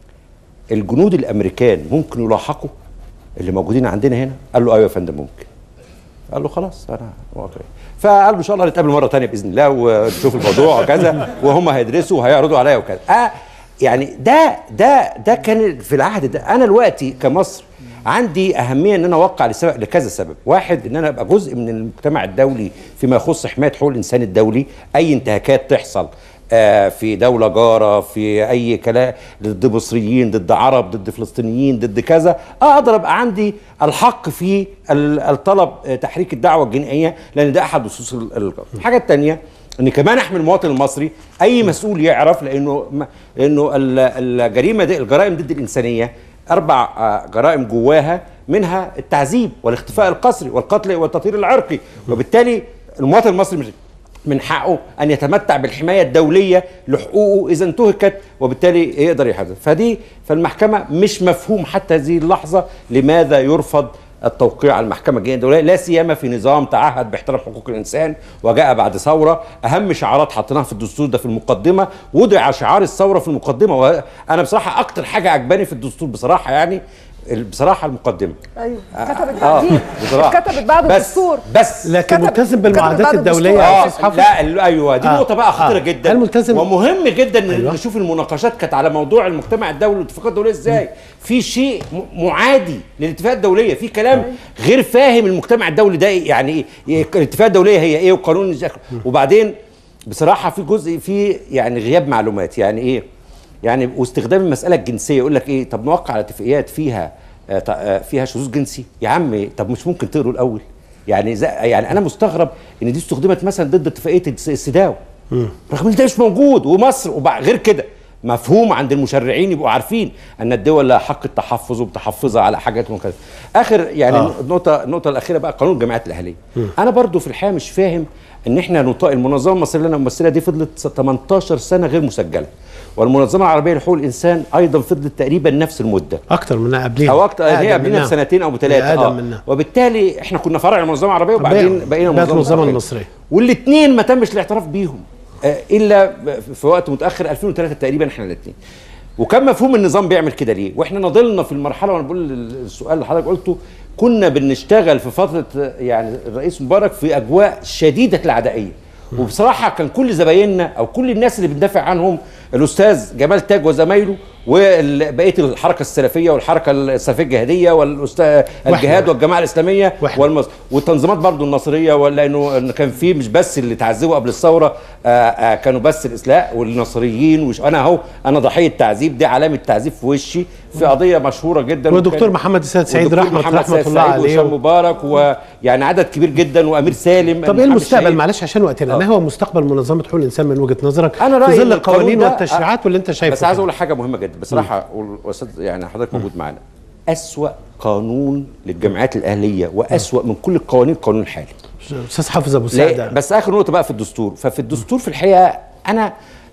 الجنود الامريكان ممكن يلاحقوا اللي موجودين عندنا هنا قال له ايوه يا فندم ممكن قال له خلاص انا واقعي فقال له ان شاء الله نتقابل مره ثانيه باذن الله ونشوف الموضوع وكذا وهم هيدرسوا وهيعرضوا عليا وكذا آه يعني ده ده ده كان في العهد ده انا دلوقتي كمصر عندي اهميه ان انا اوقع لسبب لكذا سبب واحد ان انا ابقى جزء من المجتمع الدولي فيما يخص حمايه حقوق الانسان الدولي اي انتهاكات تحصل آه، في دولة جارة في أي كلام ضد مصريين ضد عرب ضد فلسطينيين ضد كذا أقدر أبقى عندي الحق في ال- الطلب آه، تحريك الدعوة الجنائية لأن ده أحد أسس ال- ال- الحاجة الثانية ان كمان احمي المواطن المصري اي مسؤول يعرف لانه ما- لانه ال- الجريمه دي الجرائم ضد الانسانيه اربع آه، جرائم جواها منها التعذيب والاختفاء القسري والقتل والتطهير العرقي وبالتالي المواطن المصري مش من حقه ان يتمتع بالحمايه الدوليه لحقوقه اذا انتهكت وبالتالي يقدر يحدث فدي فالمحكمه مش مفهوم حتى هذه اللحظه لماذا يرفض التوقيع على المحكمه الجنائيه الدوليه لا سيما في نظام تعهد باحترام حقوق الانسان وجاء بعد ثوره اهم شعارات حطيناها في الدستور ده في المقدمه وضع شعار الثوره في المقدمه وانا بصراحه اكتر حاجه عجباني في الدستور بصراحه يعني بصراحه المقدمه ايوه آه، كتبت آه، بعدين بصراحه. كتبت بعد بس- الدستور بس لكن كتب- ملتزم كتب بالمعاهدات بعد الدوليه الدستور. يا آه استاذ حافظ لا ال- ايوه دي آه، نقطه بقى خطيره آه. جدا الملتزم- ومهم جدا ان أيوة. نشوف المناقشات كانت على موضوع المجتمع الدولي والاتفاقات الدوليه ازاي في شيء م- معادي للاتفاقات الدوليه في كلام غير فاهم المجتمع الدولي ده إيه، يعني ايه الاتفاقات الدوليه هي ايه وقانون الج- وبعدين بصراحه في جزء في يعني غياب معلومات يعني ايه يعني واستخدام المساله الجنسيه يقول لك ايه طب نوقع على اتفاقيات فيها آه، ط- آه، فيها شذوذ جنسي يا عم طب مش ممكن تقروا الاول يعني زي يعني انا مستغرب ان دي استخدمت مثلا ضد اتفاقيه الس- السداو رغم ان ده مش موجود ومصر وبع- غير كده مفهوم عند المشرعين يبقوا عارفين ان الدول لها حق التحفظ وبتحفظها على حاجات وكذا اخر يعني آه. النقطه النقطه الاخيره بقى قانون الجمعيات الاهليه مم. انا برضو في الحقيقه مش فاهم ان احنا نطاق المنظمه المصريه اللي انا ممثلها دي فضلت 18 سنه غير مسجله والمنظمه العربيه لحقوق الانسان ايضا فضلت تقريبا نفس المده اكتر منها قبليها او اكتر هي أقدم قبلنا منها. بسنتين او بثلاثه أقدم اه منها. وبالتالي احنا كنا فرع المنظمه العربيه وبعدين بقى- بقينا بقت منظمه المنظمة العربية. المصرية. والاثنين ما تمش الاعتراف بيهم آه، الا في وقت متاخر 2003 تقريبا احنا الاثنين وكان مفهوم النظام بيعمل كده ليه واحنا نضلنا في المرحله وانا بقول السؤال اللي حضرتك قلته كنا بنشتغل في فتره آه، يعني الرئيس مبارك في اجواء شديده العدائيه وبصراحه كان كل زبايننا او كل الناس اللي بندافع عنهم الاستاذ جمال تاج وزمايله وبقيه الحركه السلفيه والحركه السلفيه الجهاديه والاستاذ الجهاد والجماعه الاسلاميه والمص... والتنظيمات برضو النصريه لانه إن كان في مش بس اللي تعذبوا قبل الثوره آآ آآ كانوا بس الاسلاء والنصريين وش انا اهو انا ضحيه تعذيب دي علامه تعذيب في وشي في قضيه مشهوره جدا ودكتور وكان- محمد السيد سعيد ودكتور رحمه محمد رحمه سيد الله سعيد عليه وهشام مبارك ويعني عدد كبير جدا وامير سالم طب ايه محمد المستقبل شهيد. معلش عشان وقتنا ما هو مستقبل منظمه حقوق الانسان من وجهه نظرك انا رايي في إن ظل القانون القوانين ده- والتشريعات واللي انت شايفه بس عايز كده. اقول حاجه مهمه جدا بصراحه والاستاذ يعني حضرتك موجود معانا اسوا قانون للجمعيات الاهليه واسوا من كل القوانين القانون الحالي استاذ حافظ ابو لا سعده بس اخر نقطه بقى في الدستور ففي الدستور في الحقيقه انا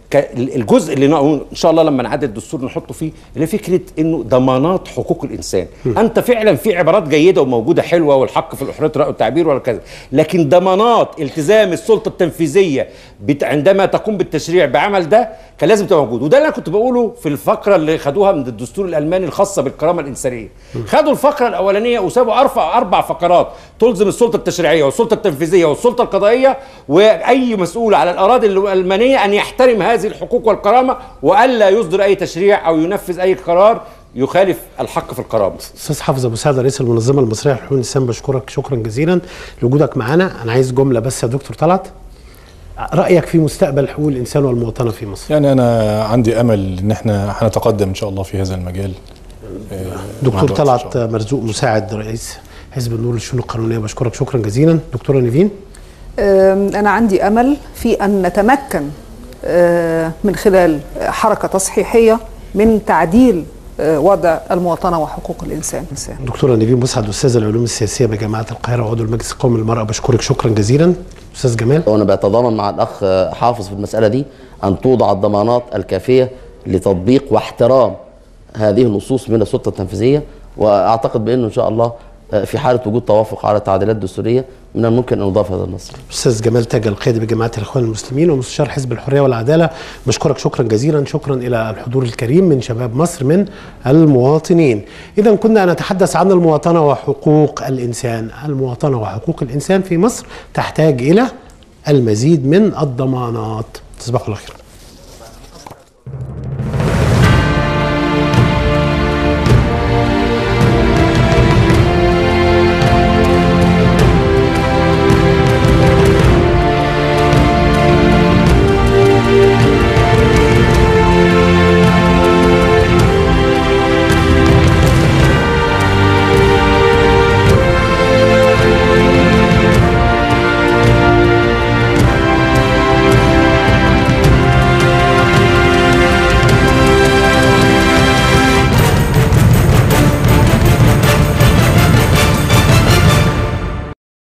ك- الجزء اللي نق- ان شاء الله لما نعدل الدستور نحطه فيه اللي هي فكره انه ضمانات حقوق الانسان م. انت فعلا في عبارات جيده وموجوده حلوه والحق في الحريه الراي والتعبير ولا كذا لكن ضمانات التزام السلطه التنفيذيه بت... عندما تقوم بالتشريع بعمل ده كان لازم تبقى موجود وده اللي انا كنت بقوله في الفقره اللي خدوها من الدستور الالماني الخاصه بالكرامه الانسانيه خدوا الفقره الاولانيه وسابوا ارفع اربع فقرات تلزم السلطه التشريعيه والسلطه التنفيذيه والسلطه القضائيه واي مسؤول على الاراضي الالمانيه ان يحترم هذه الحقوق والكرامه والا يصدر اي تشريع او ينفذ اي قرار يخالف الحق في الكرامه استاذ حافظ ابو سعد رئيس المنظمه المصريه لحقوق الانسان بشكرك شكرا جزيلا لوجودك معانا انا عايز جمله بس يا دكتور طلعت رايك في مستقبل حقوق الانسان والمواطنه في مصر يعني انا عندي امل ان احنا هنتقدم ان شاء الله في هذا المجال آه، مع دكتور الوقت إن شاء طلعت مرزوق مساعد رئيس حزب النور للشؤون القانونيه بشكرك شكرا جزيلا دكتوره نيفين أم، أنا عندي أمل في أن نتمكن أه، من خلال حركة تصحيحية من تعديل أه، وضع المواطنة وحقوق الإنسان دكتوره نيفين مسعد استاذ العلوم السياسيه بجامعه القاهره وعضو المجلس القومي للمراه بشكرك شكرا جزيلا استاذ جمال وانا بتضامن مع الاخ حافظ في المساله دي ان توضع الضمانات الكافيه لتطبيق واحترام هذه النصوص من السلطه التنفيذيه واعتقد بانه ان شاء الله في حاله وجود توافق على تعديلات دستوريه من الممكن ان نضاف هذا النص. استاذ جمال تاج القيادي بجماعه الاخوان المسلمين ومستشار حزب الحريه والعداله بشكرك شكرا جزيلا شكرا الى الحضور الكريم من شباب مصر من المواطنين اذا كنا نتحدث عن المواطنه وحقوق الانسان المواطنه وحقوق الانسان في مصر تحتاج الى المزيد من الضمانات تصبحوا على خير